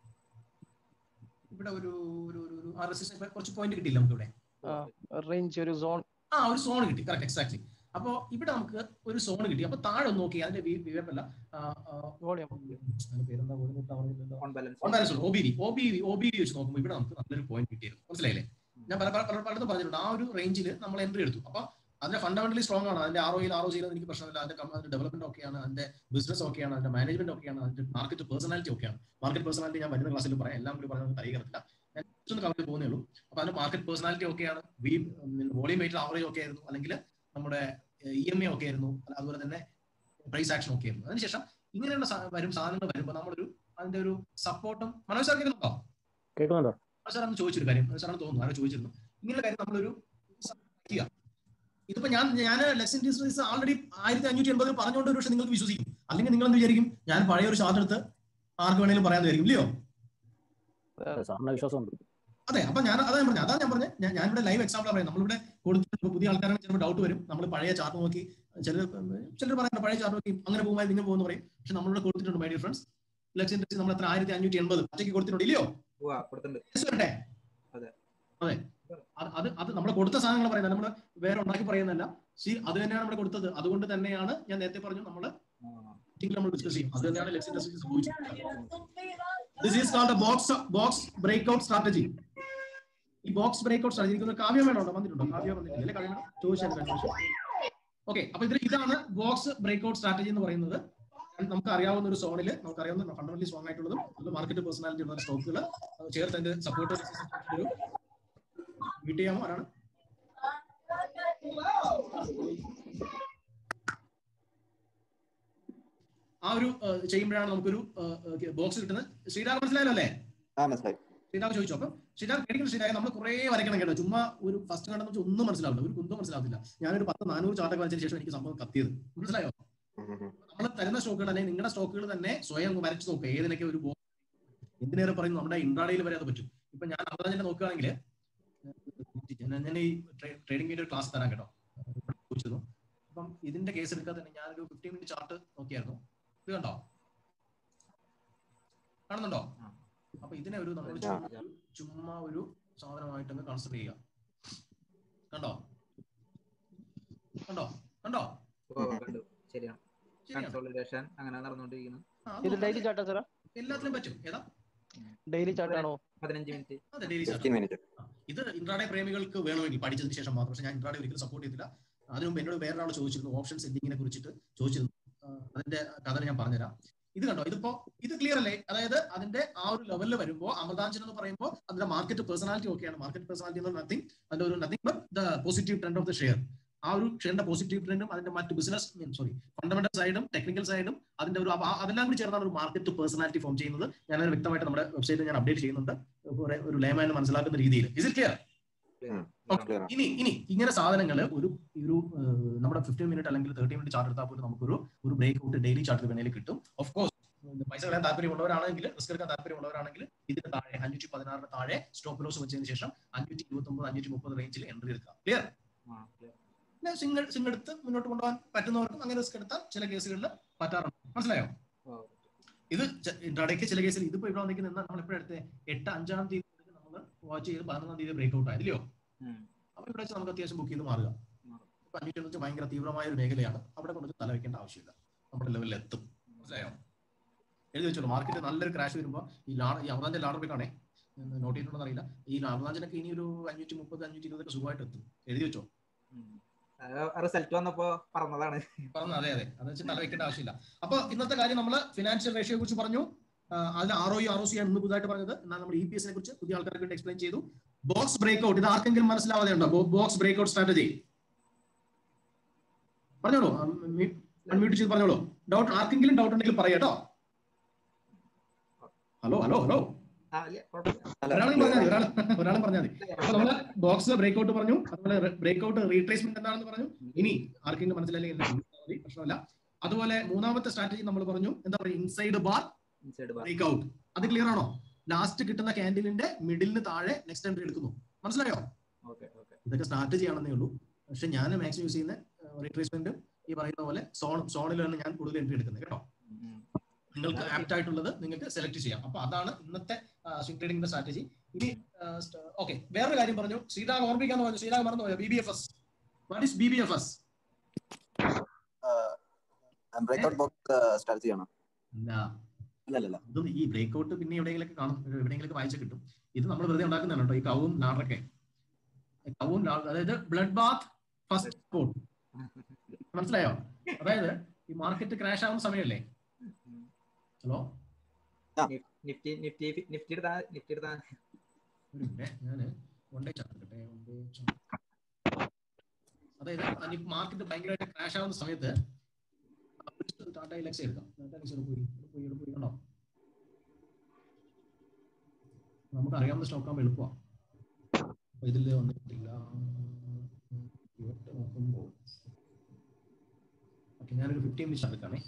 ഇവിടെ ഒരു ഒരു ഒരു- ഒരു ആ റെസിസ്റ്റൻസ് കുറച്ച് പോയിന്റ് കിട്ടിയില്ല നമുക്ക് ഇവിടെ റേഞ്ച് ഒരു സോൺ ആ ഒരു സോൺ കിട്ടി കറക്റ്റ് എക്സാക്ട്ലി അപ്പോ ഇവിടെ നമുക്ക് ഒരു സോൺ കിട്ടി അപ്പൊ താഴെ ഒന്ന് നോക്കി അതിന്റെ വിവരമല്ല വോളിയം പേരെന്താ on balance on balance O B V O B V O B V വെച്ച് നോക്കുമ്പോൾ ഇവിടെ നമുക്ക് നല്ലൊരു പോയിന്റ് കിട്ടിയിരുന്നു മനസ്സിലായില്ലേ ഞാൻ പല പല പല- പലതും പറഞ്ഞിട്ടുണ്ട് ആ ഒരു റേഞ്ചിൽ നമ്മൾ എൻട്രി എടുത്തു അപ്പൊ അതിന്റെ ഫണ്ടമെന്റലി സ്ട്രോങ് ആണ് അതിന്റെ ആർ ഒയിൽ ആർ ഒ എനിക്ക് പ്രശ്നമില്ല അതിന്റെ കം- അതിന്റെ ഡെവലപ്മെന്റ് ഒക്കെയാണ് അതിന്റെ ബിസിനസ് ഒക്കെയാണ് അതിന്റെ മാനേജ്മെന്റ് ഒക്കെയാണ് അതിന്റെ മാർക്കറ്റ് പേഴ്സണാലിറ്റി ഒക്കെയാണ് മാർക്കറ്റ് പേഴ്സണാലിറ്റി ഞാൻ വരുന്ന ക്ലാസ്സിൽ പറയാം എല്ലാം കൂടി പറയുന്നത് പരിഹരിക്കത്തില്ല ഞാൻ just ഒന്ന് കവർ പോകുന്നേ ഉള്ളൂ അപ്പൊ അതിന്റെ മാർക്കറ്റ് പേഴ്സണാലിറ്റി ഒക്കെയാണ് വി വോളിയം വെയിറ്റ് ആവറേജ് ഒക്കെ ആയിരുന്നു അല്ലെങ്കിൽ നമ്മുടെ ഇ എം എ ഒക്കെ ആയിരുന്നു അല്ല, അതുപോലെ തന്നെ പ്രൈസ് ആക്ഷൻ ഒക്കെ ആയിരുന്നു അതിനുശേഷം ഇങ്ങനെയുള്ള സാ- വരും സാധനങ്ങൾ വരുമ്പോൾ നമ്മളൊരു അതിന്റെ ഒരു സപ്പോർട്ടും മനോജ് സാർ കേൾക്കുന്നുണ്ടോ കേൾക്കുന്നുണ്ടോ മനോജ് സാർ അന്ന് ചോദിച്ചൊരു കാര്യം മനോജ് സാറിന് തോന്നുന്നു ആരോ ചോദിച്ചിരുന്നു ഇങ്ങനെയുള്ള കാര്യം നമ്മളൊരു ചെയ്യുക ഇതിപ്പോ ഞാൻ ഞാൻ ലെക്സ് ഇൻഡസ്ട്രീസ് ആൾറെഡി ആയിരത്തി അഞ്ഞൂറ്റി എൺപതിൽ പറഞ്ഞുകൊണ്ട് ഒരു പക്ഷേ നിങ്ങൾക്ക് വിശ്വസിക്കും അല്ലെങ്കിൽ നിങ്ങൾ എന്ത് വിചാരിക്കും ഞാൻ പഴയ ഒരു ചാർട്ട് എടുത്ത് ആർക്ക് വേണേലും പറയാൻ വിചാരിക്കും ഇല്ലയോ സാറിന് വിശ്വാസമുണ്ട് അതെ അപ്പൊ ഞാൻ അതാ ഞാൻ പറഞ്ഞത് അതാ ഞാൻ പറഞ്ഞത് ഞാൻ ഞാനിവിടെ ലൈവ് എക്സാമ്പിൾ പറയാം നമ്മളിവിടെ കൊടുത്തിട്ട് പുതിയ ആൾക്കാരാണ് ചിലപ്പോൾ ഡൗട്ട് വരും നമ്മൾ പഴയ ചാർട്ട് നോക്കി ചിലർ ചിലർ പറയുന്നത് പഴയ ചാർട്ട് നോക്കി അങ്ങനെ പോകുമ്പോൾ നിങ്ങൾ പോകുന്നു പറയും പക്ഷെ നമ്മളിവിടെ കൊടുത്തിട്ടുണ്ട് my dear friends Lux industry നമ്മൾ എത്ര ആയിരത്തി അഞ്ഞൂറ്റി എൺപത് ഒറ്റയ്ക്ക് കൊടുത്തിട്ടുണ്ട് ഇല്ലയോ കൊടുത്തിട്ടുണ്ട് Yes വരട്ടെ അതെ. അതെ അത് അത് അത് നമ്മൾ കൊടുത്ത സാധനങ്ങൾ പറയുന്നത് നമ്മൾ വേറെ ഉണ്ടാക്കി പറയുന്നതല്ല സി അത് തന്നെയാണ് നമ്മൾ കൊടുത്തത് അതുകൊണ്ട് തന്നെയാണ് ഞാൻ നേരത്തെ പറഞ്ഞു നമ്മൾ മീറ്റിംഗിൽ നമ്മൾ ഡിസ്കസ് ചെയ്യും അത് തന്നെയാണ് ലെക്സ് ഇൻഡസ്ട്രി സംഭവിച്ചത് this is called box box breakout strategy ഈ ബോക്സ് ബ്രേക്ക്ഔട്ട് സ്ട്രാറ്റജി എനിക്ക് കാവ്യം വേണോ വന്നിട്ടുണ്ടോ കാവ്യ വന്നിട്ടില്ല അല്ലേ കാവ്യ ചോദിച്ചാൽ ഓക്കെ അപ്പൊ ഇതിൽ ഇതാണ് ബോക്സ് ബ്രേക്ക്ഔട്ട് സ്ട്രാറ്റജി എന്ന് പറയുന്നത് നമുക്ക് അറിയാവുന്ന ഒരു സോണിൽ നമുക്ക് അറിയാവുന്ന ഫണ്ടമെന്റലി സ്ട്രോങ് ആയിട്ടുള്ളതും അത് മാർക്കറ്റ് പേഴ്സണാലിറ്റി ഉള്ള സ്റ്റോക്കുകൾ ചേർത്ത് അതിന്റെ സപ്പോർട്ട് ഒരു മീറ്റ് ചെയ്യാമോ ആരാണ് ആ ഒരു ഏഹ്, ചെയ്യുമ്പോഴാണ് നമുക്കൊരു ബോക്സ് കിട്ടുന്നത് ശ്രീരാഗ് മനസ്സിലായല്ലോ അല്ലേ ആ മനസ്സിലായി ശ്രീരാഗ് ചോദിച്ചു അപ്പം ശ്രീരാഗ് പേടിക്കുന്ന ശ്രീരാഗ് നമ്മൾ കുറെ വരയ്ക്കണം കേട്ടോ ചുമ്മാ ഒരു ഫസ്റ്റ് കണ്ടെന്ന് വെച്ചാൽ ഒന്നും മനസ്സിലാവില്ല ഒരു കുന്തും മനസ്സിലാവില്ല ഞാനൊരു പത്ത് നാനൂറ് ചാർട്ടൊക്കെ വരച്ചതിന് ശേഷം എനിക്ക് സംഭവം കത്തിയത് മനസ്സിലായോ നമ്മൾ തരുന്ന സ്റ്റോക്കുകൾ അല്ലെങ്കിൽ നിങ്ങളുടെ സ്റ്റോക്കുകൾ തന്നെ സ്വയം ഒന്ന് വരച്ച് നോക്കുക ഏതിനൊക്കെ ഒരു ബോക്സ് എന്തിനേറെ പറയുന്നു നമ്മുടെ ഇൻട്രാഡയിൽ വരെ അത് പറ്റും ഇപ്പൊ ഞാൻ അമൃതാഞ്ചനെ നോക്കുകയാണെങ്കിൽ ഞാൻ ഞാൻ ഈ ട്രേഡിംഗ് ഒരു ക്ലാസ് തരാം കേട്ടോ ഇവിടെ ചോദിച്ചിരുന്നു അപ്പം ഇതിന്റെ കേസ് എടുക്കാതെ തന്നെ ഞാനൊരു ഫിഫ്റ്റീൻ മിനിറ്റ് ചാർട്ട് നോക്കിയായിരുന്നു ഇത് കണ്ടോ കാണുന്നുണ്ടോ അപ്പൊ ഇതിനെ ഒരു നമ്മൾ ചുമ്മാ- ചുമ്മാ ഒരു സാധനമായിട്ടൊന്ന് കൺസിഡർ ചെയ്യുക കണ്ടോ കണ്ടോ കണ്ടോ ഓ, കണ്ടു ശരിയാണ് ശരിയാണ് കൺസോളിഡേഷൻ അങ്ങനെ നടന്നുകൊണ്ടിരിക്കുന്നു ആ, ഇത് അത് ഡെയിലി ചാർട്ടാ സാറാ എല്ലാത്തിലും പറ്റും ഏതാ ഡെയിലി ചാർട്ടാണോ പതിനഞ്ച് മിനിറ്റ് അതെ ഡെയിലി ഫിഫ്റ്റീൻ മിനിറ്റ് ഇത് ഇൻട്രാഡേ പ്രേമികൾക്ക് വേണമെങ്കിൽ പഠിച്ചതിന് ശേഷം മാത്രം പക്ഷെ ഞാൻ ഇൻട്രാഡേ ഒരിക്കലും സപ്പോർട്ട് ചെയ്തില്ല അതിനു മുമ്പ് എന്നോട് വേറൊരാൾ ചോദിച്ചിരുന്നു ഓപ്ഷൻ സെറ്റിങ്ങിനെ കുറിച്ചിട്ട് ചോദിച്ചിരുന്നു ആ, അതിന്റെ കഥ ഞാൻ പറഞ്ഞുതരാം ഇത് കണ്ടോ ഇതിപ്പോ ഇത് ക്ലിയർ അല്ലേ അതായത് അതിന്റെ ആ ഒരു ലെവലിൽ വരുമ്പോൾ അമൃതാഞ്ചൻ എന്ന് പറയുമ്പോൾ അതിന്റെ മാർക്കറ്റ് പേഴ്സണാലിറ്റി ഓക്കെയാണ് മാർക്കറ്റ് പേഴ്സണാലിറ്റി എന്ന് നത്തിങ് അതിന്റെ ഒരു nothing but the positive trend of the share ആ ഒരു ഷെയറിന്റെ പോസിറ്റീവ് ട്രെൻഡും അതിന്റെ മറ്റ് ബിസിനസ് സോറി ഫണ്ടമെന്റൽ സൈഡും ടെക്നിക്കൽ സൈഡും അതിന്റെ ഒരു ആ- അതെല്ലാം കൂടി ചേർന്നാണ് ഒരു മാർക്കറ്റ് പേഴ്സണാലിറ്റി ഫോം ചെയ്യുന്നത് ഞാൻ അത് വ്യക്തമായിട്ട് നമ്മുടെ വെബ്സൈറ്റിൽ ഞാൻ അപ്ഡേറ്റ് ചെയ്യുന്നുണ്ട് ഒരു ഒരു ലേമാൻ മനസ്സിലാക്കുന്ന രീതിയിൽ ഇസ് ഇറ്റ് ക്ലിയർ ക്ലിയർ ഇനി ഇനി ഇങ്ങനെ സാധനങ്ങൾ ഒരു ഒരു ഏഹ്, നമ്മുടെ ഫിഫ്റ്റീൻ മിനിറ്റ് അല്ലെങ്കിൽ തേർട്ടി മിനിറ്റ് ചാർട്ട് എടുത്താൽ പോലും നമുക്കൊരു ഒരു ബ്രേക്ക് ഔട്ട് ഡെയിലി ചാർട്ടിൽ വേണേൽ കിട്ടും ഓഫ് കോഴ്സ് പൈസ കളയാൻ താല്പര്യമുള്ളവരാണെങ്കിൽ റിസ്ക് എടുക്കാൻ താല്പര്യമുള്ളവരാണെങ്കിൽ ഇതിന് താഴെ അഞ്ഞൂറ്റി പതിനാറിന് താഴെ സ്റ്റോപ്പ് ലോസ് വെച്ചതിന് ശേഷം അഞ്ഞൂറ്റി ഇരുപത്തി ഒമ്പത് അഞ്ഞൂറ്റി മുപ്പത് റേഞ്ചിൽ എൻട്രി എടുക്കാം ക്ലിയർ പിന്നെ സിംഗിൾ സിംഗിൾ എടുത്ത് മുന്നോട്ട് കൊണ്ടുപോകാൻ പറ്റുന്നവർക്കും അങ്ങനെ റിസ്ക് എടുത്താൽ ചില കേസുകളിൽ പറ്റാറുണ്ട് മനസ്സിലായോ ഇത് ഇൻട്രാഡേക്ക് ചില കേസിൽ ഇതിപ്പോ ഇവിടെ വന്നിരിക്കുന്ന നമ്മൾ എപ്പോഴും എടുത്തേ എട്ട് അഞ്ചാം തീയതി നമ്മൾ വാച്ച് ചെയ്ത് പതിനൊന്നാം തീയതി ബ്രേക്ക് ഔട്ട് ആയില്ലയോ അപ്പൊ ഇവിടെ വെച്ച് നമുക്ക് അത്യാവശ്യം ബുക്ക് ചെയ്ത് മാറുക ഇപ്പൊ അഞ്ഞൂറ്റി എഴുപത്തി ഭയങ്കര തീവ്രമായ ഒരു മേഖലയാണ് അവിടെ കൊണ്ട് തല വെക്കേണ്ട ആവശ്യമില്ല നമ്മുടെ ലെവലിൽ എത്തും മനസ്സിലായോ എഴുതി വെച്ചോളൂ മാർക്കറ്റ് നല്ലൊരു ക്രാഷ് വരുമ്പോൾ ഈ ലാ ഈ അമൃതാഞ്ചൻ ലാഡർ പോയി കാണേ നോട്ട് ചെയ്തിട്ടുണ്ടെന്ന് അറിയില്ല ഈ അമൃതാഞ്ചനൊക്കെ ഇനി ഒരു അഞ്ഞൂറ്റി മുപ്പത് അഞ്ഞൂറ്റി ഇരുപതൊക്കെ സുഖമായിട്ട് എത്തും എഴുതി വെച്ചോ റിസൾട്ട് വന്നപ്പോ പറഞ്ഞതാണ് പറഞ്ഞു അതെ അതെ അത് വെച്ച് തല വെക്കേണ്ട ആവശ്യമില്ല അപ്പൊ ഇന്നത്തെ കാര്യം നമ്മൾ ഫിനാൻഷ്യൽ റേഷ്യോയെ കുറിച്ച് പറഞ്ഞു ആ, അതിൽ R O R O C ആണ് ഇന്ന് പുതുതായിട്ട് പറഞ്ഞത് എന്നാൽ നമ്മൾ ഇ പി എസിനെ കുറിച്ച് പുതിയ ആൾക്കാർക്ക് വേണ്ടി എക്സ്പ്ലെയിൻ ചെയ്തു ബോക്സ് ബ്രേക്ക് ഔട്ട് ഇത് ആർക്കെങ്കിലും മനസ്സിലാവാതെ ഉണ്ടോ ബോക്സ് ബ്രേക്ക് ഔട്ട് സ്ട്രാറ്റജി പറഞ്ഞോളൂ അൺമ്യൂട്ട് ചെയ്ത് പറഞ്ഞോളൂ ഡൗട്ട് ആർക്കെങ്കിലും ഡൗട്ട് ഉണ്ടെങ്കിൽ പറയാട്ടോ ഹലോ ഹലോ ഹലോ ആ, ഇല്ല, കുഴപ്പമില്ല. ഒരാളും പറഞ്ഞാൽ മതി ഒരാൾ ഒരാളും പറഞ്ഞാൽ മതി അപ്പൊ നമ്മള് ബോക്സ് ബ്രേക്ക് ഔട്ട് പറഞ്ഞു അതുപോലെ ബ്രേക്ക് ഔട്ട് റീട്രേസ്മെന്റ് എന്താണെന്ന് പറഞ്ഞു ഇനി ആർക്കെങ്കിലും മനസ്സിലായില്ലെങ്കിൽ എന്നെ വിളിച്ചാൽ മതി പ്രശ്നമില്ല അതുപോലെ മൂന്നാമത്തെ സ്ട്രാറ്റജി നമ്മൾ പറഞ്ഞു എന്താ പറയുക inside bar Inside bar. Break out അത് ക്ലിയർ ആണോ ലാസ്റ്റ് കിട്ടുന്ന ക്യാൻഡിലിന്റെ മിഡിലിന് താഴെ നെക്സ്റ്റ് എൻട്രി എടുക്കുന്നു മനസ്സിലായോ Okay, okay. ഇതൊക്കെ സ്ട്രാറ്റജി ആണെന്നേ ഉള്ളൂ പക്ഷെ ഞാൻ മാക്സിമം യൂസ് ചെയ്യുന്ന റീട്രേസ്മെന്റും ഈ പറയുന്ന പോലെ സോൺ സോണിലാണ് ഞാൻ കൂടുതൽ എൻട്രി എടുക്കുന്നത് കേട്ടോ ഉം. നിങ്ങൾക്ക് ആപ്റ്റ് ആയിട്ടുള്ളത് നിങ്ങൾക്ക് സെലക്ട് ചെയ്യാം അപ്പൊ അതാണ് ഇന്നത്തെ സ്വിംഗ് ട്രേഡിംഗിന്റെ സ്ട്രാറ്റജി ഇനി ഓക്കെ വേറൊരു കാര്യം പറഞ്ഞു ശ്രീരാഗ് ഓർമ്മിക്കാന്ന് പറഞ്ഞു ശ്രീരാഗ് മറന്നു പോയോ B B F S what is B B F S breakout box strategy ആണ് അല്ല അല്ലല്ല ഇതും ഈ ബ്രേക്ക് ഔട്ട് പിന്നെ എവിടെയെങ്കിലും കാണും എവിടെയെങ്കിലും വായിച്ച കിട്ടും ഇത് നമ്മൾ വെറുതെ ഉണ്ടാക്കുന്നതാണ് കേട്ടോ ഈ കവും ലാഡറൊക്കെ കവും ലാ- അതായത് ബ്ലഡ് ബാത്ത് ഫസ്റ്റ് സ്പോട്ട് മനസ്സിലായോ അതായത് ഈ മാർക്കറ്റ് ക്രാഷ് ആവുന്ന സമയമല്ലേ ഹലോ നിഫ്റ്റി നിഫ്റ്റി നിഫ്റ്റി എടുത്താ നിഫ്റ്റി എടുത്താ ഒരു മിനിറ്റ് ഞാന് വൺ ഡേ ചാർട്ട് എടുക്കട്ടെ വൺ ഡേ ചാർട്ട് അതായത് മാർക്കറ്റ് ഭയങ്കരമായിട്ട് ക്രാഷ് ആവുന്ന സമയത്ത് ടാറ്റ ഇലക്സ് എടുക്കാം ടാറ്റ ഇലക്സ് പോയി ഇവിടെ പോയി ഇവിടെ പോയി കണ്ടോ നമുക്ക് അറിയാവുന്ന സ്റ്റോക്ക് ആകുമ്പോൾ എളുപ്പമാണ് അപ്പൊ ഇതില് വന്നിട്ടില്ല ഇവിടെ നോക്കുമ്പോൾ ഓക്കെ ഞാനൊരു ഫിഫ്റ്റീൻ മിനിറ്റ്സ് എടുക്കാമേ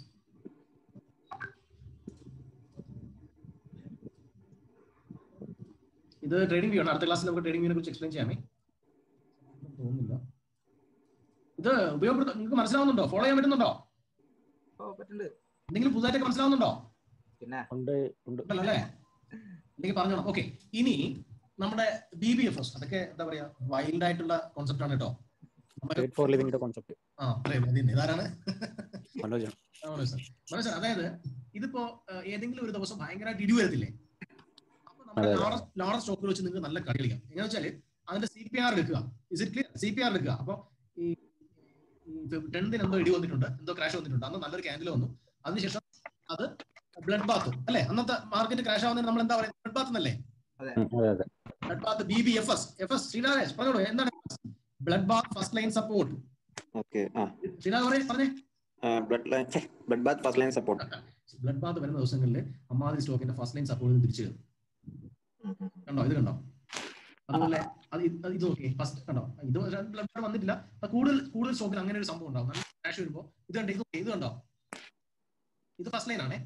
ഇത് ട്രേഡിംഗ് വ്യൂ ആണ് അടുത്ത ക്ലാസ്സിൽ നമുക്ക് ട്രേഡിംഗ് വ്യൂനെ കുറിച്ച് എക്സ്പ്ലെയിൻ ചെയ്യാമേ തോന്നുന്നില്ല ഇത് ഉപയോഗപ്പെടുത്ത നിങ്ങൾക്ക് മനസ്സിലാവുന്നുണ്ടോ ഫോളോ ചെയ്യാൻ പറ്റുന്നുണ്ടോ ഓ പറ്റുന്നുണ്ട് എന്തെങ്കിലും പുതുതായിട്ടൊക്കെ മനസ്സിലാവുന്നുണ്ടോ പിന്നെ ഉണ്ട് ഉണ്ട് ഉണ്ടല്ലോ അല്ലേ അല്ലെങ്കിൽ പറഞ്ഞോളാം ഓക്കെ ഇനി നമ്മുടെ ബി ബി എഫ് എസ് അതൊക്കെ എന്താ പറയാ വൈൽഡ് ആയിട്ടുള്ള കോൺസെപ്റ്റ് ആണ് കേട്ടോ നമ്മുടെ- ട്രേഡ് ഫോർ ലിവിംഗിന്റെ കോൺസെപ്റ്റ് ആ പറയാം ഇതിന് ഇതാരാണ് മനോജാണ് ആ, മനോജ് സാർ മനോജ് സാർ അതായത് ഇതിപ്പോ ആ, ഏതെങ്കിലും ഒരു ദിവസം ഭയങ്കരമായിട്ട് ഇടി വരത്തില്ലേ അപ്പൊ നമ്മുടെ അതെ, അതെ. ലാർജ് ലാർജ് സ്റ്റോക്കിൽ വെച്ച് നിങ്ങൾക്ക് നല്ല കളി കളിക്കാം എങ്ങനെ വെച്ചാല് അതിന്റെ സി പി ആർ എടുക്കുക is it clear C P R എടുക്കുക അപ്പൊ ഈ ടെൻത്തിന് എന്തോ ഇടി വന്നിട്ടുണ്ട് എന്തോ ക്രാഷ് വന്നിട്ടുണ്ട് അന്ന് നല്ലൊരു ക്യാൻഡിൽ വന്നു അതിനുശേഷം അത് ബ്ലഡ് ബാത്ത് അല്ലെ അന്നത്തെ മാർക്കറ്റ് ക്രാഷ് ആവുന്നതിന് നമ്മൾ എന്താ പറയുക ബ്ലഡ് ബാത്ത് എന്നല്ലേ അതെ അതെ blood bath B B F S F S Sreenathesh പറഞ്ഞോളൂ എന്താണ് blood bath first line support okay ആ ശ്രീനാഥ് പറയേ പറഞ്ഞേ blood line blood bath first line support blood bath വരുന്ന ദിവസങ്ങളിൽ അമ്മാതിരി സ്റ്റോക്കിന്റെ ഫസ്റ്റ് ലൈൻ സപ്പോർട്ട് തിരിച്ചു കയറും കണ്ടോ ഇത് കണ്ടോ അതുപോലെ അത് ഇത് അത് ഇത് നോക്കിയേ ഫസ്റ്റ് കണ്ടോ ഇത് ബ്ലഡ് ബാത്ത് വന്നിട്ടില്ല അത് കൂടുതൽ കൂടുതൽ സ്റ്റോക്കിൽ അങ്ങനെ ഒരു സംഭവം ഉണ്ടാവും നല്ല ക്രാഷ് വരുമ്പോൾ ഇത് കണ്ടോ ഇത് നോക്കിയേ, ഇത് കണ്ടോ ഇത് ഫസ്റ്റ് ലൈൻ ആണേ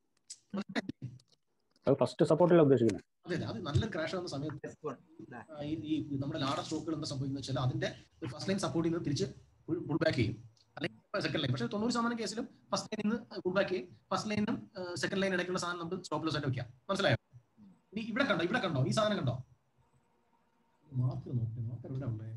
അത് ഫസ്റ്റ് സപ്പോർട്ടില്ല ഉദ്ദേശിക്കുന്നത് അതെ അതെ അത് നല്ലൊരു ക്രാഷ് വന്ന സമയത്ത് ആ, ഈ ഈ നമ്മുടെ ലാഡർ സ്റ്റോക്കുകൾ എന്താ സംഭവിക്കുന്നത് വെച്ചാൽ അതിന്റെ ഫസ്റ്റ് ലൈൻ സപ്പോർട്ടിൽ നിന്ന് തിരിച്ച് പുൾ ബാക്ക് ചെയ്യും അല്ലെങ്കിൽ സെക്കൻഡ് ലൈൻ പക്ഷേ തൊണ്ണൂറ് ശതമാനം കേസിലും ഫസ്റ്റ് ലൈനിൽ നിന്ന് പുൾ ബാക്ക് ചെയ്യും ഫസ്റ്റ് ലൈനും സെക്കൻഡ് ലൈൻ ഇടയ്ക്കുള്ള സാധനം നമുക്ക് സ്റ്റോപ്പ് ലോസ് ആയിട്ട് വെക്കാം മനസ്സിലായോ ഇനി ഇവിടെ കണ്ടോ ഇവിടെ കണ്ടോ ഈ സാധനം കണ്ടോ മാർക്കർ നോക്കി മാർക്കർ ഇവിടെ ഉണ്ടേ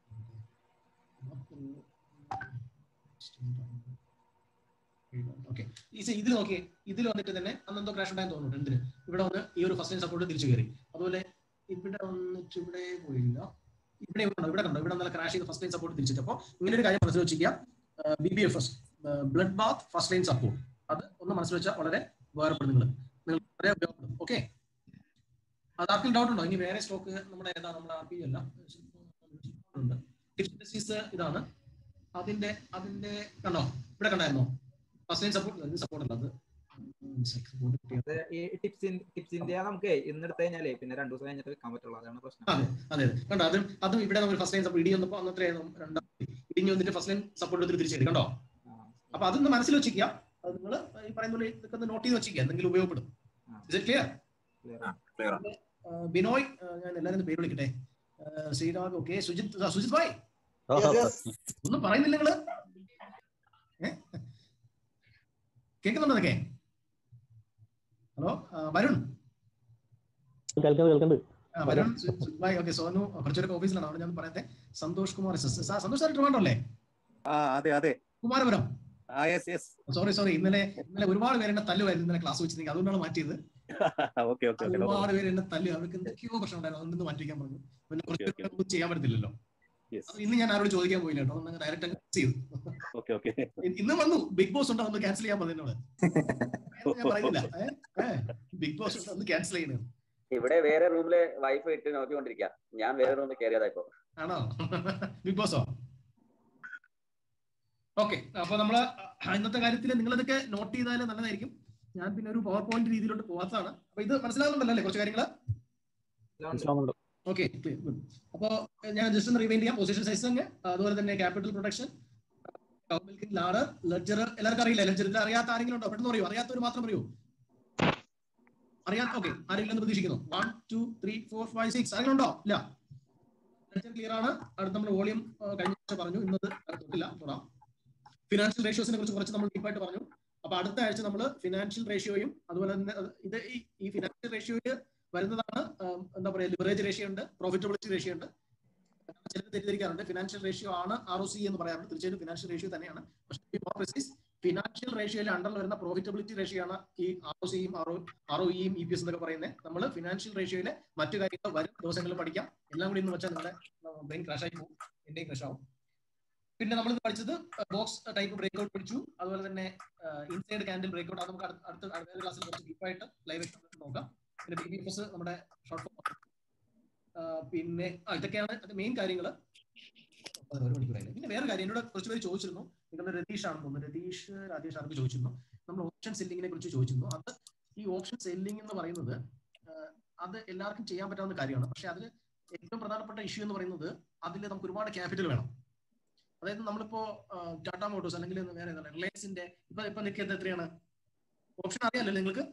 ഓക്കെ ഇതിൽ നോക്കിയേ ഇതിൽ വന്നിട്ട് തന്നെ അന്ന് എന്തോ ക്രാഷ് ഉണ്ടായെന്ന് തോന്നുന്നു എന്തിന് ഇവിടെ വന്ന് ഈ ഒരു ഫസ്റ്റ് ലൈൻ സപ്പോർട്ട് തിരിച്ചു കയറി അതുപോലെ ഇവിടെ വന്നിട്ട് ഇവിടെ പോയില്ല ഇവിടെ കണ്ടോ ഇവിടെ കണ്ടോ ഇവിടെ നല്ല ക്രാഷ് ചെയ്ത് ഫസ്റ്റ് ലൈൻ സപ്പോർട്ട് തിരിച്ചിട്ട് അപ്പോൾ ഇങ്ങനെ ഒരു കാര്യം മനസ്സിൽ വെച്ചിരിക്കുക B B F S blood bath first line support അത് ഒന്ന് മനസ്സിൽ വെച്ചാൽ വളരെ ഉപകാരപ്പെടും നിങ്ങൾ നിങ്ങൾ വളരെ ഉപയോഗപ്പെടും ഓക്കെ അത് ആർക്കും ഡൗട്ട് ഉണ്ടോ ഇനി വേറെ സ്റ്റോക്ക് നമ്മുടെ ഏതാ നമ്മുടെ ആർ പി അല്ല ഉണ്ട് ഡിഫിഷ്യൻസീസ് ഇതാണ് അതിന്റെ അതിന്റെ കണ്ടോ ഇവിടെ കണ്ടായിരുന്നോ ഫസ്റ്റ് ലൈൻ സപ്പോർട്ട് സപ്പോർട്ട് അല്ല അത് അത് ഈ ടിപ്സിൻ ടിപ്സിന്റെ നമുക്ക് ഇന്ന് എടുത്തു കഴിഞ്ഞാലേ പിന്നെ രണ്ടു ദിവസം കഴിഞ്ഞിട്ട് വെക്കാൻ പറ്റുള്ളൂ അതാണ് പ്രശ്നം അതെ അതെ അതെ കണ്ടോ അതും അതും ഇവിടെ നമ്മൾ ഫസ്റ്റ് ലൈൻ സപ്പോർട്ട് ഇടി വന്നപ്പോൾ അന്നത്തെ രണ്ടാം ഇടിഞ്ഞു വന്നിട്ട് ഫസ്റ്റ് ലൈൻ സപ്പോർട്ട് എടുത്തിട്ട് തിരിച്ചു കണ്ടോ അപ്പൊ അതൊന്ന് മനസ്സിൽ വെച്ചിരിക്കുക അത് നിങ്ങൾ ഈ പറയുന്ന പോലെ ഇതൊക്കെ ഒന്ന് നോട്ട് ചെയ്ത് വെച്ചിരിക്കുക എന്തെങ്കിലും ഉപയോഗപ്പെടും is it clear clear Binoy ആ, ഞാൻ എല്ലാവരും പേര് വിളിക്കട്ടെ ആ, ശ്രീരാഗ് ഓക്കെ സുജിത് ആ, സുജിത് ഭായ് ഒന്നും പറയുന്നില്ല നിങ്ങള് ഏ? കേൾക്കുന്നുണ്ടോ ഹലോ വരുൺ കേൾക്കുന്നത് കേൾക്കുന്നുണ്ട് ആ, വരുൺ സു- സുജിത് ഭായ് ഓക്കെ സോനു കുറച്ചൊരു ഓഫീസിലാണ് അവിടെ ഞാൻ പറയട്ടെ Santhosh Kumar S S. Sir Santhosh sir Trivandrum അല്ലേ ആ അതെ അതെ കുമാരപുരം ആ യെസ് യെസ് സോറി സോറി ഇന്നലെ ഇന്നലെ ഒരുപാട് പേര് എന്നെ തല്ലുമായിരുന്നു ഇന്നലെ ക്ലാസ് വെച്ചിരുന്നെങ്കിൽ അതുകൊണ്ടാണ് മാറ്റിയത് ഓക്കെ ഓക്കെ ഓക്കെ ഒരുപാട് പേര് എന്നെ തല്ലു അവർക്ക് എന്തൊക്കെയോ പ്രശ്നം ഉണ്ടായിരുന്നു അതുകൊണ്ട് മാറ്റി വയ്ക്കാൻ പറഞ്ഞു പിന്നെ കുറച്ച് Okay, okay. ഒന്നും ചെയ്യാൻ പറ്റത്തില്ലല്ലോ യെസ് അത് ഇന്ന് ഞാൻ ആരോട് ചോദിക്കാൻ പോയില്ല കേട്ടോ ഒന്ന് ഡയറക്റ്റ് അങ്ങ് ചെയ്തു ഓക്കെ ഓക്കെ ഇ- ഇന്ന് വന്നു ബിഗ് ബോസ് ഉണ്ട് ഒന്ന് ക്യാൻസൽ ചെയ്യാൻ പറഞ്ഞു എന്നോട് ഞാൻ പറയുന്നില്ല ബിഗ് ബോസ് ഉണ്ട് ഒന്ന് ക്യാൻസൽ ചെയ്യണേ ഇവിടെ വേറെ റൂമില് വൈഫ് ഇട്ട് നോക്കിക്കൊണ്ടിരിക്കുക ഞാൻ വേറെ റൂമിൽ കയറിയതാ ഇപ്പൊ ആണോ ബിഗ് ബോസോ ഓക്കെ അപ്പൊ നമ്മള് ഇന്നത്തെ കാര്യത്തിൽ നിങ്ങൾ ഇതൊക്കെ നോട്ട് ചെയ്താൽ നല്ലതായിരിക്കും ഞാൻ പിന്നെ ഒരു പവർ പോയിന്റ് രീതിയിലോട്ട് പോകാത്തതാണ് അപ്പൊ ഇത് മനസ്സിലാവുന്നുണ്ടല്ലോ അല്ലേ കുറച്ച് കാര്യങ്ങൾ മനസ്സിലാവുന്നുണ്ട് ഓക്കെ അപ്പോ ഞാൻ ജസ്റ്റ് ഒന്ന് റിവൈൻഡ് ചെയ്യാം പൊസിഷൻ സൈസ് തന്നെ അതുപോലെ തന്നെ ക്യാപിറ്റൽ പ്രൊട്ടക്ഷൻ ലാഡർ ലെഡ്ജർ എല്ലാവർക്കും അറിയില്ല ലെഡ്ജർ ഇത് അറിയാത്ത ആരെങ്കിലും ഉണ്ടോ പെട്ടെന്ന് പറയൂ അറിയാത്തവർ മാത്രം പറയൂ അറിയാം ഓക്കെ ആരെങ്കിലും എന്ന് പ്രതീക്ഷിക്കുന്നു one two three four five six ആരെങ്കിലും ഉണ്ടോ ഇല്ല ലെഡ്ജർ ക്ലിയർ ആണ് അടുത്ത നമ്മൾ വോളിയം കഴിഞ്ഞ ആഴ്ച പറഞ്ഞു ഇന്നത് തൊട്ടില്ല തൊടാം ഫിനാൻഷ്യൽ റേഷ്യോസിനെ കുറിച്ച് കുറച്ച് നമ്മൾ ഡീപ്പായിട്ട് പറഞ്ഞു അപ്പൊ അടുത്ത ആഴ്ച നമ്മൾ ഫിനാൻഷ്യൽ റേഷ്യോയും അതുപോലെ തന്നെ അത് ഇത് ഈ- ഈ ഫിനാൻഷ്യൽ റേഷ്യോയിൽ വരുന്നതാണ് ആം, എന്താ പറയാ ലിവറേജ് റേഷ്യോ ഉണ്ട് പ്രോഫിറ്റബിലിറ്റി റേഷ്യോ ഉണ്ട് ചിലർ തെറ്റിദ്ധരിക്കാറുണ്ട് ഫിനാൻഷ്യൽ റേഷ്യോ ആണ് ആർ ഒ സി എന്ന് പറയാറുണ്ട് തീർച്ചയായിട്ടും ഫിനാൻഷ്യൽ റേഷ്യോ തന്നെയാണ് പക്ഷേ മോർ പ്രിസൈസ് ഫിനാൻഷ്യൽ റേഷ്യോയിൽ അണ്ടറിൽ വരുന്ന പ്രോഫിറ്റബിലിറ്റി റേഷ്യോ ആണ് ഈ ആർ ഒ സിയും ആർ ഒ ആർ ഒ ഇയും ഇ പി എസ് എന്നൊക്കെ പറയുന്നത് നമ്മൾ ഫിനാൻഷ്യൽ റേഷ്യോയിലെ മറ്റു കാര്യങ്ങൾ വരും ദിവസങ്ങളിൽ പഠിക്കാം എല്ലാം കൂടി ഇന്ന് വെച്ചാൽ നിങ്ങളുടെ ബ്രെയിൻ ക്രാഷ് ആയി പോകും എന്റെയും ക്രാഷ് ആവും പിന്നെ നമ്മൾ പഠിച്ചത് ബോക്സ് ടൈപ്പ് ബ്രേക്ക്ഔട്ട് പഠിച്ചു അതുപോലെ തന്നെ ഇൻസൈഡ് ക്യാൻഡിൽ ബ്രേക്ക്ഔട്ട് അത് നമുക്ക് അടുത്ത അടുത്ത അടുത്ത ക്ലാസ്സിൽ കുറച്ച് ഡീപ്പായിട്ട് ലൈവ് നോക്കാം പിന്നെ ബി ബി എഫ് എസ് നമ്മുടെ ഷോർട്ട് ഫോം പിന്നെ ആ, ഇതൊക്കെയാണ് മെയിൻ കാര്യങ്ങൾ ഒരു മണിക്കൂറായില്ലേ പിന്നെ വേറെ കാര്യം എന്നോട് കുറച്ച് പേര് ചോദിച്ചിരുന്നു നിങ്ങളുടെ രതീഷ് ആണെന്ന് തോന്നുന്നു രതീഷ് രാജേഷ് ആർക്ക് ചോദിച്ചിരുന്നു നമ്മൾ ഓപ്ഷൻ സെല്ലിങ്ങിനെ കുറിച്ച് ചോദിച്ചിരുന്നു അത് ഈ ഓപ്ഷൻ സെല്ലിംഗ് എന്ന് പറയുന്നത് ആ, അത് എല്ലാവർക്കും ചെയ്യാൻ പറ്റാവുന്ന കാര്യമാണ് പക്ഷെ അതിൽ ഏറ്റവും പ്രധാനപ്പെട്ട ഇഷ്യൂ എന്ന് പറയുന്നത് അതിൽ നമുക്ക് ഒരുപാട് ക്യാപിറ്റൽ വേണം അതായത് നമ്മളിപ്പോ ടാറ്റ മോട്ടോഴ്സ് അല്ലെങ്കിൽ വേറെ ഏതാണ് റിലയൻസിന്റെ ഇപ്പൊ ഇപ്പൊ നിൽക്കുന്നത് എത്രയാണ് ഓപ്ഷൻ അറിയാലോ നിങ്ങൾക്ക്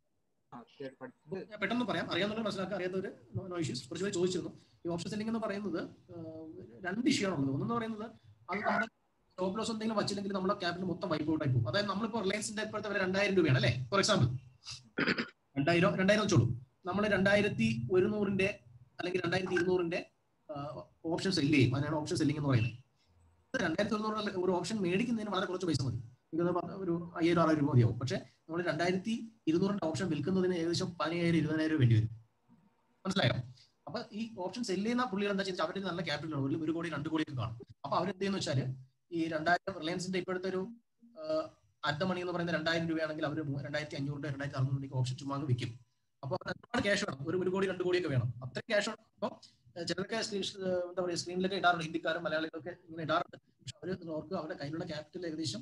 ഞാൻ പെട്ടെന്ന് പറയാം അറിയാവുന്നവർ മനസ്സിലാക്കാൻ അറിയാത്തവര് നോ ഇഷ്യൂസ് കുറച്ച് പേര് ചോദിച്ചിരുന്നു ഈ ഓപ്ഷൻ സെല്ലിംഗ് എന്ന് പറയുന്നത് ആ, രണ്ട് ഇഷ്യൂ ആണുള്ളത് ഒന്നെന്ന് പറയുന്നത് അത് നമ്മുടെ സ്റ്റോപ്പ് ലോസ് എന്തെങ്കിലും വച്ചില്ലെങ്കിൽ നമ്മുടെ ക്യാപിറ്റൽ മൊത്തം വൈപ്പ് ഔട്ട് ആയി പോകും അതായത് നമ്മളിപ്പോ റിലയൻസിന്റെ ഇപ്പോഴത്തെ വില രണ്ടായിരം രൂപയാണ് അല്ലേ ഫോർ എക്സാമ്പിൾ രണ്ടായിരം രണ്ടായിരം വെച്ചോളൂ നമ്മൾ രണ്ടായിരത്തി ഒരുന്നൂറിന്റെ അല്ലെങ്കിൽ രണ്ടായിരത്തി ഇരുന്നൂറിന്റെ ഓപ്ഷൻ സെല്ല് ചെയ്യും അതിനാണ് ഓപ്ഷൻ സെല്ലിംഗ് എന്ന് പറയുന്നത് ഇത് രണ്ടായിരത്തി ഒരുന്നൂറ് ഒരു ഓപ്ഷൻ മേടിക്കുന്നതിന് വളരെ കുറച്ച് പൈസ മതി എനിക്കൊന്ന് പ- ഒരു അയ്യായിരം ആറായിരം രൂപ മതിയാവും പക്ഷെ നമ്മൾ രണ്ടായിരത്തി ഇരുന്നൂറിന്റെ ഓപ്ഷൻ വിൽക്കുന്നതിന് ഏകദേശം പതിനയ്യായിരം ഇരുപതിനായിരം രൂപ വേണ്ടി വരും മനസ്സിലായോ അപ്പൊ ഈ ഓപ്ഷൻ സെല്ല് ചെയ്യുന്ന പുള്ളികൾ എന്താ വെച്ചാൽ അവരുടെ നല്ല ക്യാപിറ്റൽ ആണ് ഒരു- ഒരു കോടി രണ്ട് കോടിയൊക്കെ കാണും അപ്പൊ അവരെന്ത് ചെയ്യുന്ന വെച്ചാൽ ഈ രണ്ടായിരം റിലയൻസിന്റെ ഇപ്പോഴത്തെ ഒരു അഡ്ഡ മണി എന്ന് പറയുന്ന രണ്ടായിരം രൂപയാണെങ്കിൽ അവർ രണ്ടായിരത്തി അഞ്ഞൂറ് രണ്ടായിരത്തി അറുന്നൂറ് രൂപയ്ക്ക് ഓപ്ഷൻ ചുമ്മാ അങ്ങ് വിൽക്കും അപ്പൊ ഒരുപാട് ക്യാഷ് വേണം ഒരു ഒരു കോടി രണ്ട് കോടിയൊക്കെ വേണം അത്രയും ക്യാഷ് അപ്പോൾ ചിലരൊക്കെ സ്ക്രീൻ എന്താ പറയുക സ്ക്രീനിലൊക്കെ ഇടാറുണ്ട് ഹിന്ദിക്കാരും മലയാളികളൊക്കെ ഇങ്ങനെ ഇടാറുണ്ട് പക്ഷെ അവർ ഓർക്ക് അവരുടെ കയ്യിലുള്ള ക്യാപിറ്റൽ ഏകദേശം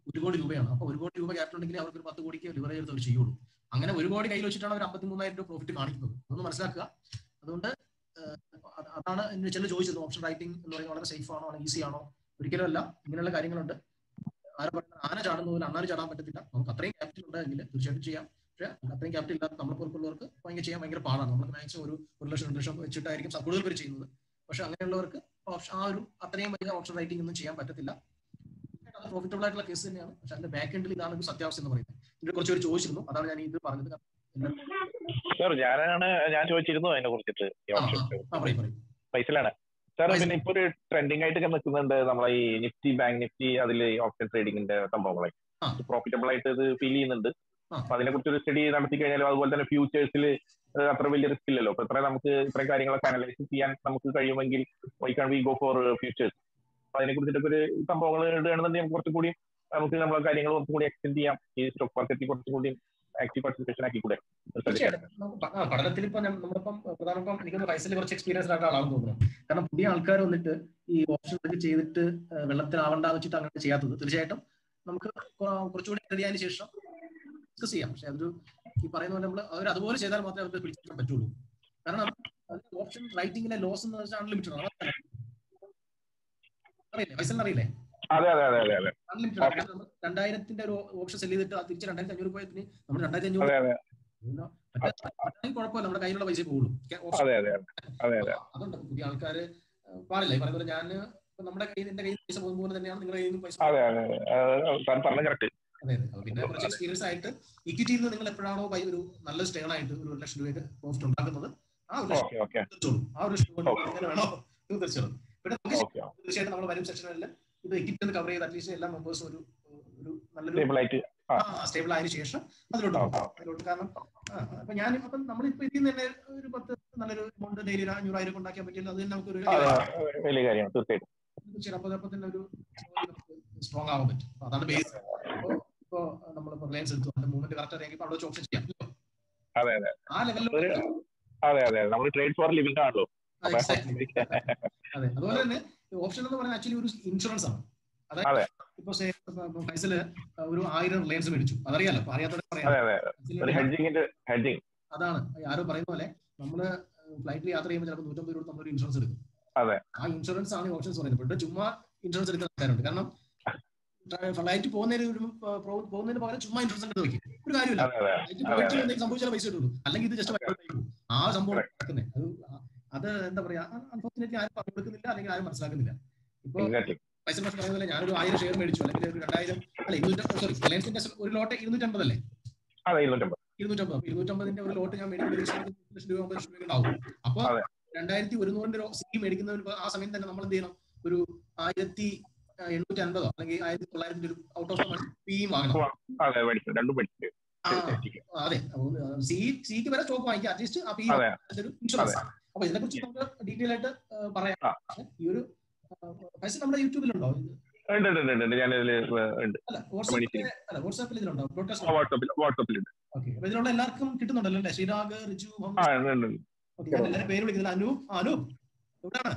ഒരു കോടി രൂപയാണ് അപ്പൊ ഒരു കോടി രൂപ ക്യാപിറ്റൽ ഉണ്ടെങ്കിൽ അവർക്ക് ഒരു പത്ത് കോടിക്ക് ലിവറേജ് എടുത്ത് അവർ ചെയ്യുള്ളൂ അങ്ങനെ ഒരു കോടി കയ്യിൽ വെച്ചിട്ടാണ് അവർ അമ്പത്തി മൂന്നായിരം രൂപ പ്രോഫിറ്റ് കാണിക്കുന്നത് അതൊന്ന് മനസ്സിലാക്കുക അതുകൊണ്ട് ഏഹ്, അത് അതാണ് എന്നെ ചില ചോദിച്ചത് ഓപ്ഷൻ റൈറ്റിംഗ് എന്ന് പറയുന്നത് വളരെ സേഫ് ആണോ ഈസി ആണോ ഒരിക്കലും അല്ല ഇങ്ങനെയുള്ള കാര്യങ്ങളുണ്ട് ആരെ പറയുന്നത് ആന ചാടുന്ന പോലെ അണ്ണാന് ചാടാൻ പറ്റത്തില്ല നമുക്ക് അത്രയും ക്യാപിറ്റൽ ഉണ്ടെങ്കിൽ തീർച്ചയായിട്ടും ചെയ്യാം പക്ഷേ അത്രയും ക്യാപിറ്റൽ ഇല്ലാത്ത നമ്മളെ പോലുള്ളവർക്ക് ഭയങ്കര ചെയ്യാൻ ഭയങ്കര പാടാണ് നമ്മൾ മാക്സിമം ഒരു ഒരു ലക്ഷം രണ്ട് ലക്ഷം വെച്ചിട്ടായിരിക്കും സ- കൂടുതൽ പേര് ചെയ്യുന്നത് പക്ഷെ അങ്ങനെയുള്ളവർക്ക് ഓപ്ഷൻ ആ ഒരു അത്രയും വലിയ ഓപ്ഷൻ റൈറ്റിംഗ് ഒന്നും ചെയ്യാൻ പറ്റത്തില്ല അത് പ്രോഫിറ്റബിൾ ആയിട്ടുള്ള കേസ് തന്നെയാണ് പക്ഷെ അതിന്റെ ബാക്ക് എൻഡിൽ ഇതാണ് ഒരു സത്യാവസ്ഥ എന്ന് പറയുന്നത് ഇതിനെ കുറച്ച് പേര് ചോദിച്ചിരുന്നു അതാണ് ഞാൻ ഇത് പറഞ്ഞത് കാരണം സാർ ഞാനാണ് ഞാൻ ചോദിച്ചിരുന്നു അതിനെ കുറിച്ചിട്ട് ഈ ആ, ഓപ്ഷൻ ആ, പറയും പറയും പൈസയിലാണ് സാർ പൈസ- പിന്നെ ഇപ്പൊ ഒരു ട്രെൻഡിങ് ആയിട്ട് ഒക്കെ നിൽക്കുന്നുണ്ട് നമ്മളെ ഈ നിഫ്റ്റി ബാങ്ക് നിഫ്റ്റി അതിൽ ഓപ്ഷൻ ട്രേഡിംഗിന്റെ സംഭവങ്ങളെ ആ. പ്രോഫിറ്റബിൾ ആയിട്ട് ഇത് ഫീൽ ചെയ്യുന്നുണ്ട് ആ. അപ്പൊ അതിനെ കുറിച്ച് ഒരു സ്റ്റഡി നടത്തി കഴിഞ്ഞാൽ അതുപോലെ തന്നെ ഫ്യൂച്ചേഴ്സിൽ അത്ര വലിയ റിസ്ക് ഇല്ലല്ലോ അപ്പൊ ഇത്ര നമുക്ക് ഇത്രയും കാര്യങ്ങളൊക്കെ അനലൈസ് ചെയ്യാൻ നമുക്ക് കഴിയുമെങ്കിൽ why can we go for futures അപ്പൊ അതിനെ കുറിച്ചിട്ടൊക്കെ ഒരു സംഭവങ്ങൾ ഇടുകയാണെന്നുണ്ടെങ്കിൽ നമുക്ക് കുറച്ചും കൂടി നമുക്ക് നമ്മളെ കാര്യങ്ങൾ കുറച്ചും കൂടി എക്സ്റ്റെൻഡ് ചെയ്യാം ഈ സ്റ്റോക്ക് മാർക്കറ്റിൽ കുറച്ചും കൂടി ആക്റ്റീവ് പാർട്ടിസിപ്പേഷൻ ആക്കി കൂടെ തീർച്ചയായിട്ടും നമുക്ക് പ- ആ, പഠനത്തിൽ ഇപ്പൊ ഞാൻ- നമ്മളിപ്പം പ്രധാനപ്പം എനിക്കൊന്ന് പൈസയിൽ കുറച്ച് എക്സ്പീരിയൻസ് ആയിട്ട് ആളാണെന്ന് തോന്നുന്നു കാരണം പുതിയ ആൾക്കാർ വന്നിട്ട് ഈ ഓപ്ഷൻ ഒക്കെ ചെയ്തിട്ട് ആ, വെള്ളത്തിലാവണ്ടെന്ന് വെച്ചിട്ട് അങ്ങനെ ചെയ്യാത്തത് തീർച്ചയായിട്ടും നമുക്ക് കൊ- കുറച്ചുകൂടി റെഡി ആയതിനു ശേഷം ഡിസ്കസ് ചെയ്യാം പക്ഷെ അതൊരു ഈ പറയുന്ന പോലെ നമ്മൾ അവർ അതുപോലെ ചെയ്താൽ മാത്രമേ അവർക്ക് പിടിച്ചെടുക്കാൻ പറ്റുള്ളൂ കാരണം ഓപ്ഷൻ റൈറ്റിംഗിലെ ലോസ് എന്ന് വെച്ചാൽ അൺലിമിറ്റഡ് ആണ് അറിയില്ലേ പൈസ അറിയില്ലേ അതെ അതെ അതെ അതെ അതെ അൺലിമിറ്റഡ് ആണ് കാരണം നമ്മൾ രണ്ടായിരത്തിന്റെ ഒരു ഓപ്ഷൻ സെല് ചെയ്തിട്ട് അത് തിരിച്ച് രണ്ടായിരത്തി അഞ്ഞൂറ് പോയതിന് നമ്മൾ രണ്ടായിരത്തി അഞ്ഞൂറ് അതെ അതെ മറ്റേ കുഴപ്പമില്ല നമ്മുടെ കയ്യിലുള്ള പൈസ പോകുള്ളൂ ഓപ്ഷൻ അതെ അതെ അതെ അതെ അതുണ്ട് പുതിയ ആൾക്കാര് ഏഹ് പാടില്ല ഈ പറയുന്ന പോലെ ഞാൻ ഇപ്പൊ നമ്മുടെ കയ്യിൽ എന്റെ കയ്യിൽ പൈസ പോകുന്ന പോലെ തന്നെയാണ് നിങ്ങളുടെ കയ്യിൽ നിന്ന് പൈസ അതെ അതെ അതെ സാർ പറഞ്ഞ കറക്റ്റ് അതെ അതെ അപ്പൊ പിന്നെ കുറച്ച് എക്സ്പീരിയൻസ് ആയിട്ട് ഇക്വിറ്റിയിൽ നിന്ന് നിങ്ങൾ എപ്പോഴാണോ പൈ- ഒരു നല്ല സ്റ്റേൺ ആയിട്ട് ഒരു ഒരു ലക്ഷം രൂപയ്ക്ക് പ്രോഫിറ്റ് ഉണ്ടാക്കുന്നത് ആ ഒരു ലക്ഷം ഓക്കെ ഓക്കെ തീർച്ചോളൂ ആ ഒരു ലക്ഷം കൊണ്ട് എങ്ങനെ വേണോ ഇത് തീർച്ചയായിട്ടും പിന്നെ നമുക്ക് ഓക്കെ തീർച്ചയായിട്ടും നമ്മൾ വരും സെക്ഷനിൽ ഇത് എക്വിറ്റി ഒന്ന് കവർ ചെയ്ത് അറ്റ്ലീസ്റ്റ് എല്ലാ മെമ്പേഴ്സും ഒരു ഒരു നല്ലൊരു സ്റ്റേബിൾ ആയിട്ട് സ്റ്റേബിൾ ആയതിനു ശേഷം അതിലോട്ട് പോകും അതിലോട്ട് കാരണം ആ, അപ്പൊ ഞാൻ അപ്പം നമ്മളിപ്പോ ഇതിൽ നിന്ന് തന്നെ ഒരു പത്ത് നല്ലൊരു എമൗണ്ട് ഡെയിലി ഒരു അഞ്ഞൂറായിരം ഉണ്ടാക്കാൻ പറ്റില്ല അത് തന്നെ നമുക്കൊരു അതെ വലിയ കാര്യമാണ് തീർച്ചയായിട്ടും ചിലപ്പോൾ അപ്പൊ തന്നെ ഒരു സ്ട്രോങ് ആവാൻ പറ്റും അപ്പൊ അതാണ് ബേസ് ഇപ്പോ ഇപ്പോ നമ്മളിപ്പോ റിലയൻസ് എടുത്തു അതിന്റെ മൂവ്മെന്റ് കറക്റ്റ് അറിയാമെങ്കിൽ അവിടെ ഓപ്ഷൻ ചെയ്യാം അതെ അതെ ആ ലെവലിൽ ഒരു അതെ അതെ നമ്മൾ ട്രേഡ് ഫോർ ലിവിംഗ് ആണല്ലോ അതെ അതെ അതുപോലെ തന്നെ ഓപ്ഷൻ എന്ന് പറയുന്നത് ആക്ച്വലി ഒരു ഇൻഷുറൻസ് ആണ് അതെ. അതായത് ഇപ്പൊ say, ഇപ്പൊ ഫൈസല് ഒരു ആയിരം റിലയൻസ് മേടിച്ചു അതറിയാലോ അപ്പൊ അറിയാത്തവരെ പറയാം അതെ അതെ ഒരു ഹെഡ്ജിങ്ങിന്റെ ഹെഡ്ജിങ് അതാണ് ആരോ പറയുന്ന പോലെ നമ്മള് ഫ്ലൈറ്റിൽ യാത്ര ചെയ്യുമ്പോൾ ചിലപ്പോൾ നൂറ്റമ്പത് രൂപ നമ്മളൊരു ഇൻഷുറൻസ് എടുക്കും അതെ ആ ഇൻഷുറൻസ് ആണ് ഓപ്ഷൻസ് പറയുന്നത് ഇവിടെ ചുമ്മാ ഇൻഷുറൻസ് എടുക്കുന്ന ആൾക്കാരുണ്ട് കാരണം ഫ്ലൈറ്റ് പോകുന്നതിന് ഒരു പോ- പോ- പോകുന്നതിന് പകരം ചുമ്മാ ഇൻഷുറൻസ് എടുത്ത് വെക്കും ഒരു കാര്യമില്ല അതെ അതെ ഫ്ലൈറ്റ് അതെ പോയിട്ട് അതെ എന്തെങ്കിലും സംഭവിച്ചാൽ പൈസ കിട്ടുള്ളൂ അല്ലെങ്കിൽ ഇത് ജസ്റ്റ് ആ സംഭവം നടക്കുന്നത് അത് ആ- അത് എന്താ പറയാ അൺഫോർച്ചുനേറ്റ്ലി ആരും പറഞ്ഞു കൊടുക്കുന്നില്ല അല്ലെങ്കിൽ ആരും മനസ്സിലാക്കുന്നില്ല ഇപ്പൊ എക്സാക്ട്ലി പൈസ മാഷ് പറയുന്ന പോലെ ഞാനൊരു ആയിരം ഷെയർ മേടിച്ചു അല്ലെങ്കിൽ ഒരു രണ്ടായിരം അല്ല ഇരുന്നൂറ്റമ്പത് സോറി റിലയൻസിന്റെ ഒരു ലോട്ട് ഇരുന്നൂറ്റമ്പതല്ലേ അതെ ഇരുന്നൂറ്റമ്പത് ഇരുന്നൂറ്റമ്പത് അപ്പൊ ഇരുന്നൂറ്റമ്പതിന്റെ ഒരു ലോട്ട് ഞാൻ മേടിക്കുന്ന ഒരു ലക്ഷം ലക്ഷം രൂപ ഒമ്പത് ലക്ഷം രൂപ ഉണ്ടാവും അപ്പൊ അതെ. രണ്ടായിരത്തി ഒരുന്നൂറിന്റെ സി മേടിക്കുന്ന ആ സമയം തന്നെ നമ്മൾ എന്ത് ചെയ്യണം ഒരു ആയിരത്തി എണ്ണൂറ്റി അൻപതോ അല്ലെങ്കിൽ ആയിരത്തി തൊള്ളായിരത്തി ഒരു ഔട്ട് ഓഫ് ഫീയും വാങ്ങണം അതെ മേടിച്ചു രണ്ടും മേടിച്ചു ആ, അതെ സി സിക്ക് വരെ സ്റ്റോക്ക് വാങ്ങിക്കാം അറ്റ്ലീസ്റ്റ് ആ ഫീ അതെ. ഒരു ഇൻഷുറൻസ് അപ്പൊ ഇതിനെ കുറിച്ച് നമുക്ക് ഡീറ്റെയിൽ ആയിട്ട് ആ, പറയാം ആ. പക്ഷേ ഈ ഒരു ആ, പൈസ നമ്മുടെ യൂട്യൂബിലുണ്ടോ ഇത് ഉണ്ട് ഉണ്ട് ഉണ്ട് ഉണ്ട് ഞാനിതിൽ ഉണ്ട് അല്ല Community. വാട്സാപ്പിൽ അല്ല വാട്സാപ്പിൽ ഇതിലുണ്ടോ ബ്രോഡ്കാസ്റ്റ് വാട്സപ്പിൽ വാട്സപ്പിലുണ്ട് ഓക്കെ അപ്പൊ ഇതിലുള്ള എല്ലാവർക്കും കിട്ടുന്നുണ്ടല്ലോ അല്ലേ ശ്രീരാഗ് റിജു ആ മുഹമ്മദ് ഉണ്ട് ഉണ്ട് ഉണ്ട്. ഓക്കെ ഞാൻ എല്ലാവരും പേര് വിളിക്കുന്നില്ല അനു ആ, അനു എവിടെയാണ്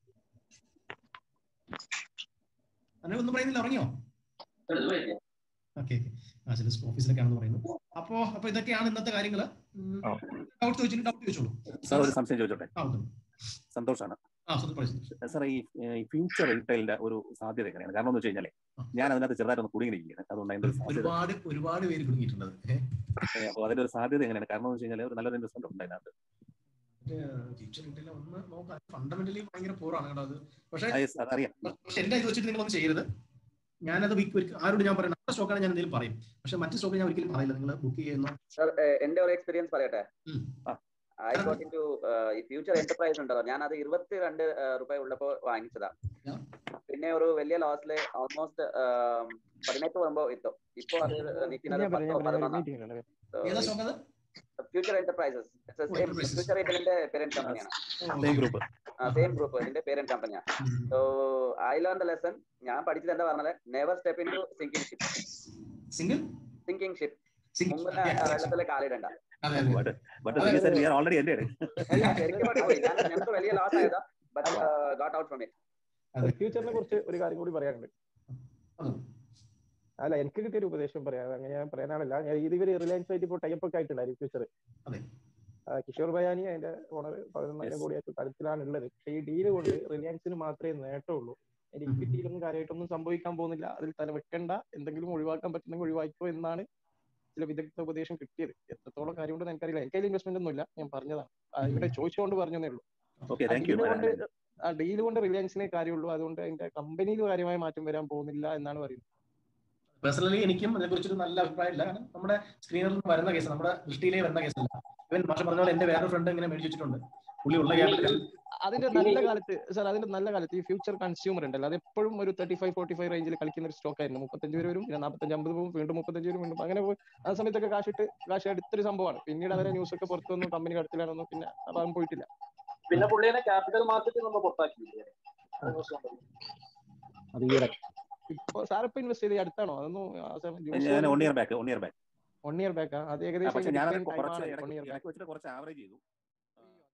അനു ഒന്നും പറയുന്നില്ല ഉറങ്ങിയോ ഓക്കെ ആ ചില ഓഫീസിലൊക്കെയാണെന്ന് പറയുന്നു അപ്പോ അപ്പൊ ഇതൊക്കെയാണ് ഇന്നത്തെ കാര്യങ്ങള് ആ. ഡൗട്ട് ചോദിച്ചു ഡൗട്ട് ചോദിച്ചോളൂ സാർ ഒരു സംശയം ചോദിച്ചോട്ടെ ആ ഓക്കെ സന്തോഷാണ് ആ സ്വന്തം പഠിച്ചു സാർ ഈ ഫ്യൂച്ചർ റീറ്റെയിലിന്റെ ഒരു സാധ്യത എങ്ങനെയാണ് കാരണം എന്ന് വെച്ച് കഴിഞ്ഞാൽ ഞാൻ അതിനകത്ത് ചെറുതായിട്ടൊന്ന് കുടുങ്ങിയിരിക്കുകയാണ് അതുകൊണ്ട് അതിന്റെ ഒരു സാധ്യത ഒരുപാട് ഒരുപാട് പേര് കുടുങ്ങിയിട്ടുണ്ട് ഏഹ് അപ്പോൾ അതിന്റെ ഒരു സാധ്യത എങ്ങനെയാണ് കാരണം എന്ന് വെച്ച് കഴിഞ്ഞാൽ ഒരു നല്ലൊരു ഇൻവെസ്റ്റ്മെന്റ് ഉണ്ട് അതിനകത്ത് ഫ്യൂച്ചർ കിട്ടില്ല ഒന്ന് നോക്കാം ഫണ്ടമെന്റലി ഭയങ്കര പോറാണ് കേട്ടോ അത് പക്ഷേ ആ, yes, അതറിയാം പക്ഷെ എന്റെ ഇത് വെച്ചിട്ട് നിങ്ങളൊന്നും ചെയ്യരുത് ഞാനത് വീക്ക് ആരോട് ഞാൻ പറയണം നമ്മുടെ സ്റ്റോക്കാണ് ഞാൻ എന്തെങ്കിലും പറയും പക്ഷെ മറ്റു സ്റ്റോക്ക് ഞാൻ ഒരിക്കലും പറയില്ല നിങ്ങൾ ബുക്ക് ചെയ്യുന്നു സർ എന്റെ ഒരു എക്സ്പീരിയൻസ് പറയട്ടെ ഉം. ഐ ഗോട്ട് ഇൻ ടു ഈ ഫ്യൂച്ചർ എന്റർപ്രൈസ് ഉണ്ടല്ലോ ഞാൻ അത് ഇരുപത്തിരണ്ട് രൂപ ഉള്ളപ്പോ വാങ്ങിച്ചതാ Yeah. പിന്നെ ഒരു വലിയ ലോസില് ഓൾമോസ്റ്റ് പതിനെട്ട് വരുമ്പോ എത്തും ഇപ്പൊ അത് നിൽക്കുന്നത് ഞാൻ പറയാം പത്തോ ഞാൻ പറയാം പതിനൊന്നോ മീറ്റിംഗ് അല്ലേ ഏതാ സ്റ്റോക്ക് അത് ഫ്യൂച്ചർ എന്റർപ്രൈസസ് Enterprises. ഫ്യൂച്ചർ റേറ്റലിന്റെ പേരന്റ് കമ്പനിയാണ് സെയിം ഗ്രൂപ്പ് സെയിം ഗ്രൂപ്പ് ഇതിന്റെ പേരന്റ് കമ്പനിയാണ് so I learn the lesson ഞാൻ പഠിച്ചത് എന്താ പറഞ്ഞത് never step into sinking ship single sinking ship single മുമ്പ് വെള്ളത്തിലെ കാലിടണ്ട അതെ അതെ but but we are already end അല്ല, ശരിക്കും പഠിച്ചു ഞാൻ ഞങ്ങൾക്ക് വലിയ ലോസ് ആയതാ but got out from it അതെ. ഫ്യൂച്ചറിനെ കുറിച്ച് ഒരു കാര്യം കൂടി പറയാനുണ്ട് അതെ. അല്ല എനിക്ക് കിട്ടിയ ഒരു ഉപദേശം പറയാം അങ്ങനെ ഞാൻ പറയാനാണല്ല ഞാൻ ഇത് ഇവര് റിലയൻസ് ആയിട്ട് ഇപ്പോൾ ടൈപ്പ് ഒക്കെ ആയിട്ടുണ്ടായിരുന്നു ഫ്യൂച്ചർ അതെ. കിഷോർ ബയാനി അതിന്റെ ഓണർ പതിനൊന്നായിരം കോടിയായിട്ട് കരുത്തിലാണ് ഉള്ളത് പക്ഷേ ഈ ഡീല് കൊണ്ട് റിലയൻസിന് മാത്രമേ നേട്ടമുള്ളൂ അതിന്റെ ഇക്വിറ്റിയിലൊന്നും കാര്യമായിട്ടൊന്നും സംഭവിക്കാൻ പോകുന്നില്ല അതിൽ തല വെക്കണ്ട എന്തെങ്കിലും ഒഴിവാക്കാൻ പറ്റുന്നെങ്കിൽ ഒഴിവാക്കോ എന്നാണ് ചില വിദഗ്ധ ഉപദേശം കിട്ടിയത് എത്രത്തോളം കാര്യമുണ്ടെന്ന് എനിക്കറിയില്ല എനിക്ക് അതിൽ ഇൻവെസ്റ്റ്മെന്റ് ഒന്നും ഇല്ല ഞാൻ പറഞ്ഞതാണ് ആ, ഇവിടെ ചോദിച്ചുകൊണ്ട് പറഞ്ഞതേ ഉള്ളൂ ഓക്കെ ആ താങ്ക് യു ഡീല് കൊണ്ട് ആ ഡീല് കൊണ്ട് റിലയൻസിനെ കാര്യമുള്ളൂ അതുകൊണ്ട് അതിന്റെ കമ്പനിയിൽ കാര്യമായ മാറ്റം വരാൻ പോകുന്നില്ല എന്നാണ് പറയുന്നത് പേഴ്സണലി എനിക്കും അതിനെക്കുറിച്ചൊരു നല്ല അഭിപ്രായമില്ല കാരണം നമ്മുടെ സ്ക്രീനിൽ നിന്ന് വരുന്ന കേസ് നമ്മുടെ ദൃഷ്ടിയിലേ വരുന്ന കേസല്ല ഇവൻ മാഷ പറഞ്ഞ പോലെ എന്റെ വേറൊരു ഫ്രണ്ട് ഇങ്ങനെ മേടിച്ചു വെച്ചിട്ടുണ്ട് പുള്ളി ഉള്ള ക്യാപിറ്റൽ അതിന്റെ നല്ല കാലത്ത് സാർ അതിന്റെ നല്ല കാലത്ത് ഈ ഫ്യൂച്ചർ കൺസ്യൂമർ ഉണ്ടല്ലോ അത് എപ്പോഴും ഒരു തേർട്ടി ഫൈവ് ഫോർട്ടി ഫൈവ് റേഞ്ചിൽ കളിക്കുന്ന ഒരു സ്റ്റോക്ക് ആയിരുന്നു മുപ്പത്തഞ്ച് വരെ വരും പിന്നെ നാൽപ്പത്തഞ്ച് അമ്പത് പോകും വീണ്ടും മുപ്പത്തഞ്ച് വരും വീണ്ടും അങ്ങനെ പോയി ആ സമയത്തൊക്കെ കാശിട്ട് കാശ് എടുത്തൊരു സംഭവമാണ് പിന്നീട് അവരെ ന്യൂസ് ഒക്കെ പുറത്തു വന്നു കമ്പനി കടത്തിലാണെന്നു പിന്നെ അതൊന്നും പോയിട്ടില്ല പിന്നെ പുള്ളിനെ ക്യാപിറ്റൽ മാർക്കറ്റിൽ നമ്മൾ പുറത്താക്കിയില്ലേ അത് പ്രശ്നം ഉണ്ടല്ലോ. അത് ഈയിടെ ഇപ്പൊ സാർ ഇപ്പൊ ഇൻവെസ്റ്റ് ചെയ്ത് അടുത്താണോ അതൊന്നും ഞാൻ one year back one year back one year back അത് ഏകദേശം പക്ഷെ ഞാൻ time കുറച്ച് ആണ് ഇടയ്ക്ക് one year back. ഇടയ്ക്ക് വെച്ചിട്ട് കുറച്ച് ആവറേജ് ചെയ്തു